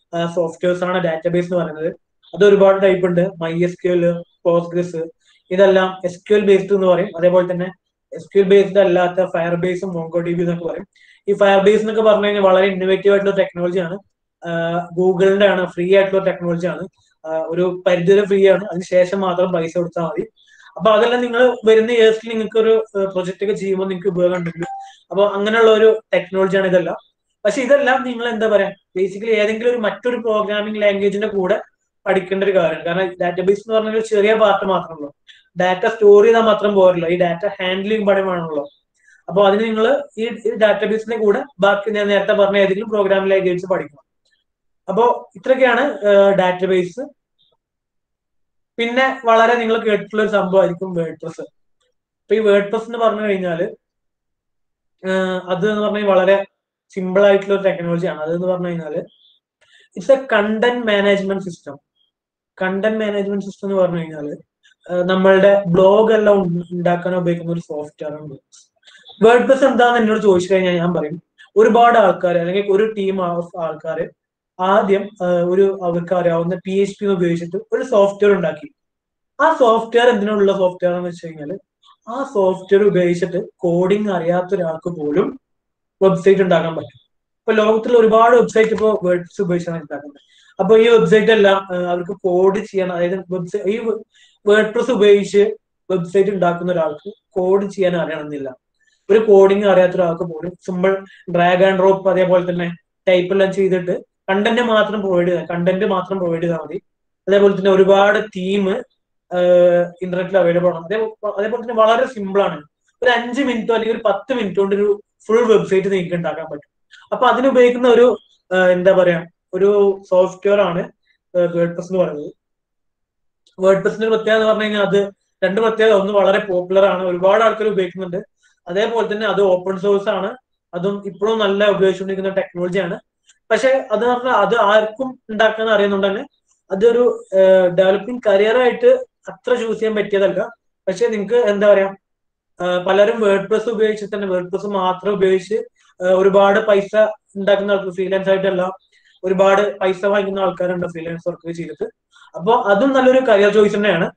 A: സോഫ്റ്റ്വെയർസ് ആണ് ഡാറ്റാബേസ് എന്ന് പറയുന്നത് അത് ഒരുപാട് ടൈപ്പ് ഉണ്ട് my S Q L Postgres ഇതെല്ലാം എസ് ക്യു എൽ ബേസ്ഡ് എന്ന് പറയും അതേപോലെ തന്നെ എസ് ക്യു എൽ ബേസ്ഡ് അല്ലാത്ത ഫയർ ബേസും മോങ്കോ ഡി ബി എന്നൊക്കെ പറയും ഈ ഫയർ ബേസ് എന്നൊക്കെ പറഞ്ഞു കഴിഞ്ഞാൽ വളരെ ഇന്നോവേറ്റീവ് ആയിട്ടുള്ള ടെക്നോളജിയാണ് ഗൂഗിളിന്റെ ആണ് ഫ്രീ ആയിട്ടുള്ള ടെക്നോളജി ആണ് ഒരു പരിധി വരെ ഫ്രീ ആണ് അതിനുശേഷം മാത്രം പൈസ കൊടുത്താൽ മതി അപ്പൊ അതെല്ലാം നിങ്ങൾ വരുന്ന ഇയേഴ്സിൽ നിങ്ങൾക്ക് ഒരു പ്രൊജക്ട് ഒക്കെ ചെയ്യുമ്പോൾ നിങ്ങൾക്ക് ഉപയോഗം ഉണ്ടെങ്കിൽ അപ്പൊ അങ്ങനെയുള്ള ഒരു ടെക്നോളജിയാണ് ഇതെല്ലാം പക്ഷെ ഇതെല്ലാം നിങ്ങൾ എന്താ പറയാ ബേസിക്കലി ഏതെങ്കിലും ഒരു മറ്റൊരു പ്രോഗ്രാമിംഗ് ലാംഗ്വേജിന്റെ കൂടെ പഠിക്കേണ്ട ഒരു കാര്യമാണ് കാരണം ഡാറ്റാബേസ് എന്ന് പറഞ്ഞ ഒരു ചെറിയ പാർട്ട് മാത്രമല്ലോ ഡാറ്റ സ്റ്റോർ ചെയ്താൽ മാത്രം പോരല്ലോ ഈ ഡാറ്റ ഹാൻഡിൽ ചെയ്യുമ്പോഴാണല്ലോ അപ്പോൾ അതിന് നിങ്ങൾ ഈ ഡാറ്റാബേസിന്റെ കൂടെ ബാക്കി ഞാൻ നേരത്തെ പറഞ്ഞ ഏതെങ്കിലും പ്രോഗ്രാമിംഗ് ലാംഗ്വേജ് പഠിക്കണം അപ്പോൾ ഇത്രയൊക്കെയാണ് ഡാറ്റാബേസ് പിന്നെ വളരെ നിങ്ങൾ കേട്ടിട്ടുള്ള ഒരു സംഭവമായിരിക്കും വേർഡ് പ്രസ് ഇപ്പൊ ഈ വേർഡ് പ്രസ് എന്ന് പറഞ്ഞു കഴിഞ്ഞാൽ അത് എന്ന് പറഞ്ഞാൽ വളരെ സിമ്പിൾ ആയിട്ടുള്ള ഒരു ടെക്നോളജിയാണ് അത് എന്ന് പറഞ്ഞു കഴിഞ്ഞാൽ it's a content management system content management system എന്ന് പറഞ്ഞു കഴിഞ്ഞാൽ നമ്മളുടെ ബ്ലോഗ് എല്ലാം ഉണ്ടാക്കാൻ ഉപയോഗിക്കുന്ന ഒരു സോഫ്റ്റ്വെയർ ആണ് വേർഡ് പ്രസ് എന്താണെന്ന് എന്നോട് ചോദിച്ചു കഴിഞ്ഞാൽ ഞാൻ പറയും ഒരുപാട് ആൾക്കാർ അല്ലെങ്കിൽ ഒരു ടീം ഓഫ് ആൾക്കാർ ആദ്യം ഒരു അവർക്ക് അറിയാവുന്ന പി എച്ച് പി ഉപയോഗിച്ചിട്ട് ഒരു സോഫ്റ്റ്വെയർ ഉണ്ടാക്കി ആ സോഫ്റ്റ്വെയർ എന്തിനുള്ള സോഫ്റ്റ്വെയർ എന്ന് വെച്ച് കഴിഞ്ഞാൽ ആ സോഫ്റ്റ്വെയർ ഉപയോഗിച്ചിട്ട് കോഡിംഗ് അറിയാത്ത ഒരാൾക്ക് പോലും വെബ്സൈറ്റ് ഉണ്ടാക്കാൻ പറ്റും ഇപ്പൊ ലോകത്തിൽ ഒരുപാട് വെബ്സൈറ്റ് ഇപ്പോൾ വേർഡ്സ് ഉപയോഗിച്ചാണ് ഉണ്ടാക്കുന്നത് അപ്പൊ ഈ വെബ്സൈറ്റ് എല്ലാം അവർക്ക് കോഡ് ചെയ്യാൻ അതായത് വെബ്സൈറ്റ് ഈ വേർഡ് പ്രസ് ഉപയോഗിച്ച് വെബ്സൈറ്റ് ഉണ്ടാക്കുന്ന ഒരാൾക്ക് കോഡ് ചെയ്യാൻ അറിയണമെന്നില്ല ഒരു കോഡിംഗ് അറിയാത്ത ഒരാൾക്ക് പോലും സിമ്പിൾ ഡ്രാഗ് ആൻഡ് ഡ്രോപ്പ് അതേപോലെ തന്നെ ടൈപ്പ് എല്ലാം ചെയ്തിട്ട് കണ്ടന്റ് മാത്രം പ്രൊവൈഡ് ചെയ്താൽ കണ്ടന്റ് മാത്രം പ്രൊവൈഡ് ചെയ്താൽ മതി അതേപോലെ തന്നെ ഒരുപാട് തീം ഇന്റർനെറ്റിൽ അവൈലബിൾ ആണ് അതേ അതേപോലെ തന്നെ വളരെ സിമ്പിൾ ആണ് ഒരു അഞ്ച് മിനിറ്റോ അല്ലെങ്കിൽ ഒരു പത്ത് മിനിറ്റ് കൊണ്ട് ഒരു ഫുൾ വെബ്സൈറ്റ് നിങ്ങൾക്ക് ഉണ്ടാക്കാൻ പറ്റും അപ്പൊ അതിന് ഉപയോഗിക്കുന്ന ഒരു എന്താ പറയാ ഒരു സോഫ്റ്റ്വെയർ ആണ് വേർഡ് പ്രസ് എന്ന് പറയുന്നത് വേർഡ് പ്രസിന്റെ പ്രത്യേകത എന്ന് പറഞ്ഞു കഴിഞ്ഞാൽ അത് രണ്ട് പ്രത്യേകത ഒന്ന് വളരെ പോപ്പുലർ ആണ് ഒരുപാട് ആൾക്കാർ ഉപയോഗിക്കുന്നുണ്ട് അതേപോലെ തന്നെ അത് ഓപ്പൺ സോഴ്സ് ആണ് അതും ഇപ്പോഴും നല്ല ഉപയോഗിച്ചുകൊണ്ടിരിക്കുന്ന ടെക്നോളജിയാണ് പക്ഷെ അത് പറഞ്ഞാൽ അത് ആർക്കും ഉണ്ടാക്കാൻ അറിയുന്നുണ്ട് തന്നെ അതൊരു ഡെവലപ്പിംഗ് കരിയർ ആയിട്ട് അത്ര ചൂസ് ചെയ്യാൻ പറ്റിയതല്ല പക്ഷെ നിങ്ങൾക്ക് എന്താ പറയാ പലരും വേർഡ് പ്രസ് ഉപയോഗിച്ച് തന്നെ വേർഡ് പ്രസ് മാത്രം ഉപയോഗിച്ച് ഒരുപാട് പൈസ ഉണ്ടാക്കുന്ന ആൾക്ക് ഫ്രീലാൻസ് ആയിട്ടല്ല ഒരുപാട് പൈസ വാങ്ങിക്കുന്ന ആൾക്കാരുണ്ട് ഫ്രീലാൻസ് വർക്ക് ചെയ്തിട്ട് അപ്പോൾ അതും നല്ലൊരു കരിയർ ചോയ്സ് തന്നെയാണ്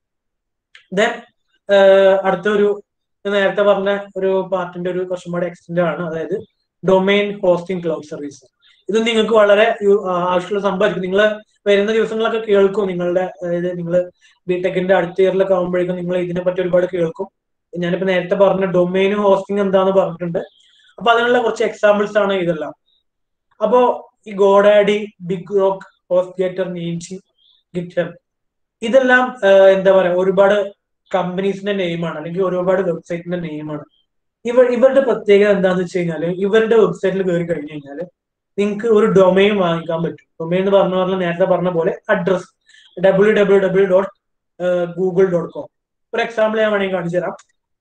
A: ദെൻ അടുത്തൊരു നേരത്തെ പറഞ്ഞ ഒരു പാർട്ടിന്റെ ഒരു കുറച്ചും കൂടെ എക്സ്റ്റെൻഡ് ആണ് അതായത് ഡൊമൈൻ ഹോസ്റ്റിംഗ് ക്ലൗഡ് സർവീസ് ഇത് നിങ്ങൾക്ക് വളരെ ആവശ്യമുള്ള സംഭവമായിരിക്കും നിങ്ങൾ വരുന്ന ദിവസങ്ങളൊക്കെ കേൾക്കും നിങ്ങളുടെ അതായത് നിങ്ങൾ ബിടെക്കിന്റെ അടുത്ത ഇയറിലൊക്കെ ആകുമ്പോഴേക്കും നിങ്ങൾ ഇതിനെ പറ്റി ഒരുപാട് കേൾക്കും ഞാനിപ്പോ നേരത്തെ പറഞ്ഞ ഡൊമൈൻ ഹോസ്റ്റിംഗ് എന്താന്ന് പറഞ്ഞിട്ടുണ്ട് അപ്പൊ അതിനുള്ള കുറച്ച് എക്സാമ്പിൾസ് ആണ് ഇതെല്ലാം അപ്പോ ഈ ഗോഡാഡി ബിഗ് റോക്ക് ഹോസ്റ്റ്ഗേറ്റർ നീൻസി ഗിറ്റ് ഇതെല്ലാം എന്താ പറയാ ഒരുപാട് കമ്പനീസിന്റെ നെയിമാണ് അല്ലെങ്കിൽ ഒരുപാട് വെബ്സൈറ്റിന്റെ നെയിമാണ് ഇവർ ഇവരുടെ പ്രത്യേകത എന്താന്ന് വെച്ച് കഴിഞ്ഞാല് ഇവരുടെ വെബ്സൈറ്റിൽ കയറി കഴിഞ്ഞു കഴിഞ്ഞാൽ നിങ്ങൾക്ക് ഒരു ഡൊമൈൻ വാങ്ങിക്കാൻ പറ്റും ഡൊമൈൻ എന്ന് പറഞ്ഞ പറഞ്ഞ നേരത്തെ പറഞ്ഞ പോലെ address W W W dot Google dot com ഒരു എക്സാമ്പിൾ ഞാൻ വേണമെങ്കിൽ കാണിച്ചു തരാം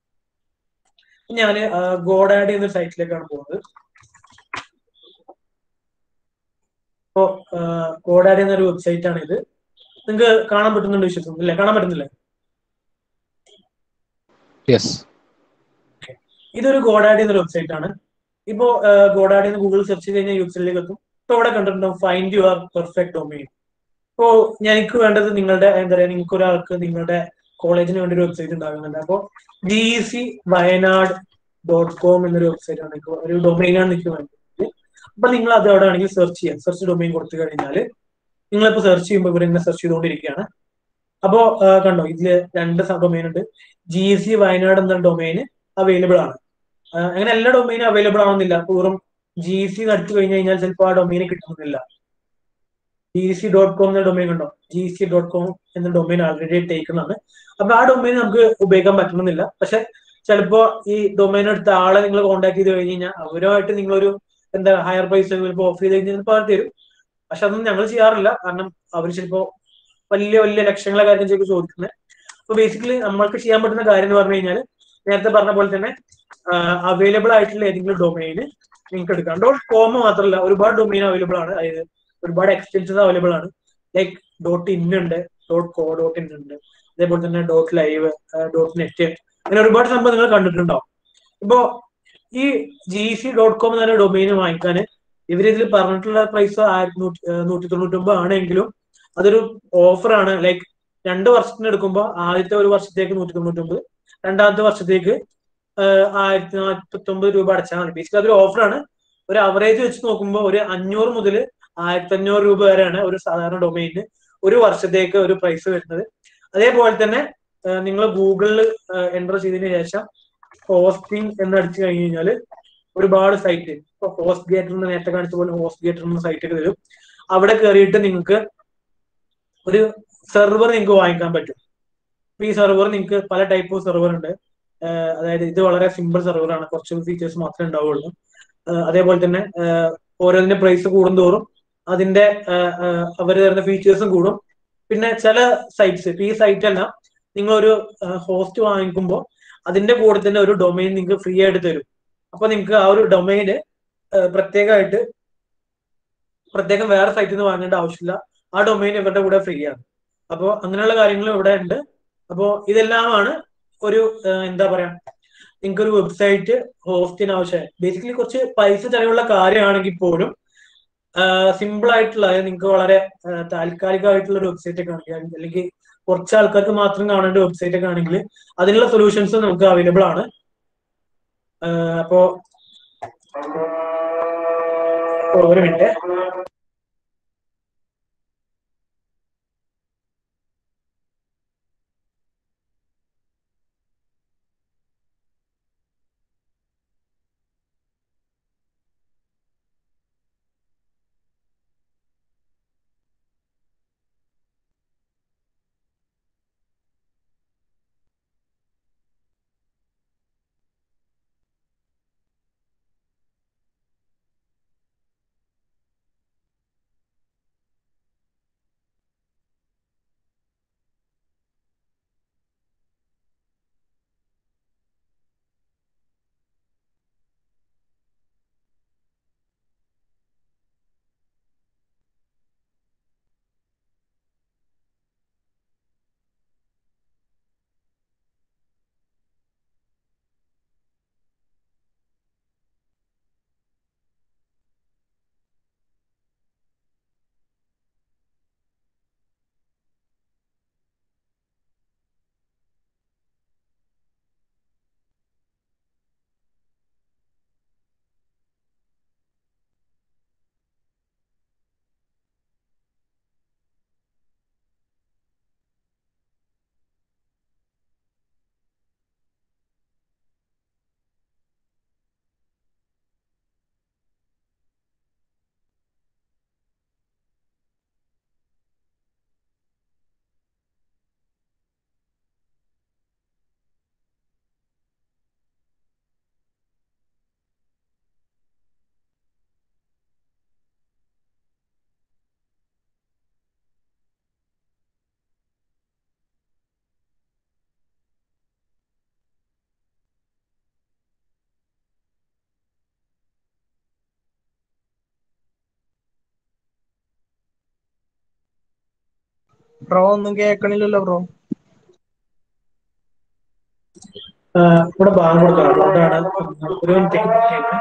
A: ഞാൻ ഗോഡാഡി എന്ന സൈറ്റിലേക്കാണ് പോകുന്നത് അപ്പോ ഗോഡാഡി എന്നൊരു വെബ്സൈറ്റ് ആണ് ഇത് നിങ്ങൾക്ക് കാണാൻ പറ്റുന്നുണ്ട് വിശ്വസിക്കുന്നു ഇല്ലേ കാണാൻ പറ്റുന്നില്ലേ
C: യെസ്
A: ഇതൊരു ഗോഡാഡി എന്നൊരു വെബ്സൈറ്റ് ആണ് ഇപ്പോ ഗോഡാഡി എന്ന് ഗൂഗിൾ സെർച്ച് ചെയ്ത് കഴിഞ്ഞാൽ വെബ്സൈറ്റിലേക്ക് എത്തും ഇപ്പൊ ഇവിടെ കണ്ടിട്ടുണ്ടാവും ഫൈൻഡ് യുവർ പെർഫെക്റ്റ് ഡൊമൈൻ ഇപ്പോ എനിക്ക് വേണ്ടത് നിങ്ങളുടെ എന്താ പറയാ നിങ്ങൾക്ക് ഒരാൾക്ക് നിങ്ങളുടെ കോളേജിന് വേണ്ടി ഒരു വെബ്സൈറ്റ് ഉണ്ടാകുന്നുണ്ട് അപ്പോൾ G C Wayanad dot com എന്നൊരു വെബ്സൈറ്റ് ആണ് ഒരു ഡൊമൈനാണ് എനിക്ക് വേണ്ടത് അപ്പൊ നിങ്ങൾ അത് അവിടെ ആണെങ്കിൽ സെർച്ച് ചെയ്യാം സെർച്ച് ഡൊമൈൻ കൊടുത്തു കഴിഞ്ഞാൽ നിങ്ങളിപ്പോ സെർച്ച് ചെയ്യുമ്പോൾ ഇവർ ഇങ്ങനെ സെർച്ച് ചെയ്തുകൊണ്ടിരിക്കുകയാണ് അപ്പോ കണ്ടോ ഇതില് രണ്ട് ഡൊമൈൻ ഉണ്ട് ജി സി വയനാട് എന്ന ഡൊമൈൻ അവൈലബിൾ ആണ് അങ്ങനെ എല്ലാ ഡൊമൈനും അവൈലബിൾ ആവുന്നില്ല പൂർവ്വം ജി സി നടത്തി കഴിഞ്ഞു കഴിഞ്ഞാൽ ചിലപ്പോൾ ആ ഡൊമൈന് കിട്ടുന്നില്ല ജി സി ഡോട്ട് കോം എന്ന ഡൊമൈൻ ഉണ്ടോ ജി സി ഡോട്ട് കോം എന്ന ഡൊമൈൻ ആൾറെഡി ടേക്കുന്നതാണ് അപ്പൊ ആ ഡൊമൈൻ നമുക്ക് ഉപയോഗിക്കാൻ പറ്റണമെന്നില്ല പക്ഷെ ചിലപ്പോ ഈ ഡൊമൈൻ എടുത്ത ആളെ നിങ്ങൾ കോൺടാക്ട് ചെയ്ത് കഴിഞ്ഞ് കഴിഞ്ഞാൽ അവരുമായിട്ട് നിങ്ങളൊരു എന്താ ഹയർ പ്രൈസ് ചിലപ്പോൾ ഓഫർ ചെയ്ത് കഴിഞ്ഞാൽ പറഞ്ഞു തരും പക്ഷെ അതൊന്നും ഞങ്ങൾ ചെയ്യാറില്ല കാരണം അവർ ചിലപ്പോ വലിയ വലിയ ലക്ഷങ്ങളെ കാര്യം ചെയ്ത് ചോദിക്കുന്നത് അപ്പൊ ബേസിക്കലി നമ്മൾക്ക് ചെയ്യാൻ പറ്റുന്ന കാര്യം എന്ന് പറഞ്ഞു കഴിഞ്ഞാൽ നേരത്തെ പറഞ്ഞ പോലെ തന്നെ അവൈലബിൾ ആയിട്ടുള്ള ഏതെങ്കിലും ഡൊമൈന് നിങ്ങൾക്ക് എടുക്കാം ഡോട്ട് കോം മാത്രമല്ല ഒരുപാട് ഡൊമൈൻ അവൈലബിൾ ആണ് അതായത് ഒരുപാട് എക്സ്റ്റൻഷൻസ് അവൈലബിൾ ആണ് ലൈക്ക് ഡോട്ട് ഇൻ ഉണ്ട് ഡോട്ട് കോ ഡോട്ട് ഇൻ ഉണ്ട് അതേപോലെ തന്നെ ഡോട്ട് ലൈവ് ഡോട്ട് നെറ്റ് അങ്ങനെ ഒരുപാട് സംഭവം നിങ്ങൾ കണ്ടിട്ടുണ്ടാവും ഇപ്പോ ഈ ജി സി ഡോട്ട് കോം എന്ന ഡൊമൈൻ വാങ്ങിക്കാൻ ഇവർ ഇതിൽ പറഞ്ഞിട്ടുള്ള പ്രൈസ് നൂറ്റി തൊണ്ണൂറ്റൊമ്പത് ആണെങ്കിലും അതൊരു ഓഫറാണ് ലൈക്ക് രണ്ട് വർഷത്തിന് എടുക്കുമ്പോൾ ആദ്യത്തെ ഒരു വർഷത്തേക്ക് നൂറ്റി തൊണ്ണൂറ്റൊമ്പത് രണ്ടാമത്തെ വർഷത്തേക്ക് ആയിരത്തി നാൽപ്പത്തി ഒമ്പത് രൂപ അടച്ചാൽ മതി ബേസിക്കലി അതൊരു ഓഫറാണ് ഒരു അവറേജ് വെച്ച് നോക്കുമ്പോൾ ഒരു അഞ്ഞൂറ് മുതൽ ആയിരത്തി അഞ്ഞൂറ് രൂപ വരെയാണ് ഒരു സാധാരണ ഡൊമൈനിന് ഒരു വർഷത്തേക്ക് ഒരു പ്രൈസ് വരുന്നത് അതേപോലെ തന്നെ നിങ്ങൾ ഗൂഗിളിൽ എൻ്റർ ചെയ്തതിന് ശേഷം ഹോസ്റ്റിംഗ് എന്ന് അടിച്ചു കഴിഞ്ഞ് കഴിഞ്ഞാൽ ഒരുപാട് സൈറ്റ് ഇപ്പൊ ഹോസ്റ്റ് ഗേറ്റർ നേരത്തെ കാണിച്ച പോലെ ഹോസ്റ്റ് ഗേറ്റർ എന്ന സൈറ്റ് ഒക്കെ വരും അവിടെ കയറിയിട്ട് നിങ്ങൾക്ക് ഒരു സെർവർ നിങ്ങൾക്ക് വാങ്ങിക്കാൻ പറ്റും ഈ സെർവർ നിങ്ങൾക്ക് പല ടൈപ്പ് ഓഫ് സെർവർ ഉണ്ട് അതായത് ഇത് വളരെ സിമ്പിൾ സെർവറാണ് കുറച്ച് ഫീച്ചേഴ്സ് മാത്രമേ ഉണ്ടാവുള്ളൂ അതേപോലെ തന്നെ ഓരോന്നിന്റെ പ്രൈസ് കൂടുന്തോറും അതിന്റെ അവർ തരുന്ന ഫീച്ചേഴ്സും കൂടും പിന്നെ ചില സൈറ്റ്സ് ഈ സൈറ്റ് എല്ലാം നിങ്ങൾ ഒരു ഹോസ്റ്റ് വാങ്ങിക്കുമ്പോൾ അതിന്റെ കൂടെ തന്നെ ഒരു ഡൊമൈൻ നിങ്ങൾക്ക് ഫ്രീ ആയിട്ട് തരും അപ്പൊ നിങ്ങൾക്ക് ആ ഒരു ഡൊമൈന് പ്രത്യേകമായിട്ട് പ്രത്യേകം വേറെ സൈറ്റിൽ നിന്ന് വാങ്ങേണ്ട ആവശ്യമില്ല ആ ഡൊമൈൻ ഇവരുടെ കൂടെ ഫ്രീ ആണ് അപ്പോൾ അങ്ങനെയുള്ള കാര്യങ്ങൾ ഇവിടെ ഉണ്ട് അപ്പോൾ ഇതെല്ലാമാണ് ഒരു എന്താ പറയാ നിങ്ങൾക്ക് ഒരു വെബ്സൈറ്റ് ഹോസ്റ്റിന് ആവശ്യം ബേസിക്കലി കുറച്ച് പൈസ ചെലവുള്ള കാര്യമാണെങ്കിൽ പോലും സിമ്പിൾ ആയിട്ടുള്ള അതായത് നിങ്ങൾക്ക് വളരെ താൽക്കാലികമായിട്ടുള്ള ഒരു വെബ്സൈറ്റ് ഒക്കെ ആണെങ്കിൽ അല്ലെങ്കിൽ കുറച്ച് ആൾക്കാർക്ക് മാത്രം കാണേണ്ട വെബ്സൈറ്റ് ഒക്കെ ആണെങ്കിൽ അതിനുള്ള സൊല്യൂഷൻസ് നമുക്ക് അവൈലബിൾ ആണ് അപ്പോ ഒരു മിനിറ്റ്
D: ബ്രോ ഒന്നും കേൾക്കണില്ലല്ലോ ബ്രോ
A: ഇവിടെ ബാങ്ക് കൊടുക്കണം അതുകൊണ്ടാണ് ഒരു മിനിറ്റേക്ക് പ്രത്യേകം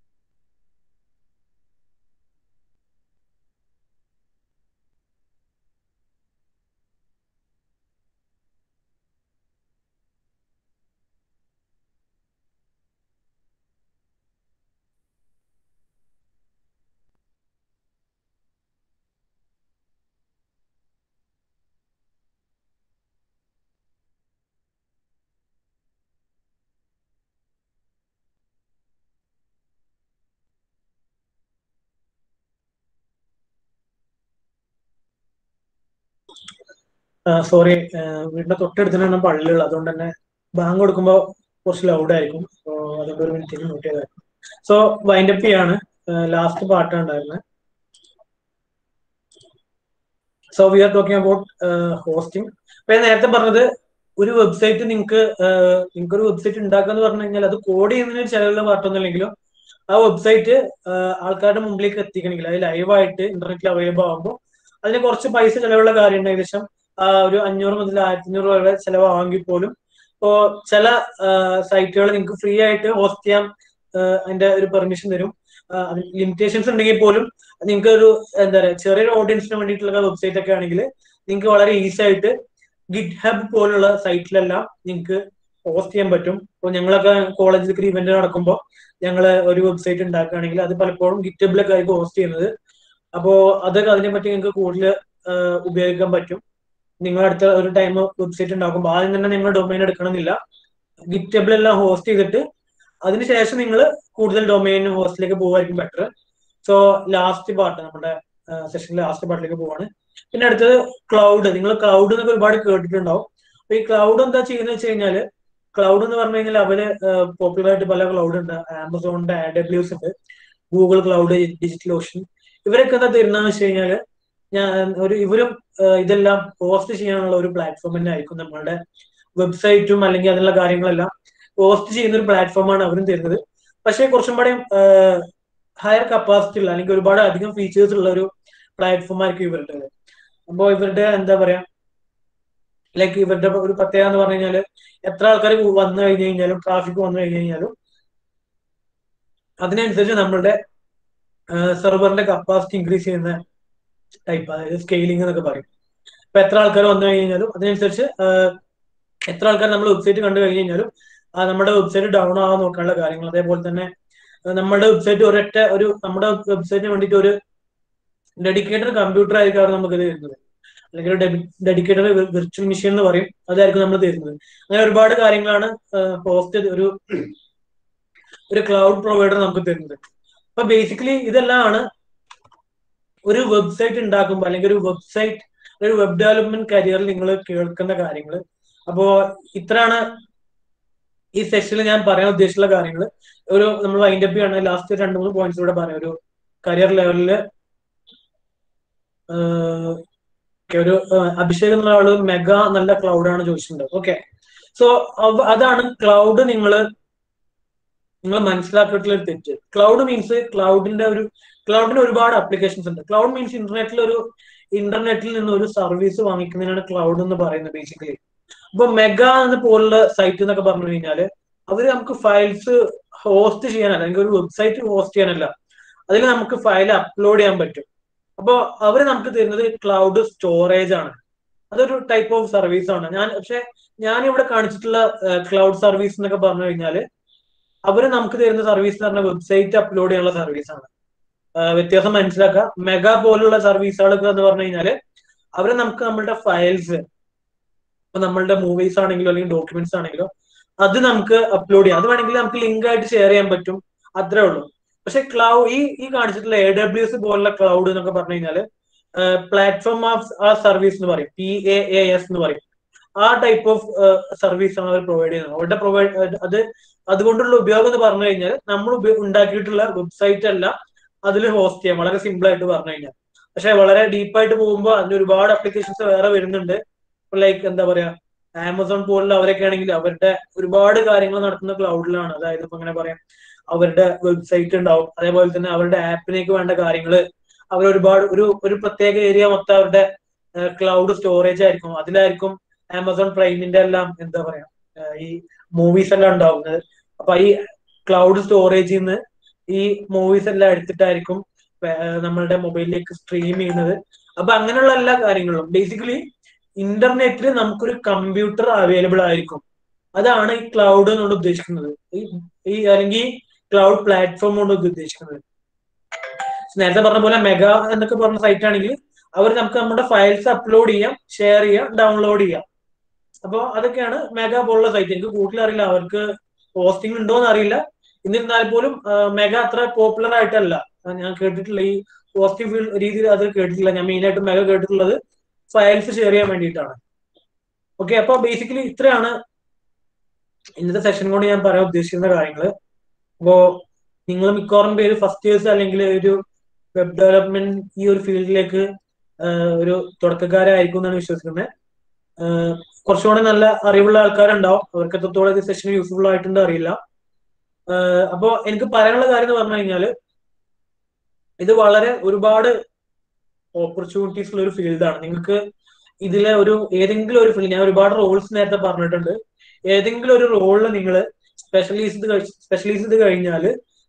A: സോറി വീടിന്റെ തൊട്ടടുത്ത് തന്നെ പള്ളിയുള്ള അതുകൊണ്ട് തന്നെ ബാങ്ക് കൊടുക്കുമ്പോൾ കുറച്ച് ലൗഡ് ആയിരിക്കും സോ അതുകൊണ്ട് ഒരു മിനിറ്റ് നോട്ട് ചെയ്തായിരുന്നു സോ വൈൻഡപ്പ് ചെയ്യാണ് ലാസ്റ്റ് പാർട്ട് ഉണ്ടായിരുന്നത് so we are talking about hosting അപ്പൊ ഞാൻ നേരത്തെ പറഞ്ഞത് ഒരു വെബ്സൈറ്റ് നിങ്ങൾക്ക് നിങ്ങൾക്ക് ഒരു വെബ്സൈറ്റ് ഉണ്ടാക്കുക എന്ന് പറഞ്ഞു കഴിഞ്ഞാൽ അത് കോഡ് ചെയ്യുന്നതിന് ചിലവുള്ള പാർട്ടൊന്നുമില്ലെങ്കിലും ആ വെബ്സൈറ്റ് ആൾക്കാരുടെ മുമ്പിലേക്ക് എത്തിക്കണമെങ്കിൽ അത് ലൈവായിട്ട് ഇന്റർനെറ്റിൽ അവൈലബിൾ ആകുമ്പോൾ അതിന് കുറച്ച് പൈസ ചിലവുള്ള കാര്യമുണ്ട് ഏകദേശം ഒരു അഞ്ഞൂറ് മുതൽ ആയിരത്തി അഞ്ഞൂറ് രൂപ വരെ ചിലവാണെങ്കിൽ പോലും ഇപ്പോ ചില സൈറ്റുകൾ നിങ്ങൾക്ക് ഫ്രീ ആയിട്ട് ഹോസ്റ്റ് ചെയ്യാൻ അതിന്റെ ഒരു പെർമിഷൻ തരും ലിമിറ്റേഷൻസ് ഉണ്ടെങ്കിൽ പോലും നിങ്ങൾക്ക് ഒരു എന്താ പറയുക ചെറിയൊരു ഓഡിയൻസിന് വേണ്ടിയിട്ടുള്ള വെബ്സൈറ്റ് ഒക്കെ ആണെങ്കിൽ നിങ്ങൾക്ക് വളരെ ഈസി ആയിട്ട് ഗിറ്റ് ഹബ് പോലുള്ള സൈറ്റിലെല്ലാം നിങ്ങൾക്ക് പോസ്റ്റ് ചെയ്യാൻ പറ്റും ഇപ്പോൾ ഞങ്ങളൊക്കെ കോളേജിൽ ഇവന്റ് നടക്കുമ്പോൾ ഞങ്ങൾ ഒരു വെബ്സൈറ്റ് ഉണ്ടാക്കുകയാണെങ്കിൽ അത് പലപ്പോഴും ഗിറ്റബിലൊക്കെ ആയിരിക്കും പോസ്റ്റ് ചെയ്യുന്നത് അപ്പോൾ അതൊക്കെ അതിനെ പറ്റി നിങ്ങൾക്ക് കൂടുതൽ ഉപയോഗിക്കാൻ പറ്റും നിങ്ങൾ അടുത്ത ഒരു ടൈം വെബ്സൈറ്റ് ഉണ്ടാക്കുമ്പോൾ ആദ്യം തന്നെ നിങ്ങൾ ഡൊമൈൻ എടുക്കണമെന്നില്ല ഗിറ്റബിലെല്ലാം ഹോസ്റ്റ് ചെയ്തിട്ട് അതിനുശേഷം നിങ്ങൾ കൂടുതൽ ഡൊമൈൻ ഹോസ്റ്റിലേക്ക് പോകുമായിരിക്കും ബെറ്റർ സോ ലാസ്റ്റ് പാർട്ട് നമ്മുടെ സെഷനിലെ ലാസ്റ്റ് പാർട്ടിലേക്ക് പോവാണ് പിന്നെ അടുത്തത് ക്ലൗഡ് നിങ്ങൾ ക്ലൗഡ് എന്നൊക്കെ ഒരുപാട് കേട്ടിട്ടുണ്ടാവും അപ്പൊ ഈ ക്ലൗഡ് എന്താ ചെയ്യുന്നത് വെച്ച് കഴിഞ്ഞാൽ ക്ലൗഡ് എന്ന് പറഞ്ഞു കഴിഞ്ഞാൽ അവര് പോപ്പുലർ ആയിട്ട് പല ക്ലൗഡ് ഉണ്ട് ആമസോണിന്റെ ആഡ് ഡബ്ല്യൂസ് ഉണ്ട് ഗൂഗിൾ ക്ലൗഡ് ഡിജിറ്റൽ ഓഷൻ ഇവരൊക്കെ എന്താ തരുന്നതെന്ന് വെച്ച് കഴിഞ്ഞാല് ഞാൻ ഒരു ഇവരും ഇതെല്ലാം പോസ്റ്റ് ചെയ്യാനുള്ള ഒരു പ്ലാറ്റ്ഫോം തന്നെ ആയിരിക്കും നമ്മളുടെ വെബ്സൈറ്റും അല്ലെങ്കിൽ അതിനുള്ള കാര്യങ്ങളെല്ലാം പോസ്റ്റ് ചെയ്യുന്ന ഒരു പ്ലാറ്റ്ഫോമാണ് അവരും തരുന്നത് പക്ഷേ കുറച്ചും കൂടെ ഹയർ കപ്പാസിറ്റി ഉള്ള അല്ലെങ്കിൽ ഒരുപാട് അധികം ഫീച്ചേഴ്സ് ഉള്ള ഒരു പ്ലാറ്റ്ഫോം ആയിരിക്കും ഇവരുടെ അപ്പോൾ ഇവരുടെ എന്താ പറയാ ലൈക്ക് ഇവരുടെ ഒരു പ്രത്യേകത എന്ന് പറഞ്ഞു കഴിഞ്ഞാൽ എത്ര ആൾക്കാർ വന്നു കഴിഞ്ഞു കഴിഞ്ഞാലും ട്രാഫിക് വന്നു കഴിഞ്ഞു കഴിഞ്ഞാലും അതിനനുസരിച്ച് നമ്മളുടെ സെർവറിന്റെ കപ്പാസിറ്റി ഇൻക്രീസ് ചെയ്യുന്ന ടൈപ്പ് അതായത് സ്കെയിലിംഗ് എന്നൊക്കെ പറയും ഇപ്പൊ എത്ര ആൾക്കാർ വന്നു കഴിഞ്ഞാലും അതിനനുസരിച്ച് എത്ര ആൾക്കാർ നമ്മൾ വെബ്സൈറ്റ് കണ്ടു കഴിഞ്ഞു കഴിഞ്ഞാലും നമ്മുടെ വെബ്സൈറ്റ് ഡൗൺ ആവാൻ നോക്കാനുള്ള കാര്യങ്ങൾ അതേപോലെ തന്നെ നമ്മുടെ വെബ്സൈറ്റ് ഒരൊറ്റ ഒരു നമ്മുടെ വെബ്സൈറ്റിന് വേണ്ടിയിട്ട് ഒരു ഡെഡിക്കേറ്റഡ് കമ്പ്യൂട്ടർ ആയിരിക്കും അവർ നമുക്ക് തരുന്നത് അല്ലെങ്കിൽ ഒരു ഡെഡിക്കേറ്റഡ് വിർച്വൽ മെഷീൻ എന്ന് പറയും അതായിരിക്കും നമ്മൾ തരുന്നത് അങ്ങനെ ഒരുപാട് കാര്യങ്ങളാണ് പോസ്റ്റ് ഒരു ഒരു ക്ലൗഡ് പ്രൊവൈഡർ നമുക്ക് തരുന്നത് അപ്പൊ ബേസിക്കലി ഇതെല്ലാമാണ് ഒരു വെബ്സൈറ്റ് ഉണ്ടാക്കുമ്പോൾ അല്ലെങ്കിൽ ഒരു വെബ്സൈറ്റ് ഒരു വെബ് ഡെവലപ്മെന്റ് കരിയറിൽ നിങ്ങൾ കേൾക്കുന്ന കാര്യങ്ങൾ അപ്പോ ഇത്രയാണ് ഈ സെഷനിൽ ഞാൻ പറയാൻ ഉദ്ദേശിച്ചുള്ള കാര്യങ്ങൾ ഒരു നമ്മൾ വൈൻഡ് അപ്പ് ചെയ്യണം ലാസ്റ്റ് രണ്ട് മൂന്ന് പോയിന്റ്സ് കൂടെ പറയാം ഒരു കരിയർ ലെവലില് ഒരു അഭിഷേക് എന്നുള്ള ആള് മെഗാ നല്ല ക്ലൗഡാണ് ചോദിച്ചിട്ടുണ്ട് ഓക്കെ സോ അതാണ് ക്ലൗഡ് നിങ്ങൾ നിങ്ങൾ മനസ്സിലാക്കിയിട്ടുള്ള ഒരു തെറ്റ് ക്ലൗഡ് മീൻസ് ക്ലൗഡിന്റെ ഒരു ക്ലൗഡിന് ഒരുപാട് ആപ്ലിക്കേഷൻസ് ഉണ്ട് ക്ലൗഡ് മീൻസ് ഇന്റർനെറ്റിൽ ഒരു ഇന്റർനെറ്റിൽ നിന്ന് ഒരു സർവീസ് വാങ്ങിക്കുന്നതിനാണ് ക്ലൗഡ് എന്ന് പറയുന്നത് ബേസിക്കലി ഇപ്പൊ മെഗാ എന്ന് പോലുള്ള സൈറ്റ് എന്നൊക്കെ പറഞ്ഞു കഴിഞ്ഞാല് അവര് നമുക്ക് ഫയൽസ് ഹോസ്റ്റ് ചെയ്യാനല്ല അല്ലെങ്കിൽ ഒരു വെബ്സൈറ്റ് ഹോസ്റ്റ് ചെയ്യാനല്ല അതിൽ നമുക്ക് ഫയൽ അപ്ലോഡ് ചെയ്യാൻ പറ്റും അപ്പോൾ അവര് നമുക്ക് തരുന്നത് ക്ലൗഡ് സ്റ്റോറേജ് ആണ് അതൊരു ടൈപ്പ് ഓഫ് സർവീസ് ആണ് ഞാൻ പക്ഷെ ഞാൻ ഇവിടെ കാണിച്ചിട്ടുള്ള ക്ലൗഡ് സർവീസ് എന്നൊക്കെ പറഞ്ഞു കഴിഞ്ഞാല് അവര് നമുക്ക് തരുന്ന സർവീസ് എന്ന് പറഞ്ഞാൽ വെബ്സൈറ്റ് അപ്ലോഡ് ചെയ്യാനുള്ള സർവീസ് ആണ് വ്യത്യാസം മനസ്സിലാക്കുക മെഗാ പോലുള്ള സർവീസുകളൊക്കെ എന്ന് പറഞ്ഞു കഴിഞ്ഞാല് അവര് നമുക്ക് നമ്മളുടെ ഫയൽസ് ഇപ്പൊ നമ്മളുടെ മൂവീസ് ആണെങ്കിലോ അല്ലെങ്കിൽ ഡോക്യുമെന്റ്സ് ആണെങ്കിലോ അത് നമുക്ക് അപ്ലോഡ് ചെയ്യാം അത് വേണമെങ്കിൽ നമുക്ക് ലിങ്ക് ആയിട്ട് ഷെയർ ചെയ്യാൻ പറ്റും അത്രേ ഉള്ളൂ പക്ഷെ ക്ലൗ ഈ ഈ കാണിച്ചിട്ടുള്ള എ ഡബ്ല്യു എസ് പോലുള്ള ക്ലൗഡ് എന്നൊക്കെ പറഞ്ഞു കഴിഞ്ഞാല് പ്ലാറ്റ്ഫോം ഓഫ് ആ സർവീസ് എന്ന് പറയും പി എ എ എസ് എന്ന് പറയും ആ ടൈപ്പ് ഓഫ് സർവീസ് ആണ് അവർ പ്രൊവൈഡ് ചെയ്യുന്നത് അവരുടെ പ്രൊവൈഡ് അത് അതുകൊണ്ടുള്ള ഉപയോഗം എന്ന് പറഞ്ഞു കഴിഞ്ഞാൽ നമ്മൾ ഉണ്ടാക്കിയിട്ടുള്ള വെബ്സൈറ്റ് എല്ലാം അതിൽ ഹോസ്റ്റ് ചെയ്യാം വളരെ സിമ്പിൾ ആയിട്ട് പറഞ്ഞു കഴിഞ്ഞാൽ പക്ഷെ വളരെ ഡീപ്പായിട്ട് പോകുമ്പോൾ അതിന് ഒരുപാട് അപ്ലിക്കേഷൻസ് വേറെ വരുന്നുണ്ട് ലൈക്ക് എന്താ പറയാ ആമസോൺ പോലുള്ള അവരൊക്കെ ആണെങ്കിൽ അവരുടെ ഒരുപാട് കാര്യങ്ങൾ നടത്തുന്ന ക്ലൗഡിലാണ് അതായത് ഇപ്പൊ അങ്ങനെ പറയാം അവരുടെ വെബ്സൈറ്റ് ഉണ്ടാവും അതേപോലെ തന്നെ അവരുടെ ആപ്പിലേക്ക് വേണ്ട കാര്യങ്ങൾ അവർ ഒരുപാട് ഒരു ഒരു പ്രത്യേക ഏരിയ മൊത്തം അവരുടെ ക്ലൗഡ് സ്റ്റോറേജ് ആയിരിക്കും അതിലായിരിക്കും ആമസോൺ പ്രൈമിന്റെ എല്ലാം എന്താ പറയാ ഈ മൂവീസ് എല്ലാം ഉണ്ടാവുന്നത് അപ്പൊ ഈ ക്ലൗഡ് സ്റ്റോറേജിൽ നിന്ന് ഈ മൂവീസ് എല്ലാം എടുത്തിട്ടായിരിക്കും നമ്മളുടെ മൊബൈലിലേക്ക് സ്ട്രീം ചെയ്യുന്നത് അപ്പൊ അങ്ങനെയുള്ള എല്ലാ കാര്യങ്ങളും ബേസിക്കലി ഇന്റർനെറ്റിൽ നമുക്കൊരു കമ്പ്യൂട്ടർ അവൈലബിൾ ആയിരിക്കും അതാണ് ഈ ക്ലൗഡ് കൊണ്ട് ഉദ്ദേശിക്കുന്നത് ഈ അല്ലെങ്കിൽ ക്ലൗഡ് പ്ലാറ്റ്ഫോം കൊണ്ട് ഉദ്ദേശിക്കുന്നത് നേരത്തെ പറഞ്ഞ പോലെ മെഗാ എന്നൊക്കെ പറഞ്ഞ സൈറ്റ് ആണെങ്കിൽ അവർ നമുക്ക് നമ്മുടെ ഫയൽസ് അപ്ലോഡ് ചെയ്യാം ഷെയർ ചെയ്യാം ഡൗൺലോഡ് ചെയ്യാം അപ്പോൾ അതൊക്കെയാണ് മെഗാ പോലുള്ള സൈറ്റ് എനിക്ക് കൂടുതൽ അറിയില്ല അവർക്ക് പോസ്റ്റിംഗ് ഉണ്ടോ എന്ന് അറിയില്ല എന്നിരുന്നാൽ പോലും മെഗാ അത്ര പോപ്പുലർ ആയിട്ടല്ല ഞാൻ കേട്ടിട്ടില്ല ഈ പോസിറ്റീവ് രീതിയിൽ അത് കേട്ടിട്ടില്ല ഞാൻ മെയിൻ ആയിട്ട് മെഗാ കേട്ടിട്ടുള്ളത് ഫയൽസ് ഷെയർ ചെയ്യാൻ വേണ്ടിയിട്ടാണ് ഓക്കെ അപ്പൊ ബേസിക്കലി ഇത്രയാണ് ഇന്നത്തെ സെഷൻ കൊണ്ട് ഞാൻ പറയാൻ ഉദ്ദേശിക്കുന്ന കാര്യങ്ങൾ അപ്പോ നിങ്ങൾ മിക്കവാറും പേര് ഫസ്റ്റ് ഇയേഴ്സ് അല്ലെങ്കിൽ ഒരു വെബ് ഡെവലപ്മെന്റ് ഈ ഒരു ഫീൽഡിലേക്ക് ഒരു തുടക്കക്കാരായിരിക്കും എന്നാണ് വിശ്വസിക്കുന്നത് കുറച്ചുകൂടെ നല്ല അറിവുള്ള ആൾക്കാരുണ്ടാവും അവർക്ക് എത്രത്തോളം ഇത് സെഷൻ യൂസ്ഫുൾ ആയിട്ടുണ്ട് അറിയില്ല അപ്പോ എനിക്ക് പറയാനുള്ള കാര്യം എന്ന് പറഞ്ഞു കഴിഞ്ഞാല് ഇത് വളരെ ഒരുപാട് ഓപ്പർച്യൂണിറ്റീസ് ഉള്ള ഒരു ഫീൽഡാണ് നിങ്ങൾക്ക് ഇതിലെ ഒരു ഏതെങ്കിലും ഒരു ഫീൽഡ് ഞാൻ ഒരുപാട് റോൾസ് നേരത്തെ പറഞ്ഞിട്ടുണ്ട് ഏതെങ്കിലും ഒരു റോളിൽ നിങ്ങൾ സ്പെഷ്യലൈസ് ചെയ്ത് സ്പെഷ്യലൈസ് ചെയ്ത് കഴിഞ്ഞാൽ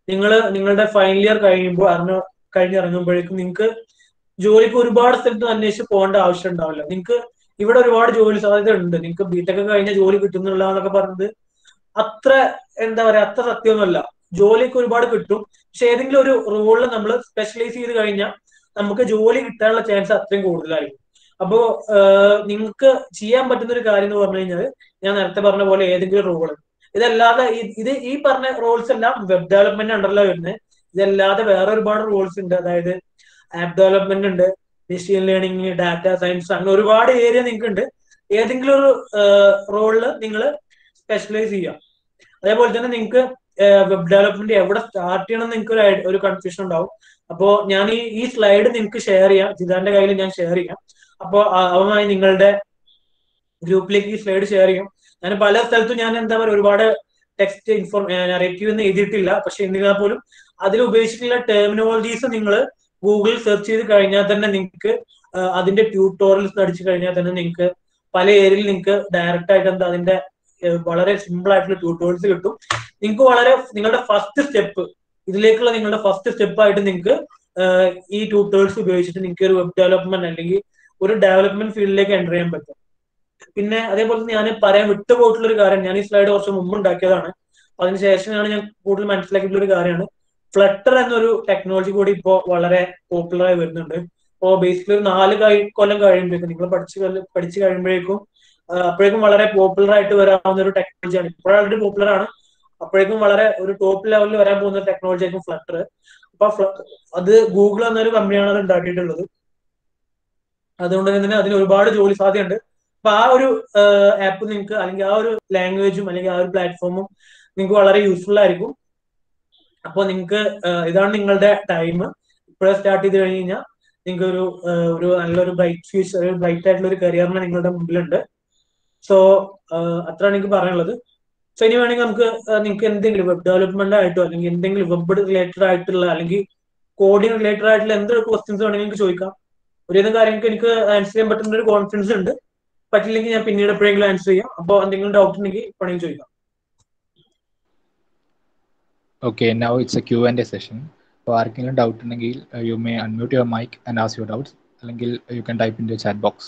A: നിങ്ങൾ നിങ്ങളുടെ ഫൈനൽ ഇയർ കഴിയുമ്പോൾ അറിഞ്ഞ കഴിഞ്ഞിറങ്ങുമ്പോഴേക്കും നിങ്ങൾക്ക് ജോലിക്ക് ഒരുപാട് സ്ഥലത്ത് അന്വേഷിച്ച് പോകേണ്ട ആവശ്യം ഉണ്ടാവില്ല നിങ്ങൾക്ക് ഇവിടെ ഒരുപാട് ജോലി സാധ്യത ഉണ്ട് നിങ്ങൾക്ക് ബിടെക് കഴിഞ്ഞ ജോലി കിട്ടുന്നില്ല എന്നൊക്കെ പറഞ്ഞത് അത്ര എന്താ പറയാ അത്ര സത്യമൊന്നുമല്ല ജോലിയൊക്കെ ഒരുപാട് കിട്ടും പക്ഷെ ഏതെങ്കിലും ഒരു റോളിൽ നമ്മൾ സ്പെഷ്യലൈസ് ചെയ്ത് കഴിഞ്ഞാൽ നമുക്ക് ജോലി കിട്ടാനുള്ള ചാൻസ് അത്രയും കൂടുതലായിരിക്കും അപ്പോ നിങ്ങൾക്ക് ചെയ്യാൻ പറ്റുന്ന ഒരു കാര്യം എന്ന് പറഞ്ഞു കഴിഞ്ഞാൽ ഞാൻ നേരത്തെ പറഞ്ഞ പോലെ ഏതെങ്കിലും റോള് ഇതല്ലാതെ ഈ- ഇത് ഈ പറഞ്ഞ റോൾസ് എല്ലാം വെബ് ഡെവലപ്മെന്റ് അണ്ടറിലാണ് വരുന്നത് ഇതല്ലാതെ വേറെ ഒരുപാട് റോൾസ് ഉണ്ട് അതായത് ആപ്പ് ഡെവലപ്മെന്റ് ഉണ്ട് മെഷീൻ ലേണിംഗ് ഡാറ്റ സയൻസ് അങ്ങനെ ഒരുപാട് ഏരിയ നിങ്ങൾക്ക് ഉണ്ട് ഏതെങ്കിലും ഒരു റോളിൽ നിങ്ങൾ സ്പെഷ്യലൈസ് ചെയ്യുക അതേപോലെ തന്നെ നിങ്ങൾക്ക് വെബ് ഡെവലപ്മെന്റ് എവിടെ സ്റ്റാർട്ട് ചെയ്യണം നിങ്ങൾക്ക് ഒരു ഐ- ഒരു കൺഫ്യൂഷൻ ഉണ്ടാവും അപ്പോ ഞാൻ ഈ ഈ സ്ലൈഡ് നിങ്ങൾക്ക് ഷെയർ ചെയ്യാം ജിതാന്റെ കയ്യിൽ ഞാൻ ഷെയർ ചെയ്യാം അപ്പോൾ അവമായി നിങ്ങളുടെ ഗ്രൂപ്പിലേക്ക് ഈ സ്ലൈഡ് ഷെയർ ചെയ്യും ഞാൻ പല സ്ഥലത്തും ഞാൻ എന്താ പറയുക ഒരുപാട് ടെക്സ്റ്റ് ഇൻഫോർ നറേറ്റീവ് ഒന്നും എഴുതിയിട്ടില്ല പക്ഷെ എന്നിരുന്നാൽ പോലും അതിൽ ഉപയോഗിച്ചിട്ടുള്ള ടെർമിനോളജീസ് നിങ്ങൾ ഗൂഗിൾ സെർച്ച് ചെയ്ത് കഴിഞ്ഞാൽ തന്നെ നിങ്ങൾക്ക് അതിന്റെ ട്യൂട്ടോറിയൽസ് അടിച്ചു കഴിഞ്ഞാൽ തന്നെ നിങ്ങൾക്ക് പല ഏരിയയിൽ നിങ്ങൾക്ക് ഡയറക്റ്റ് ആയിട്ട് എന്താ അതിന്റെ ഏഹ്, വളരെ സിമ്പിൾ ആയിട്ടുള്ള ട്യൂട്ടോറിയൽസ് കിട്ടും നിങ്ങൾക്ക് വളരെ നിങ്ങളുടെ ഫസ്റ്റ് സ്റ്റെപ്പ് ഇതിലേക്കുള്ള നിങ്ങളുടെ ഫസ്റ്റ് സ്റ്റെപ്പ് ആയിട്ട് നിങ്ങൾക്ക് ഈ ട്യൂട്ടോറിയൽസ് ഉപയോഗിച്ചിട്ട് നിങ്ങൾക്ക് ഒരു വെബ് ഡെവലപ്മെന്റ് അല്ലെങ്കിൽ ഒരു ഡെവലപ്മെന്റ് ഫീൽഡിലേക്ക് എൻ്റർ ചെയ്യാൻ പറ്റും പിന്നെ അതേപോലെ തന്നെ ഞാൻ പറയാൻ വിട്ടുപോയിട്ടുള്ള ഒരു കാര്യം ഞാൻ ഈ സ്ലൈഡ് കുറച്ച് മുമ്പ് ഉണ്ടാക്കിയതാണ് അതിനുശേഷമാണ് ഞാൻ കൂടുതൽ മനസ്സിലാക്കിയിട്ടുള്ള ഒരു കാര്യമാണ് ഫ്ലട്ടർ എന്നൊരു ടെക്നോളജി കൂടി ഇപ്പോൾ വളരെ പോപ്പുലർ ആയി വരുന്നുണ്ട് ഇപ്പോൾ ബേസിക്കലി ഒരു നാല് കഴി- കൊല്ലം കഴിയുമ്പോഴേക്കും നിങ്ങൾ പഠിച്ച് കൊല്ലം- പഠിച്ച് കഴിയുമ്പോഴേക്കും ആ, അപ്പോഴേക്കും വളരെ പോപ്പുലർ ആയിട്ട് വരാവുന്ന ഒരു ടെക്നോളജിയാണ് ഇപ്പോൾ ഓൾറെഡി പോപ്പുലർ ആണ് അപ്പോഴേക്കും വളരെ ഒരു ടോപ്പ് ലെവലിൽ വരാൻ പോകുന്ന ഒരു ടെക്നോളജി ആയിരിക്കും ഫ്ലട്ടർ അപ്പൊ ഫ്ല- അത് ഗൂഗിൾ എന്നൊരു കമ്പനിയാണ് അത് ഉണ്ടാക്കിയിട്ടുള്ളത് അതുകൊണ്ട് തന്നെ അതിന് ഒരുപാട് ജോലി സാധ്യതയുണ്ട് അപ്പൊ ആ ഒരു ആപ്പ് നിങ്ങൾക്ക് അല്ലെങ്കിൽ ആ ഒരു ലാംഗ്വേജും അല്ലെങ്കിൽ ആ ഒരു പ്ലാറ്റ്ഫോമും നിങ്ങൾക്ക് വളരെ യൂസ്ഫുൾ ആയിരിക്കും അപ്പോൾ നിങ്ങൾക്ക് ഇതാണ് നിങ്ങളുടെ ടൈം ഇപ്പോഴേ സ്റ്റാർട്ട് ചെയ്ത് കഴിഞ്ഞ് കഴിഞ്ഞാൽ നിങ്ങൾക്ക് ഒരു ഏഹ്, ഒരു നല്ലൊരു ബ്രൈറ്റ് ഫ്യൂച്ചർ ഒരു ബ്രൈറ്റ് ആയിട്ടുള്ള ഒരു കരിയറിന് നിങ്ങളുടെ മുമ്പിലുണ്ട് സോ അത്രയാണ് എനിക്ക് പറയാനുള്ളത് സോ ഇനി വേണമെങ്കിൽ നമുക്ക് നിങ്ങൾക്ക് എന്തെങ്കിലും വെബ് ഡെവലപ്മെന്റ് ആയിട്ടോ അല്ലെങ്കിൽ എന്തെങ്കിലും വെബ് റിലേറ്റഡ് ആയിട്ടുള്ള അല്ലെങ്കിൽ കോഡിംഗ് റിലേറ്റഡ് ആയിട്ടുള്ള എന്തൊരു ക്വസ്റ്റ്യൻസ് വേണമെങ്കിൽ നിങ്ങൾക്ക് ചോദിക്കാം ഒരുവിധം കാര്യങ്ങൾക്ക് എനിക്ക് ആൻസർ ചെയ്യാൻ പറ്റുന്ന ഒരു കോൺഫിഡൻസ് ഉണ്ട് പറ്റില്ലെങ്കിൽ ഞാൻ പിന്നീട് എപ്പോഴെങ്കിലും ആൻസർ ചെയ്യാം അപ്പോൾ എന്തെങ്കിലും ഡൗട്ട് ഉണ്ടെങ്കിൽ വേണമെങ്കിൽ ചോദിക്കാം
C: Okay, now it's a Q&A session. അപ്പോൾ ആർക്കെങ്കിലും ഡൗട്ട് ഉണ്ടെങ്കിൽ you may unmute your mic and ask your doubts അല്ലെങ്കിൽ you can type in the chat box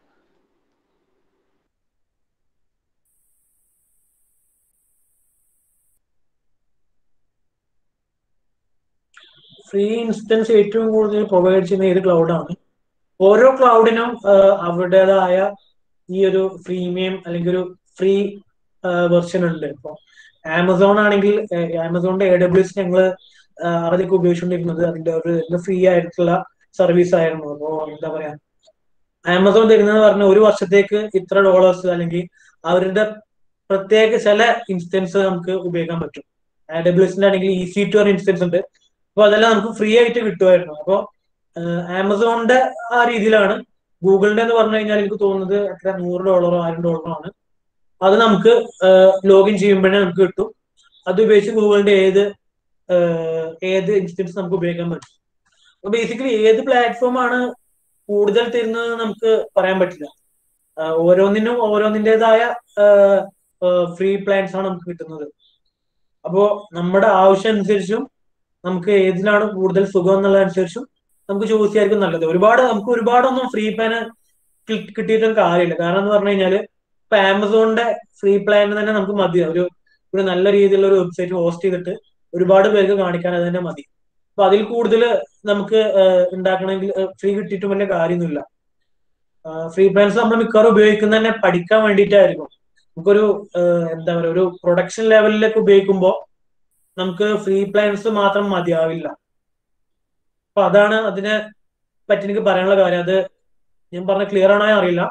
A: free instance ഏറ്റവും കൂടുതൽ പ്രൊവൈഡ് ചെയ്യുന്ന ഏത് ക്ലൗഡാണ് ഓരോ ക്ലൗഡിനും അവരുടേതായ ഈ ഒരു ഫ്രീമിയം അല്ലെങ്കിൽ ഒരു ഫ്രീ വെർഷൻ ഉണ്ട് ഇപ്പോൾ ആമസോൺ ആണെങ്കിൽ ആമസോണിന്റെ എ ഡബ്ല്യു എസ് ഞങ്ങൾ ആദ്യമൊക്കെ ഉപയോഗിച്ചുകൊണ്ടിരുന്നത് അതിന്റെ ഒരു ഫ്രീ ആയിട്ടുള്ള സർവീസ് ആയിരുന്നു അപ്പോൾ എന്താ പറയാ ആമസോൺ തരുന്നത് പറഞ്ഞ ഒരു വർഷത്തേക്ക് ഇത്ര ഡോളേഴ്സ് അല്ലെങ്കിൽ അവരുടെ പ്രത്യേക ചില ഇൻസ്റ്റൻസ് നമുക്ക് ഉപയോഗിക്കാൻ പറ്റും എ ഡബ്ല്യു എസിന്റെ ആണെങ്കിൽ ഈസി ടു ഇൻസ്റ്റൻസ് ഉണ്ട് അപ്പൊ അതെല്ലാം നമുക്ക് ഫ്രീ ആയിട്ട് കിട്ടുമായിരുന്നു അപ്പൊ ആമസോണിന്റെ ആ രീതിയിലാണ് ഗൂഗിളിന്റെ എന്ന് പറഞ്ഞു കഴിഞ്ഞാൽ എനിക്ക് തോന്നുന്നത് എത്ര നൂറ് ഡോളറോ ആയിരം ഡോളറോ ആണ് അത് നമുക്ക് ലോഗിൻ ചെയ്യുമ്പോഴേ നമുക്ക് കിട്ടും അത് ഉപയോഗിച്ച് ഗൂഗിളിന്റെ ഏത് ഏഹ്, ഏത് ഇൻസ്റ്റൻസ് നമുക്ക് ഉപയോഗിക്കാൻ പറ്റും അപ്പൊ ബേസിക്കലി ഏത് പ്ലാറ്റ്ഫോം ആണ് കൂടുതൽ തരുന്നത് നമുക്ക് പറയാൻ പറ്റില്ല ആഹ് ഓരോന്നിനും ഓരോന്നിൻ്റെതായ ഫ്രീ പ്ലാൻസ് ആണ് നമുക്ക് കിട്ടുന്നത് അപ്പോ നമ്മുടെ ആവശ്യം അനുസരിച്ചും നമുക്ക് ഏതിലാണ് കൂടുതൽ സുഖം എന്നുള്ളതനുസരിച്ചും നമുക്ക് ചൂസ് ചെയ്യായിരിക്കും നല്ലത് ഒരുപാട് നമുക്ക് ഒരുപാടൊന്നും ഫ്രീ പ്ലാൻ കിട്ടിയിട്ടും കാര്യമില്ല കാരണം എന്ന് പറഞ്ഞു കഴിഞ്ഞാല് ഇപ്പൊ ആമസോണിന്റെ ഫ്രീ പ്ലാൻ തന്നെ നമുക്ക് മതി ഒരു ഒരു നല്ല രീതിയിലുള്ള ഒരു വെബ്സൈറ്റ് ഹോസ്റ്റ് ചെയ്തിട്ട് ഒരുപാട് പേർക്ക് കാണിക്കാൻ അത് തന്നെ മതി അപ്പൊ അതിൽ കൂടുതൽ നമുക്ക് ആഹ് ഉണ്ടാക്കണമെങ്കിൽ ഫ്രീ കിട്ടിയിട്ടും വലിയ കാര്യമൊന്നുമില്ല ഫ്രീ പ്ലാൻസ് നമ്മൾ മിക്കവാറും ഉപയോഗിക്കുന്നത് തന്നെ പഠിക്കാൻ വേണ്ടിയിട്ടായിരിക്കും നമുക്കൊരു ആഹ് എന്താ പറയുക ഒരു പ്രൊഡക്ഷൻ ലെവലിലേക്ക് ഉപയോഗിക്കുമ്പോൾ നമുക്ക് ഫ്രീ പ്ലാൻസ് മാത്രം മതിയാവില്ല അപ്പൊ അതാണ് അതിനെ പറ്റി എനിക്ക് പറയാനുള്ള കാര്യം അത് ഞാൻ പറഞ്ഞ ക്ലിയർ ആണോ അറിയില്ല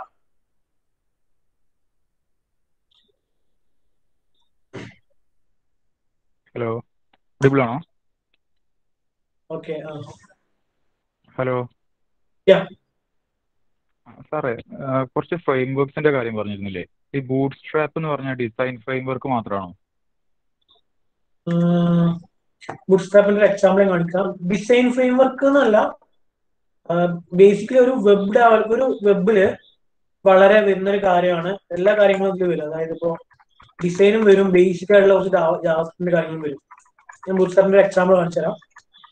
D: ഹലോ ഡിബിൾ ആണോ
A: ഓക്കെ
D: ഹലോ
A: Yeah.
D: സാറേ ആ, കുറച്ച് ഫ്രെയിം വർക്ക്സിന്റെ കാര്യം പറഞ്ഞിരുന്നില്ലേ ഈ ബൂട്ട് സ്ട്രാപ്പ് എന്ന് പറഞ്ഞ ഡിസൈൻ ഫ്രെയിം വർക്ക് മാത്രമാണോ
A: ബുട്ട് സ്ട്രാപ്പിന്റെ ഒരു എക്സാമ്പിൾ കാണിക്കാം ഡിസൈൻ ഫ്രെയിം വർക്ക് എന്നല്ല ബേസിക്കലി ഒരു വെബ് ഒരു വെബില് വളരെ വരുന്ന ഒരു കാര്യമാണ് എല്ലാ കാര്യങ്ങളും ഇതിൽ വരും അതായത് ഇപ്പോ ഡിസൈനും വരും ബേസിക് ആയിട്ടുള്ള കുറച്ച് ജാവസ്ക്രിപ്റ്റിന്റെ കാര്യങ്ങളും വരും ഞാൻ ബൂട്ട്സ്ട്രാപ്പിന്റെ ഒരു എക്സാമ്പിൾ കാണിച്ചു തരാം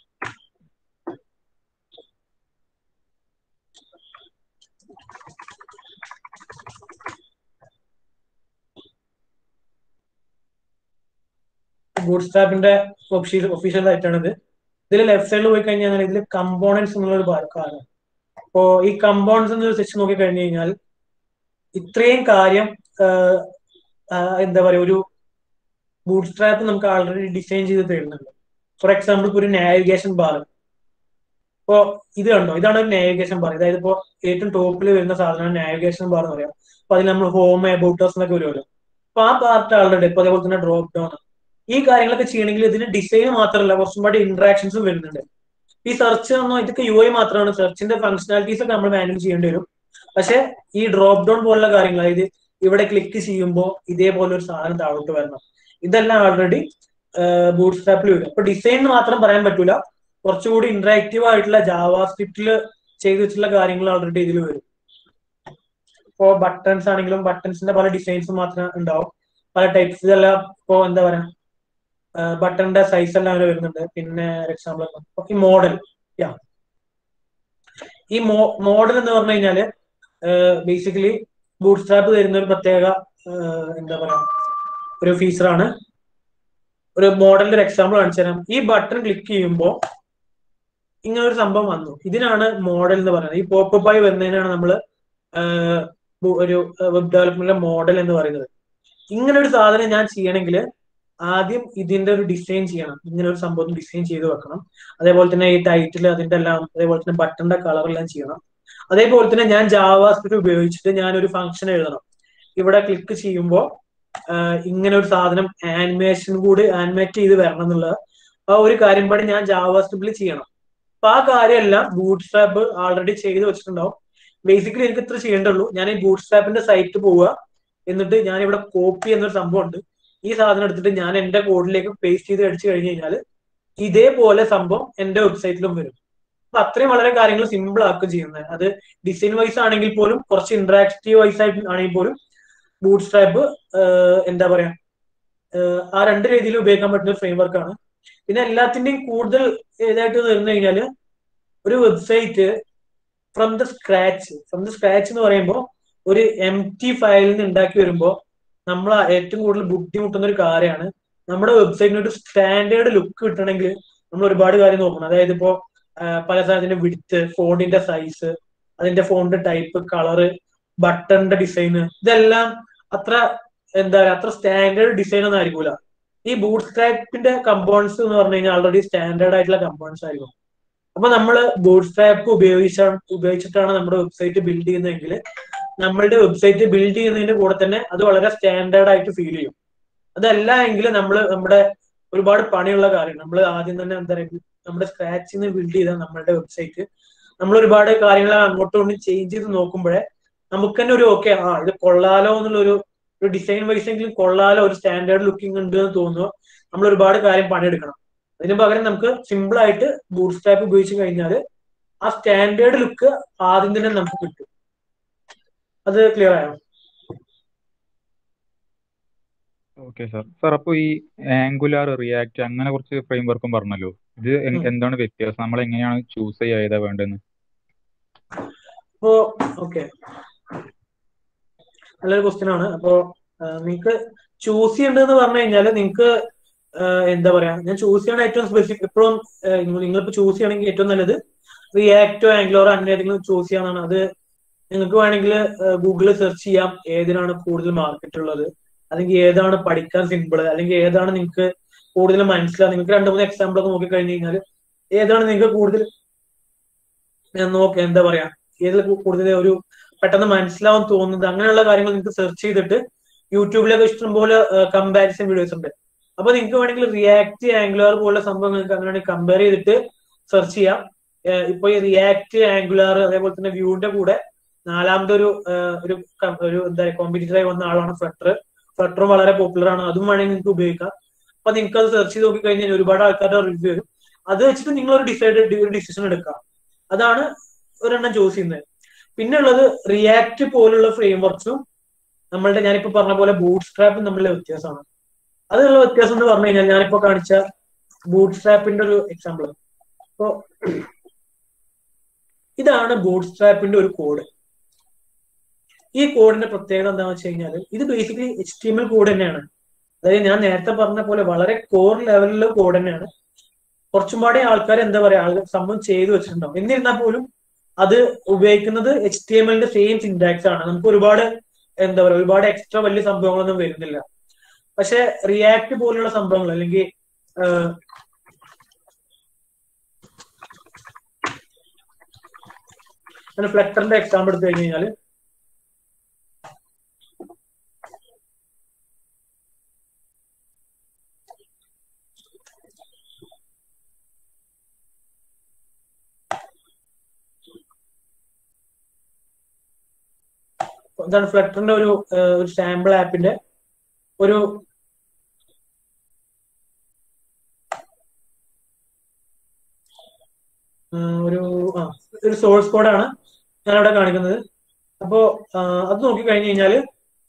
A: ബൂട്ട്സ്ട്രാപ്പിന്റെ ഒഫീഷ്യൽ സൈറ്റാണ് ഇത് ഇതിൽ ലെഫ്റ്റ് സൈഡിൽ പോയി കഴിഞ്ഞാൽ ഇതിൽ കമ്പോണൻസ് എന്നുള്ളൊരു ഭാഗമാണ് അപ്പോ ഈ കമ്പോണൻസ് എന്നൊരു സെക്ഷൻ നോക്കി കഴിഞ്ഞു കഴിഞ്ഞാൽ ഇത്രയും കാര്യം ആഹ്, ആഹ്, എന്താ പറയാ ഒരു ബൂട്ട് സ്ട്രാപ്പ് നമുക്ക് ആൾറെഡി ഡിസൈൻ ചെയ്ത് തരുന്നുണ്ട് ഫോർ എക്സാമ്പിൾ ഇപ്പൊ ഒരു നാവിഗേഷൻ ബാർ ഇപ്പോ ഇത് കണ്ടോ ഇതാണ് ഒരു നാവിഗേഷൻ ബാർ അതായത് ഇപ്പോ ഏറ്റവും ടോപ്പിൽ വരുന്ന സാധനമാണ് നാവിഗേഷൻ ബാർ എന്ന് പറയാം അപ്പൊ അതിൽ നമ്മൾ ഹോം അബൌട്ടേഴ്സ് എന്നൊക്കെ വരുമല്ലോ അപ്പൊ ആ പാർട്ട് ആൾറെഡി ഇപ്പൊ അതേപോലെ തന്നെ ഡ്രോപ്പ് ഡൗൺ ഈ കാര്യങ്ങളൊക്കെ ചെയ്യണമെങ്കിൽ ഇതിന് ഡിസൈൻ മാത്രമല്ല കുറച്ചും കൂടി ഇന്ററാക്ഷൻസും വരുന്നുണ്ട് ഈ സെർച്ച് എന്നോ ഇതൊക്കെ യു ഐ മാത്രമാണ് സെർച്ചിന്റെ ഫംഗ്ഷനാലിറ്റീസ് ഒക്കെ നമ്മൾ മാനുവൽ ചെയ്യേണ്ടി വരും പക്ഷെ ഈ ഡ്രോപ്പ് ഡൗൺ പോലുള്ള കാര്യങ്ങൾ അതായത് ഇവിടെ ക്ലിക്ക് ചെയ്യുമ്പോൾ ഇതേപോലെ ഒരു സാധനം താഴോട്ട് വരണം ഇതെല്ലാം ആൾറെഡി ബൂട്ട് സ്ട്രാപ്പിൽ വരും അപ്പൊ ഡിസൈൻ മാത്രം പറയാൻ പറ്റൂല കുറച്ചുകൂടി ഇന്ററാക്റ്റീവ് ആയിട്ടുള്ള ജാവാ സ്ക്രിപ്റ്റിൽ ചെയ്ത് വെച്ചിട്ടുള്ള കാര്യങ്ങൾ ആൾറെഡി ഇതിൽ വരും ഇപ്പോ ബട്ടൺസ് ആണെങ്കിലും ബട്ടൺസിന്റെ പല ഡിസൈൻസ് മാത്രം ഉണ്ടാവും പല ടൈപ്സ് ഇതെല്ലാം ഇപ്പോ എന്താ പറയാ ബട്ടണിന്റെ സൈസ് എല്ലാം അതിൽ വരുന്നുണ്ട് പിന്നെ എക്സാമ്പിൾ ഈ മോഡൽ യാ ഈ മോഡൽ എന്ന് പറഞ്ഞു കഴിഞ്ഞാല് ബേസിക്കലി ബൂട്ട് സ്ട്രാപ്പ് തരുന്ന ഒരു പ്രത്യേക ആഹ് എന്താ പറയാ ഒരു ഫീച്ചറാണ് ഒരു മോഡലിന്റെ ഒരു എക്സാമ്പിൾ കാണിച്ചു തരാം ഈ ബട്ടൺ ക്ലിക്ക് ചെയ്യുമ്പോൾ ഇങ്ങനെ ഒരു സംഭവം വന്നു ഇതിനാണ് മോഡൽ എന്ന് പറയുന്നത് ഈ പോപ്പ് ആയി വരുന്നതിനാണ് നമ്മൾ ഒരു വെബ് ഡെവലപ്മെന്റിലെ മോഡൽ എന്ന് പറയുന്നത് ഇങ്ങനെ ഒരു സാധനം ഞാൻ ചെയ്യണമെങ്കിൽ ആദ്യം ഇതിന്റെ ഒരു ഡിസൈൻ ചെയ്യണം ഇങ്ങനെ ഒരു സംഭവം ഡിസൈൻ ചെയ്ത് വെക്കണം അതേപോലെ തന്നെ ഈ ടൈറ്റിൽ അതിന്റെ എല്ലാം അതേപോലെ തന്നെ ബട്ടന്റെ കളർ എല്ലാം ചെയ്യണം അതേപോലെ തന്നെ ഞാൻ ജാവാ സ്ക്രിപ്റ്റ് ഉപയോഗിച്ചിട്ട് ഞാൻ ഒരു ഫംഗ്ഷൻ എഴുതണം ഇവിടെ ക്ലിക്ക് ചെയ്യുമ്പോൾ ഇങ്ങനെ ഒരു സാധനം ആനിമേഷൻ കൂടി ആനിമേറ്റ് ചെയ്ത് വരണം എന്നുള്ള ആ ഒരു കാര്യം പാടി ഞാൻ ജാവാ സ്ക്രിപ്റ്റിൽ ചെയ്യണം അപ്പൊ ആ കാര്യമെല്ലാം ബൂട്ട് സ്ട്രാപ്പ് ആൾറെഡി ചെയ്ത് വെച്ചിട്ടുണ്ടാവും ബേസിക്കലി എനിക്ക് ഇത്ര ചെയ്യേണ്ടുള്ളൂ ഞാൻ ഈ ബൂട്ട് സ്ട്രാപ്പിന്റെ സൈറ്റ് പോവുക എന്നിട്ട് ഞാൻ ഇവിടെ കോപ്പി എന്നൊരു സംഭവം ഉണ്ട് ഈ സാധനം എടുത്തിട്ട് ഞാൻ എന്റെ കോഡിലേക്ക് പേസ്റ്റ് ചെയ്ത് അടിച്ചു കഴിഞ്ഞു കഴിഞ്ഞാൽ ഇതേപോലെ സംഭവം എന്റെ വെബ്സൈറ്റിലും വരും അപ്പൊ അത്രയും വളരെ കാര്യങ്ങൾ സിമ്പിൾ ആക്കുകയും ചെയ്യുന്നത് അത് ഡിസൈൻ വൈസ് ആണെങ്കിൽ പോലും കുറച്ച് ഇന്ററാക്റ്റീവ് വൈസ് ആയിട്ട് ആണെങ്കിൽ പോലും ബൂട്ട് സ്ട്രാപ്പ് എന്താ പറയാ ആഹ് ആ രണ്ട് രീതിയിൽ ഉപയോഗിക്കാൻ പറ്റുന്ന ഒരു ഫ്രെയിംവർക്ക് ആണ് പിന്നെ എല്ലാത്തിന്റെയും കൂടുതൽ ഇതായിട്ട് വരുന്നു കഴിഞ്ഞാല് ഒരു website from the scratch from the scratch എന്ന് പറയുമ്പോൾ ഒരു എം ടി ഫയലിൽ നിന്ന് ഉണ്ടാക്കി വരുമ്പോൾ നമ്മൾ ഏറ്റവും കൂടുതൽ ബുദ്ധിമുട്ടുന്ന ഒരു കാര്യമാണ് നമ്മുടെ വെബ്സൈറ്റിന് ഒരു സ്റ്റാൻഡേർഡ് ലുക്ക് കിട്ടണമെങ്കിൽ നമ്മൾ ഒരുപാട് കാര്യം നോക്കണം അതായത് ഇപ്പോ പല സാധനത്തിന്റെ വിടുത്ത് ഫോണിന്റെ സൈസ് അതിന്റെ ഫോണിന്റെ ടൈപ്പ് കളറ് ബട്ടണിന്റെ ഡിസൈന് ഇതെല്ലാം അത്ര എന്താ പറയുക അത്ര സ്റ്റാൻഡേർഡ് ഡിസൈൻ ഒന്നും ആയിരിക്കൂല ഈ ബൂട്ട് സ്ട്രാപ്പിന്റെ കമ്പോണൻസ് എന്ന് പറഞ്ഞു കഴിഞ്ഞാൽ ആൾറെഡി സ്റ്റാൻഡേർഡ് ആയിട്ടുള്ള കമ്പോണൻസ് ആയിരിക്കും അപ്പൊ നമ്മൾ ബൂട്ട് സ്ട്രാപ്പ് ഉപയോഗിച്ച ഉപയോഗിച്ചിട്ടാണ് നമ്മുടെ വെബ്സൈറ്റ് ബിൽഡ് ചെയ്യുന്നതെങ്കിൽ നമ്മളുടെ വെബ്സൈറ്റ് ബിൽഡ് ചെയ്യുന്നതിന്റെ കൂടെ തന്നെ അത് വളരെ സ്റ്റാൻഡേർഡ് ആയിട്ട് ഫീൽ ചെയ്യും അതല്ല എങ്കിൽ നമ്മൾ നമ്മുടെ ഒരുപാട് പണിയുള്ള കാര്യം നമ്മൾ ആദ്യം തന്നെ എന്താ പറയുക നമ്മുടെ സ്ക്രാച്ചിൽ നിന്ന് ബിൽഡ് ചെയ്ത നമ്മളുടെ വെബ്സൈറ്റ് നമ്മൾ ഒരുപാട് കാര്യങ്ങൾ അങ്ങോട്ടും ഇങ്ങോട്ടും ചേഞ്ച് ചെയ്ത് നോക്കുമ്പോഴേ നമുക്ക് തന്നെ ഒരു ഓക്കെ ആ ഇത് കൊള്ളാലോ എന്നുള്ള ഒരു ഒരു ഡിസൈൻ വൈസ് എങ്കിലും കൊള്ളാലോ ഒരു സ്റ്റാൻഡേർഡ് ലുക്കിംഗ് ഉണ്ട് എന്ന് തോന്നുന്നു നമ്മൾ ഒരുപാട് കാര്യം പണിയെടുക്കണം അതിന് പകരം നമുക്ക് സിമ്പിൾ ആയിട്ട് ബൂട്ട് സ്റ്റാപ്പ് ഉപയോഗിച്ച് കഴിഞ്ഞാൽ ആ സ്റ്റാൻഡേർഡ് ലുക്ക് ആദ്യം തന്നെ നമുക്ക് കിട്ടും അത് ക്ലിയർ ആയോ
D: ഓക്കെ സാർ സാർ അപ്പോൾ ഈ ആംഗുലാർ റിയാക്ട് അങ്ങനെ കുറച്ച് ഫ്രെയിം വർക്കും പറഞ്ഞല്ലോ ഇത് എ-
A: ഉം.
D: എന്താണ് വ്യത്യാസം നമ്മൾ എങ്ങനെയാണ് ചൂസ് ചെയ്യുക ഏതാ വേണ്ടതെന്ന്
A: അപ്പോ ഓക്കെ നല്ലൊരു ക്വസ്റ്റ്യൻ ആണ് അപ്പോ നിങ്ങൾക്ക് ചൂസ് ചെയ്യേണ്ടതെന്ന് പറഞ്ഞു കഴിഞ്ഞാൽ നിങ്ങൾക്ക് എന്താ പറയാ ഞാൻ ചൂസ് ചെയ്യണ ഏറ്റവും സ്പെസിഫിക് ഇപ്പോഴും നിങ്ങളിപ്പോ ചൂസ് ചെയ്യണമെങ്കിൽ ഏറ്റവും നല്ലത് റിയാക്റ്റോ ആംഗ്ലോറോ അങ്ങനെ ഏതെങ്കിലും ചൂസ് ചെയ്യാന്നാണ് അത് നിങ്ങൾക്ക് വേണമെങ്കിൽ ഗൂഗിളിൽ സെർച്ച് ചെയ്യാം ഏതിനാണ് കൂടുതൽ മാർക്കറ്റ് ഉള്ളത് അല്ലെങ്കിൽ ഏതാണ് പഠിക്കാൻ സിമ്പിൾ അല്ലെങ്കിൽ ഏതാണ് നിങ്ങൾക്ക് കൂടുതൽ മനസ്സിലാവും നിങ്ങൾക്ക് രണ്ട് മൂന്ന് എക്സാമ്പിൾ ഒക്കെ നോക്കി കഴിഞ്ഞു കഴിഞ്ഞാൽ ഏതാണ് നിങ്ങൾക്ക് കൂടുതൽ നോക്ക എന്താ പറയാ ഏതിൽ കൂടുതൽ ഒരു പെട്ടെന്ന് മനസ്സിലാവും തോന്നുന്നത് അങ്ങനെയുള്ള കാര്യങ്ങൾ നിങ്ങൾക്ക് സെർച്ച് ചെയ്തിട്ട് യൂട്യൂബിലൊക്കെ ഇഷ്ടംപോലെ കമ്പാരിസൺ വീഡിയോസ് ഉണ്ട് അപ്പൊ നിങ്ങൾക്ക് വേണമെങ്കിൽ റിയാക്ട് ആംഗുലാർ പോലുള്ള സംഭവം നിങ്ങൾക്ക് അങ്ങനെ കമ്പയർ ചെയ്തിട്ട് സെർച്ച് ചെയ്യാം ഏഹ് ഇപ്പൊ ഈ റിയാക്ട് ആംഗുലാർ അതേപോലെ തന്നെ വ്യൂവിന്റെ കൂടെ നാലാമത്തെ ഒരു ഏഹ് ഒരു കം- ഒരു എന്താ കോമ്പറ്റീറ്ററായി വന്ന ആളാണ് ഫ്ലട്ടർ ഫ്ലട്ടറും വളരെ പോപ്പുലർ ആണ് അതും വേണമെങ്കിൽ നിങ്ങൾക്ക് ഉപയോഗിക്കാം അപ്പൊ നിങ്ങൾക്ക് അത് സെർച്ച് ചെയ്ത് നോക്കി കഴിഞ്ഞാൽ ഒരുപാട് ആൾക്കാരുടെ റിവ്യൂ വരും അത് വെച്ചിട്ട് നിങ്ങൾ ഒരു ഡിസൈഡ് ഒരു ഡിസിഷൻ എടുക്കാം അതാണ് ഒരെണ്ണം ചൂസ് ചെയ്യുന്നത് പിന്നെ ഉള്ളത് റിയാക്ട് പോലുള്ള ഫ്രെയിം വർക്ക്സും നമ്മളുടെ ഞാനിപ്പോ പറഞ്ഞ പോലെ ബൂട്ട് സ്ട്രാപ്പും തമ്മിലുള്ള വ്യത്യാസമാണ് അതിനുള്ള വ്യത്യാസം എന്ന് പറഞ്ഞു കഴിഞ്ഞാൽ ഞാനിപ്പോ കാണിച്ച ബൂട്ട് സ്ട്രാപ്പിന്റെ ഒരു എക്സാമ്പിൾ അപ്പോ ഇതാണ് ബൂട്ട് സ്ട്രാപ്പിന്റെ ഒരു കോഡ് ഈ കോഡിന്റെ പ്രത്യേകത എന്താണെന്ന് വെച്ച് കഴിഞ്ഞാൽ ഇത് basically H T M L code തന്നെയാണ് അതായത് ഞാൻ നേരത്തെ പറഞ്ഞ പോലെ വളരെ കോർ ലെവലിലുള്ള കോഡ് തന്നെയാണ് കുറച്ചും പാടെ ആൾക്കാർ എന്താ പറയാ ആളുകൾ സംഭവം ചെയ്തു വെച്ചിട്ടുണ്ടാവും എന്നിരുന്നാൽ പോലും അത് ഉപയോഗിക്കുന്നത് എച്ച് ടി എം എല്ലിന്റെ സെയിം സിന്റാക്സ് ആണ് നമുക്ക് ഒരുപാട് എന്താ പറയുക ഒരുപാട് എക്സ്ട്രാ വലിയ സംഭവങ്ങളൊന്നും വരുന്നില്ല പക്ഷെ റിയാക്ട് പോലുള്ള സംഭവങ്ങൾ അല്ലെങ്കിൽ ഫ്ലെക്ടറിന്റെ എക്സാമ്പിൾ എടുത്തു കഴിഞ്ഞു കഴിഞ്ഞാൽ എന്താണ് ഫ്ലട്ടറിന്റെ ഒരു ഏഹ്, ഒരു സാമ്പിൾ ആപ്പിന്റെ ഒരു ഉം, ഒരു ആ ഒരു സോഴ്സ് കോഡാണ് ഞാൻ അവിടെ കാണിക്കുന്നത് അപ്പോ ആ, അത് നോക്കി കഴിഞ്ഞു കഴിഞ്ഞാല്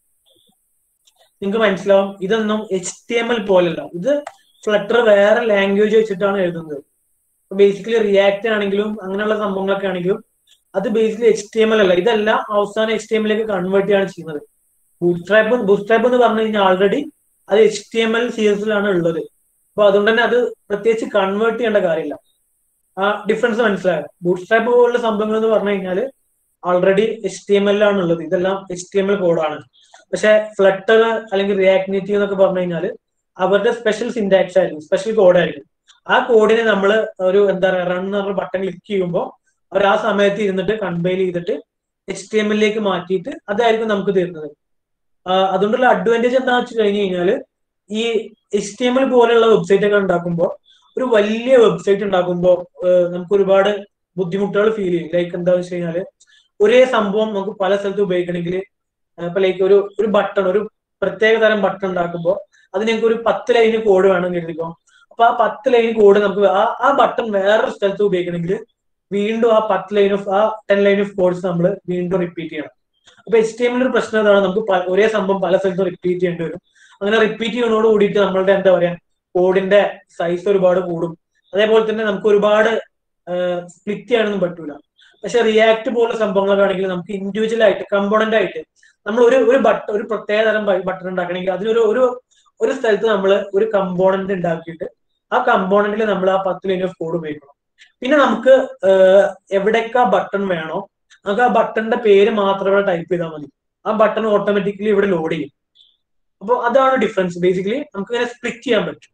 A: നിങ്ങൾക്ക് മനസ്സിലാവും ഇതൊന്നും എച്ച് ടി എം എൽ പോലല്ല ഇത് ഫ്ലട്ടർ വേറെ ലാംഗ്വേജ് വെച്ചിട്ടാണ് എഴുതുന്നത് ബേസിക്കലി റിയാക്ട് ആണെങ്കിലും അങ്ങനെയുള്ള സംഭവങ്ങളൊക്കെ ആണെങ്കിലും അത് basically H T M L അല്ല ഇതെല്ലാം അവസാനം എച്ച് ടി എം എല്ലേക്ക് കൺവേർട്ട് ചെയ്യാണ് ചെയ്യുന്നത് ബൂട്ട്സ്ട്രാപ്പ് ബൂട്ട്സ്ട്രാപ്പ് എന്ന് പറഞ്ഞു കഴിഞ്ഞാൽ ആൾറെഡി അത് H T M L C എസിലാണ് ഉള്ളത് അപ്പൊ അതുകൊണ്ട് തന്നെ അത് പ്രത്യേകിച്ച് കൺവേർട്ട് ചെയ്യേണ്ട കാര്യമില്ല ആ ഡിഫറൻസ് മനസ്സിലായോ ബൂട്ട്സ്ട്രാപ്പ് പോലുള്ള സംഭവങ്ങൾ എന്ന് പറഞ്ഞു കഴിഞ്ഞാൽ already H T M L ആണ് ഉള്ളത് ഇതെല്ലാം എച്ച് ടി എം എൽ കോഡാണ് പക്ഷെ ഫ്ലട്ടർ അല്ലെങ്കിൽ റിയാക്ട് നേറ്റീവ് എന്നൊക്കെ പറഞ്ഞു കഴിഞ്ഞാൽ അവരുടെ സ്പെഷ്യൽ സിന്റാക്സ് ആയിരിക്കും സ്പെഷ്യൽ കോഡായിരിക്കും ആ കോഡിനെ നമ്മൾ ഒരു എന്താ പറയുക റൺ എന്ന് പറഞ്ഞ ബട്ടൺ ക്ലിക്ക് ചെയ്യുമ്പോൾ അവർ ആ സമയത്ത് ഇരുന്നിട്ട് കമ്പൈൽ ചെയ്തിട്ട് എച്ച് ടി എം എല്ലിലേക്ക് മാറ്റിയിട്ട് അതായിരിക്കും നമുക്ക് തരുന്നത് ആ, അതുകൊണ്ടുള്ള അഡ്വാൻറ്റേജ് എന്താണെന്ന് വെച്ച് കഴിഞ്ഞ് കഴിഞ്ഞാൽ ഈ എച്ച് ടി എം എൽ പോലെയുള്ള വെബ്സൈറ്റ് ഒക്കെ ഉണ്ടാക്കുമ്പോൾ ഒരു വലിയ വെബ്സൈറ്റ് ഉണ്ടാക്കുമ്പോൾ നമുക്ക് ഒരുപാട് ബുദ്ധിമുട്ടുകൾ ഫീൽ ചെയ്യും ലൈക്ക് എന്താണെന്ന് വെച്ച് കഴിഞ്ഞാൽ ഒരേ സംഭവം നമുക്ക് പല സ്ഥലത്ത് ഉപയോഗിക്കണമെങ്കിൽ ഇപ്പൊ ലൈക്ക് ഒരു ഒരു ബട്ടൺ ഒരു പ്രത്യേക തരം ബട്ടൺ ഉണ്ടാക്കുമ്പോൾ അത് ഞങ്ങൾക്ക് ഒരു പത്ത് ലൈന് കോഡ് വേണം കരുതിക്കോ അപ്പൊ ആ പത്ത് ലൈൻ കോഡ് നമുക്ക് ആ ആ ബട്ടൺ വേറൊരു സ്ഥലത്ത് ഉപയോഗിക്കണമെങ്കിൽ വീണ്ടും ആ പത്ത് ലൈൻ ഓഫ് ആ ടെൻ ലൈൻ ഓഫ് കോഡ്സ് നമ്മൾ വീണ്ടും റിപ്പീറ്റ് ചെയ്യണം അപ്പൊ എച്ച് ടി എമ്മിൽ ഒരു പ്രശ്നം ഇതാണ് നമുക്ക് പ- ഒരേ സംഭവം പല സ്ഥലത്തും റിപ്പീറ്റ് ചെയ്യേണ്ടി വരും അങ്ങനെ റിപ്പീറ്റ് ചെയ്യുന്നതോട് കൂടിയിട്ട് നമ്മളുടെ എന്താ പറയാ കോഡിന്റെ സൈസ് ഒരുപാട് കൂടും അതേപോലെ തന്നെ നമുക്ക് ഒരുപാട് സ്പ്ലിറ്റ് ചെയ്യാനൊന്നും പറ്റൂല പക്ഷെ റിയാക്ട് പോലുള്ള സംഭവങ്ങളൊക്കെ ആണെങ്കിൽ നമുക്ക് ഇൻഡിവിജ്വൽ ആയിട്ട് കമ്പോണന്റ് ആയിട്ട് നമ്മൾ ഒരു ഒരു ബട്ടൺ ഒരു പ്രത്യേക തരം ബട്ടൺ ഉണ്ടാക്കണമെങ്കിൽ അതിനൊരു ഒരു ഒരു സ്ഥലത്ത് നമ്മൾ ഒരു കമ്പോണന്റ് ഉണ്ടാക്കിയിട്ട് ആ കമ്പോണന്റിൽ നമ്മൾ ആ പത്ത് ലൈൻ ഓഫ് കോഡ് ഉപയോഗിക്കണം പിന്നെ നമുക്ക് ഏഹ്, എവിടേക്ക് ആ ബട്ടൺ വേണോ നമുക്ക് ആ ബട്ടണിന്റെ പേര് മാത്രം ഇവിടെ ടൈപ്പ് ചെയ്താൽ മതി ആ ബട്ടൺ ഓട്ടോമാറ്റിക്കലി ഇവിടെ ലോഡ് ചെയ്യും അപ്പോൾ അതാണ് ഡിഫറൻസ് ബേസിക്കലി നമുക്ക് ഇങ്ങനെ സ്പ്ലിറ്റ് ചെയ്യാൻ പറ്റും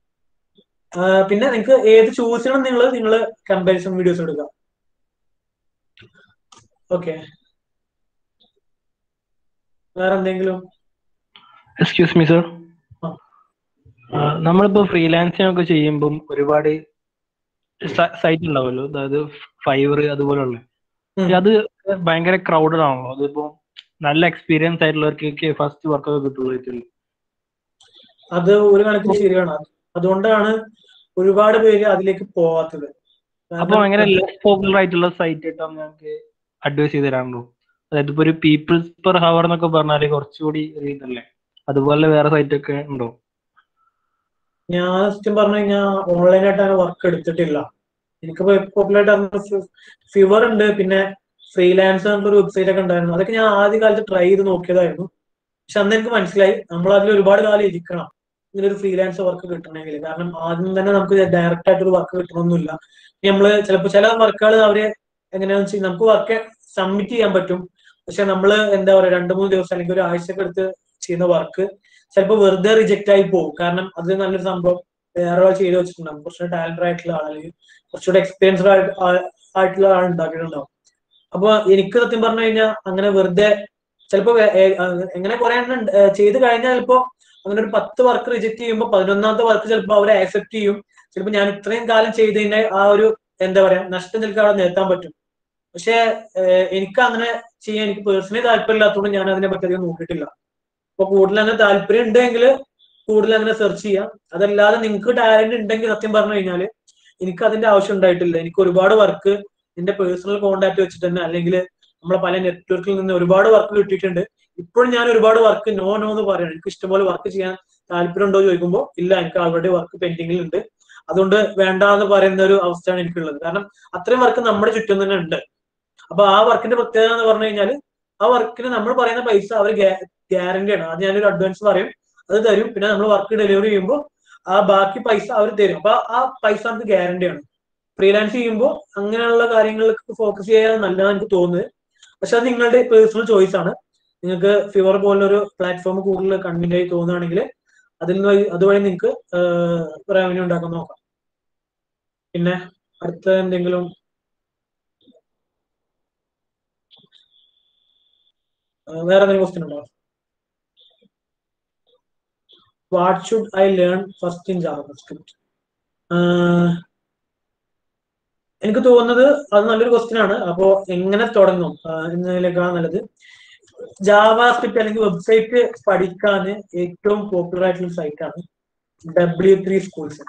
A: ആഹ് പിന്നെ നിങ്ങൾക്ക് ഏത് ചൂസ് ചെയ്യണം നിങ്ങൾ നിങ്ങൾ കമ്പാരിസൺ വീഡിയോസ് എടുക്കുക ഓക്കെ വേറെ എന്തെങ്കിലും
B: എക്സ്ക്യൂസ് മീ സർ
A: ആ.
B: നമ്മളിപ്പോ ഫ്രീലാൻസിംഗ് ഒക്കെ ചെയ്യുമ്പം ഒരുപാട് സൈറ്റ് ഉണ്ടാവുമല്ലോ അതായത് ഫൈവർ അതുപോലുള്ള
A: ഉം.
B: അത് ഭയങ്കര ക്രൗഡഡ് ആണല്ലോ അതിപ്പോ നല്ല എക്സ്പീരിയൻസ് ആയിട്ടുള്ളവർക്കൊക്കെ ഫസ്റ്റ് വർക്ക് ഒക്കെ കിട്ടുള്ളൂ ഇതിൽ
A: അത് ഒരു കണക്കിന് ശരിയാണ് അതുകൊണ്ടാണ് ഒരുപാട് പേര് അതിലേക്ക് പോവാത്തത്
B: അപ്പൊ
A: കാരണം
B: ഭയങ്കര ലെസ് പോപ്പുലർ ആയിട്ടുള്ള സൈറ്റ് ആയിട്ടാണ് ഞങ്ങൾക്ക് അഡ്വൈസ് ചെയ്ത് തരാനുള്ളൂ അതായത് ഇപ്പൊ ഒരു പീപ്പിൾസ് പെർ ഹവർ എന്നൊക്കെ പറഞ്ഞാല് കുറച്ചുകൂടി ഒരു ഇതല്ലേ അതുപോലെ വേറെ സൈറ്റ് ഒക്കെ ഉണ്ടോ
A: ഞാൻ സത്യം പറഞ്ഞു കഴിഞ്ഞാൽ ഓൺലൈനായിട്ട് അങ്ങനെ വർക്ക് എടുത്തിട്ടില്ല എനിക്കിപ്പോ പോപ്പുലറായിട്ട് ഫിവർ ഉണ്ട് പിന്നെ ഫ്രീലാൻസ് ഒരു വെബ്സൈറ്റ് ഒക്കെ ഉണ്ടായിരുന്നു അതൊക്കെ ഞാൻ ആദ്യ കാലത്ത് ട്രൈ ചെയ്ത് നോക്കിയതായിരുന്നു പക്ഷെ അന്ന് എനിക്ക് മനസ്സിലായി നമ്മൾ അതിൽ ഒരുപാട് കാലം ഇരിക്കണം ഇങ്ങനെ ഒരു ഫ്രീലാൻസ് വർക്ക് കിട്ടണമെങ്കിൽ കാരണം ആദ്യം തന്നെ നമുക്ക് ഡയറക്റ്റ് ആയിട്ട് ഒരു വർക്ക് കിട്ടണമെന്നില്ല നമ്മള് ചിലപ്പോൾ ചില വർക്കുകൾ അവര് എങ്ങനെയാണെന്ന് വെച്ചാൽ നമുക്ക് വർക്ക് സബ്മിറ്റ് ചെയ്യാൻ പറ്റും പക്ഷെ നമ്മൾ എന്താ പറയാ രണ്ട് മൂന്ന് ദിവസം അല്ലെങ്കിൽ ഒരു ആഴ്ചയൊക്കെ എടുത്ത് ചെയ്യുന്ന വർക്ക് ചിലപ്പോൾ വെറുതെ റിജക്റ്റ് ആയി പോകും കാരണം അത് നല്ലൊരു സംഭവം വേറെ ഒരാൾ ചെയ്ത് വെച്ചിട്ടുണ്ടാവും കുറച്ചുകൂടെ ടാലന്റഡ് ആയിട്ടുള്ള ആൾ അല്ലെങ്കിൽ കുറച്ചുകൂടെ എക്സ്പീരിയൻസ്ഡ് ആയിട്ടുള്ള ആൾ ഉണ്ടാക്കിയിട്ടുണ്ടാവും അപ്പൊ എനിക്ക് സത്യം പറഞ്ഞു കഴിഞ്ഞാൽ അങ്ങനെ വെറുതെ ചിലപ്പോ വേ- ഏ- അഹ് എങ്ങനെ കുറെ എണ്ണം ഉണ്ട്. ഏ, ചെയ്ത് കഴിഞ്ഞാൽ ചിലപ്പോ അങ്ങനെ ഒരു പത്ത് വർക്ക് റിജക്ട് ചെയ്യുമ്പോൾ പതിനൊന്നാമത്തെ വർക്ക് ചിലപ്പോൾ അവരെ ആക്സെപ്റ്റ് ചെയ്യും ചിലപ്പോൾ ഞാൻ ഇത്രയും കാലം ചെയ്തതിന്റെ ആ ഒരു എന്താ പറയാ നഷ്ടം നിൽക്കാൻ അവിടെ നിർത്താൻ പറ്റും പക്ഷെ എനിക്ക് അങ്ങനെ ചെയ്യാൻ എനിക്ക് പേഴ്സണലി താല്പര്യമില്ലാത്തതുകൊണ്ട് ഞാൻ അതിനെ പറ്റി അധികം നോക്കിയിട്ടില്ല അപ്പൊ കൂടുതൽ അങ്ങനെ താല്പര്യം ഉണ്ടെങ്കിൽ കൂടുതൽ അങ്ങനെ സെർച്ച് ചെയ്യാം അതല്ലാതെ നിങ്ങൾക്ക് ടാലന്റ് ഉണ്ടെങ്കിൽ സത്യം പറഞ്ഞു കഴിഞ്ഞാൽ എനിക്ക് അതിന്റെ ആവശ്യം ഉണ്ടായിട്ടില്ല എനിക്ക് ഒരുപാട് വർക്ക് എന്റെ പേഴ്സണൽ കോണ്ടാക്ട് വെച്ചിട്ട് തന്നെ അല്ലെങ്കിൽ നമ്മളെ പല നെറ്റ്വർക്കിൽ നിന്ന് ഒരുപാട് വർക്ക് കിട്ടിയിട്ടുണ്ട് ഇപ്പോഴും ഞാൻ ഒരുപാട് വർക്ക് നോ നോ എന്ന് പറയണം എനിക്ക് ഇഷ്ടംപോലെ വർക്ക് ചെയ്യാൻ താല്പര്യം ഉണ്ടോ എന്ന് ചോദിക്കുമ്പോൾ ഇല്ല എനിക്ക് ആൾറെഡി വർക്ക് പെൻഡിങ്ങിൽ ഉണ്ട് അതുകൊണ്ട് വേണ്ട എന്ന് പറയുന്ന ഒരു അവസ്ഥയാണ് എനിക്കുള്ളത് കാരണം അത്രയും വർക്ക് നമ്മുടെ ചുറ്റും തന്നെ ഉണ്ട് അപ്പൊ ആ വർക്കിന്റെ പ്രത്യേകത എന്ന് പറഞ്ഞു കഴിഞ്ഞാൽ ആ വർക്കിന് നമ്മൾ പറയുന്ന പൈസ അവർ ഗ്യാരണ്ടി ആണ് അത് ഞാനൊരു അഡ്വാൻസ് പറയും അത് തരും പിന്നെ നമ്മൾ വർക്ക് ഡെലിവറി ചെയ്യുമ്പോൾ ആ ബാക്കി പൈസ അവർ തരും അപ്പൊ ആ പൈസ നമുക്ക് ഗ്യാരണ്ടി ആണ് ഫ്രീലാൻസ് ചെയ്യുമ്പോൾ അങ്ങനെയുള്ള കാര്യങ്ങൾക്ക് ഫോക്കസ് ചെയ്യാൻ നല്ലതാണ് എനിക്ക് തോന്നുന്നത് പക്ഷെ അത് നിങ്ങളുടെ പേഴ്സണൽ ചോയ്സ് ആണ് നിങ്ങൾക്ക് ഫിവർ പോലൊരു പ്ലാറ്റ്ഫോം കൂടുതൽ കൺവീന്റ് ആയി തോന്നുകയാണെങ്കിൽ അതിൽ നിന്ന് വഴി- അതുവഴി നിങ്ങൾക്ക് റവന്യൂ ഉണ്ടാക്കാൻ നോക്കാം പിന്നെ അടുത്ത എന്തെങ്കിലും ആ, വേറെ എന്തെങ്കിലും ക്വസ്റ്റ്യൻ ഉണ്ടോ what should I learn first in JavaScript എനിക്ക് തോന്നുന്നത് അത് നല്ലൊരു ക്വസ്റ്റ്യൻ ആണ് അപ്പോ എങ്ങനെ തുടങ്ങും ആ, എന്നതിലേക്കാണ് നല്ലത് ജാവാസ്ക്രിപ്റ്റ് അല്ലെങ്കിൽ വെബ്സൈറ്റ് പഠിക്കാൻ ഏറ്റവും പോപ്പുലർ ആയിട്ടുള്ള സൈറ്റ് ആണ് ഡബ്ല്യു ത്രീ സ്കൂൾസ്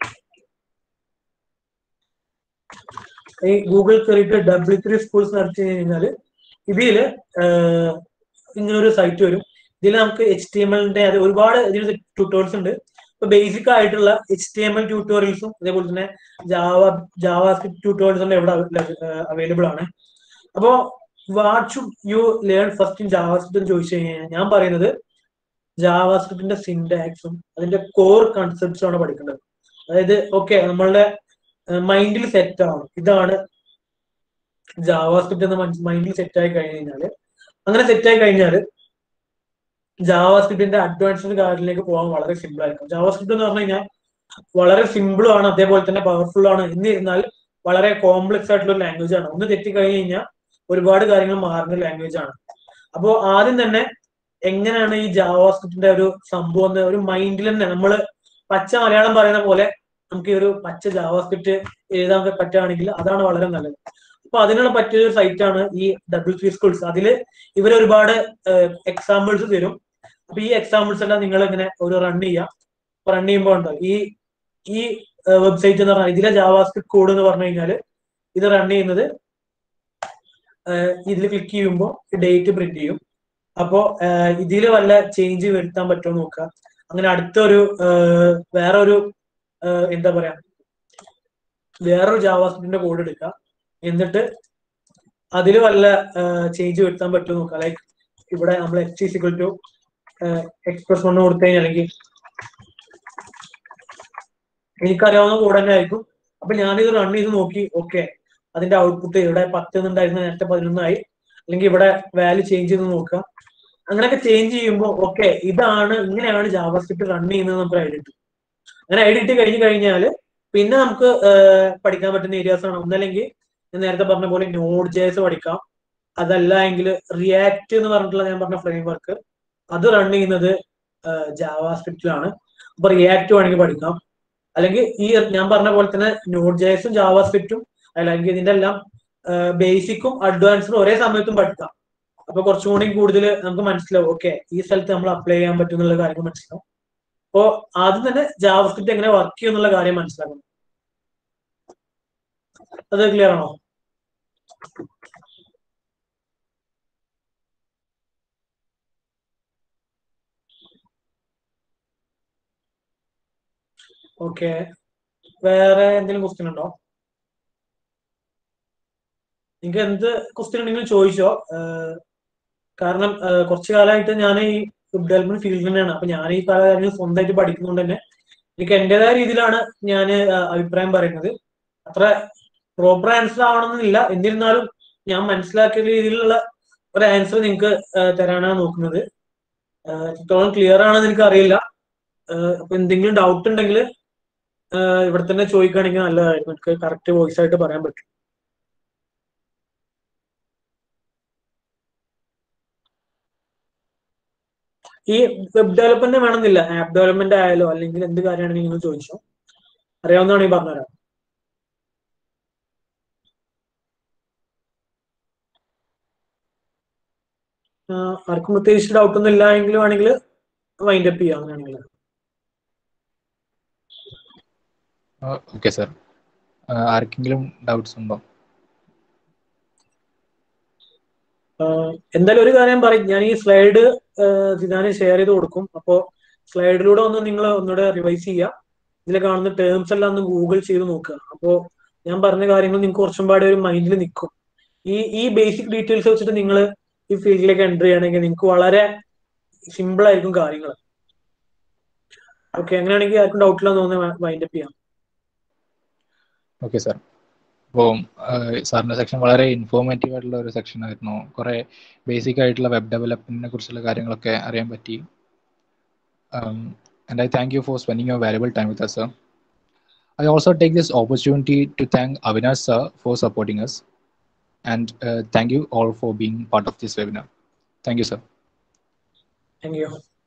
A: ഈ ഗൂഗിൾ കയറിയിട്ട് ഡബ്ല്യു ത്രീ സ്കൂൾസ് നടത്തി കഴിഞ്ഞാല് ഇതില് ആഹ്, ഇങ്ങനൊരു സൈറ്റ് വരും ഇതിൽ നമുക്ക് എച്ച് ടി എം എല്ലിന്റെ അത് ഒരുപാട് ഇതിൽ ട്യൂട്ടോറിയൽസ് ഉണ്ട് ഇപ്പൊ ബേസിക് ആയിട്ടുള്ള എച്ച് ടി എം എൽ ട്യൂട്ടോറിയൽസും അതേപോലെ തന്നെ ജാവ ജാവ സ്ക്രിപ്റ്റ് ട്യൂട്ടോറിയൽസും ഇവിടെ അവൈലബിൾ ആണ് അപ്പോ what should you learn first in JavaScript എന്ന് ചോദിച്ചു കഴിഞ്ഞാൽ ഞാൻ പറയുന്നത് ജാവ സ്ക്രിപ്റ്റിന്റെ സിൻടാക്സും അതിന്റെ കോർ കൺസെപ്റ്റ്സും ആണ് പഠിക്കേണ്ടത് അതായത് ഓക്കെ നമ്മളുടെ മൈൻഡിൽ സെറ്റ് ആവണം ഇതാണ് ജാവ സ്ക്രിപ്റ്റ് എന്ന മൈൻഡിൽ സെറ്റ് ആയി കഴിഞ്ഞ് കഴിഞ്ഞാല് അങ്ങനെ സെറ്റ് ആയി കഴിഞ്ഞാല് ജാവ സ്ക്രിപ്റ്റിന്റെ അഡ്വാൻസ്ഡ് കാര്യത്തിലേക്ക് പോകാൻ വളരെ സിമ്പിൾ ആയിരിക്കും ജാവ സ്ക്രിപ്റ്റ് എന്ന് പറഞ്ഞു കഴിഞ്ഞാൽ വളരെ സിമ്പിളും ആണ് അതേപോലെ തന്നെ പവർഫുൾ ആണ് എന്നിരുന്നാൽ വളരെ കോംപ്ലക്സ് ആയിട്ടുള്ള ഒരു ലാംഗ്വേജ് ആണ് ഒന്ന് തെറ്റി കഴിഞ്ഞ് കഴിഞ്ഞാൽ ഒരുപാട് കാര്യങ്ങൾ മാറുന്ന ലാംഗ്വേജ് ആണ് അപ്പോൾ ആദ്യം തന്നെ എങ്ങനെയാണ് ഈ ജാവ സ്ക്രിപ്റ്റിന്റെ ഒരു സംഭവം എന്ന് ഒരു മൈൻഡിൽ തന്നെ നമ്മൾ പച്ച മലയാളം പറയുന്ന പോലെ നമുക്ക് ഈ ഒരു പച്ച ജാവ സ്ക്രിപ്റ്റ് എഴുതാൻ പറ്റുകയാണെങ്കിൽ അതാണ് വളരെ നല്ലത് അപ്പൊ അതിനുള്ള പറ്റിയ ഒരു സൈറ്റ് ആണ് ഈ ഡബിൾ ത്രീ സ്കൂൾസ് അതിൽ ഇവർ ഒരുപാട് എക്സാമ്പിൾസ് തരും അപ്പൊ ഈ എക്സാമ്പിൾസ് എല്ലാം നിങ്ങൾ ഇങ്ങനെ ഒരു റൺ ചെയ്യാം റൺ ചെയ്യുമ്പോൾ ഉണ്ടോ ഈ ഈ വെബ്സൈറ്റ് എന്ന് പറഞ്ഞാൽ ഇതിലെ ജാവാസ്ക്രിപ്റ്റ് കോഡ് എന്ന് പറഞ്ഞു കഴിഞ്ഞാൽ ഇത് റൺ ചെയ്യുന്നത് ഇതിൽ ക്ലിക്ക് ചെയ്യുമ്പോൾ ഡേറ്റ് പ്രിന്റ് ചെയ്യും അപ്പോ ഇതിൽ വല്ല ചേഞ്ച് വരുത്താൻ പറ്റുമോ നോക്കുക അങ്ങനെ അടുത്തൊരു ഏഹ്, വേറെ ഒരു ഏഹ്, എന്താ പറയാ വേറൊരു ജാവാസ്ക്രിപ്റ്റിന്റെ കോഡ് എടുക്കുക എന്നിട്ട് അതിൽ വല്ല ചേഞ്ച് വരുത്താൻ പറ്റുമോ നോക്കുക ലൈക്ക് ഇവിടെ നമ്മൾ H equal to express one കൊടുത്തു കഴിഞ്ഞാൽ അല്ലെങ്കിൽ എനിക്കറിയാവുന്ന കോഡ് തന്നെ ആയിരിക്കും അപ്പൊ ഞാനിത് റൺ ചെയ്ത് നോക്കി ഓക്കെ അതിന്റെ ഔട്ട്പുട്ട് ഇവിടെ പത്ത് എന്നുണ്ടായിരുന്ന നേരത്തെ പതിനൊന്നായി അല്ലെങ്കിൽ ഇവിടെ വാല്യൂ ചേഞ്ച് ചെയ്ത് നോക്കുക അങ്ങനെയൊക്കെ ചേഞ്ച് ചെയ്യുമ്പോൾ ഓക്കെ ഇതാണ് ഇങ്ങനെയാണ് ജാവാസ്ക്രിപ്റ്റ് റൺ ചെയ്യുന്നത് നമുക്ക് ഐഡിയ കിട്ടും അങ്ങനെ ഐഡിയ കിട്ടി കഴിഞ്ഞ് കഴിഞ്ഞാൽ പിന്നെ നമുക്ക് ഏഹ്, പഠിക്കാൻ പറ്റുന്ന ഏരിയാസ് ആണ് ഒന്നല്ലെങ്കിൽ ഞാൻ നേരത്തെ പറഞ്ഞ പോലെ നോഡ് ജേസ് പഠിക്കാം അതല്ല എങ്കിൽ റിയാക്ട് എന്ന് പറഞ്ഞിട്ടുള്ള ഞാൻ പറഞ്ഞ ഫ്രെയിം വർക്ക് അത് റൺ ചെയ്യുന്നത് ജാവാസ്ക്രിപ്റ്റിലാണ് അപ്പൊ റിയാക്ട് വേണമെങ്കിൽ പഠിക്കാം അല്ലെങ്കിൽ ഈ ഞാൻ പറഞ്ഞ പോലെ തന്നെ നോഡ് ജേസും ജാവാസ്ക്രിപ്റ്റും അല്ലെങ്കിൽ ഇതിന്റെ എല്ലാം ബേസിക്കും അഡ്വാൻസും ഒരേ സമയത്തും പഠിക്കാം അപ്പൊ കുറച്ചും കൂടി കൂടുതൽ നമുക്ക് മനസ്സിലാവും ഓക്കെ ഈ സ്ഥലത്ത് നമ്മൾ അപ്ലൈ ചെയ്യാൻ പറ്റും എന്നുള്ള കാര്യം മനസ്സിലാവും അപ്പോ ആദ്യം തന്നെ ജാവാസ്ക്രിപ്റ്റ് എങ്ങനെ വർക്ക് ചെയ്യും എന്നുള്ള കാര്യം മനസ്സിലാക്കണം അത് ക്ലിയർ ആണോ ഓക്കെ വേറെ എന്തെങ്കിലും ക്വസ്റ്റ്യൻ ഉണ്ടോ നിങ്ങൾക്ക് എന്ത് ക്വസ്റ്റ്യൻ ഉണ്ടെങ്കിലും ചോദിച്ചോ ഏഹ് കാരണം ഏഹ് കുറച്ചു കാലമായിട്ട് ഞാൻ ഈ വെബ് ഡെവലപ്മെന്റ് ഫീൽഡിൽ തന്നെയാണ് അപ്പൊ ഞാൻ ഈ പല കാര്യങ്ങളും സ്വന്തമായിട്ട് പഠിക്കുന്നതുകൊണ്ട് തന്നെ എനിക്ക് എന്റേതായ രീതിയിലാണ് ഞാൻ അഭിപ്രായം പറയുന്നത് അത്ര പ്രോപ്പർ ആൻസർ ആവണമെന്നില്ല എന്നിരുന്നാലും ഞാൻ മനസ്സിലാക്കിയ രീതിയിലുള്ള ഒരു ആൻസർ നിങ്ങൾക്ക് തരാനാണ് നോക്കുന്നത് ഏഹ് എത്രത്തോളം ക്ലിയർ ആണെന്ന് എനിക്ക് അറിയില്ല ഏഹ് അപ്പൊ എന്തെങ്കിലും ഡൗട്ട് ഉണ്ടെങ്കിൽ ഇവിടെ തന്നെ ചോദിക്കുകയാണെങ്കിൽ നല്ലതായിരിക്കും എനിക്ക് കറക്റ്റ് വോയിസ് ആയിട്ട് പറയാൻ പറ്റും ഈ വെബ് ഡെവലപ്മെന്റ് വേണമെന്നില്ല ആപ്പ് ഡെവലപ്മെന്റ് ആയാലോ അല്ലെങ്കിൽ എന്ത് കാര്യമാണെങ്കിലും നിങ്ങൾ ചോദിച്ചോ അറിയാവുന്നതാണെങ്കിൽ പറഞ്ഞുതരാം ആഹ് ആർക്കും പ്രത്യേകിച്ച് ഡൗട്ട് ഒന്നും ഇല്ല എങ്കിൽ വേണമെങ്കിൽ വൈൻഡ് അപ്പ് ചെയ്യാം അങ്ങനെയാണെങ്കിൽ
C: ഓക്കെ സർ ആർക്കെങ്കിലും ഡൗട്ട്സ് ഉണ്ടോ
A: ആഹ് എന്തായാലും ഒരു കാര്യം പറയും ഞാൻ ഈ സ്ലൈഡ് സിതാന് ഷെയർ ചെയ്ത് കൊടുക്കും അപ്പോ സ്ലൈഡിലൂടെ ഒന്ന് നിങ്ങൾ ഒന്നുകൂടെ റിവൈസ് ചെയ്യുക ഇതിൽ കാണുന്ന ടേംസ് എല്ലാം ഒന്ന് ഗൂഗിൾ ചെയ്ത് നോക്കുക അപ്പോൾ ഞാൻ പറഞ്ഞ കാര്യങ്ങൾ നിങ്ങൾക്ക് കുറച്ചും പാടെ ഒരു മൈൻഡിൽ നിൽക്കും ഈ ഈ ബേസിക് ഡീറ്റെയിൽസ് വെച്ചിട്ട് നിങ്ങൾ ഈ ഫീൽഡിലേക്ക് എൻ്റർ ചെയ്യണമെങ്കിൽ നിങ്ങൾക്ക് വളരെ സിമ്പിൾ ആയിരിക്കും കാര്യങ്ങൾ ഓക്കെ അങ്ങനെയാണെങ്കിൽ ആർക്കും ഡൗട്ടില്ലാന്ന് തോന്നുന്നത് വൈൻഡ് അപ്പ് ചെയ്യാം
C: ഓക്കെ സാർ അപ്പോൾ സാറിൻ്റെ സെക്ഷൻ വളരെ ഇൻഫോർമേറ്റീവ് ആയിട്ടുള്ള ഒരു സെക്ഷൻ ആയിരുന്നു കുറേ ബേസിക് ആയിട്ടുള്ള വെബ് ഡെവലപ്മെന്റിനെ കുറിച്ചുള്ള കാര്യങ്ങളൊക്കെ അറിയാൻ പറ്റി and I thank you for spending your valuable time with us sir I also take this opportunity to thank Avinash sir for supporting us and uh, thank you all for being part of this webinar. Thank you, sir.
A: Thank U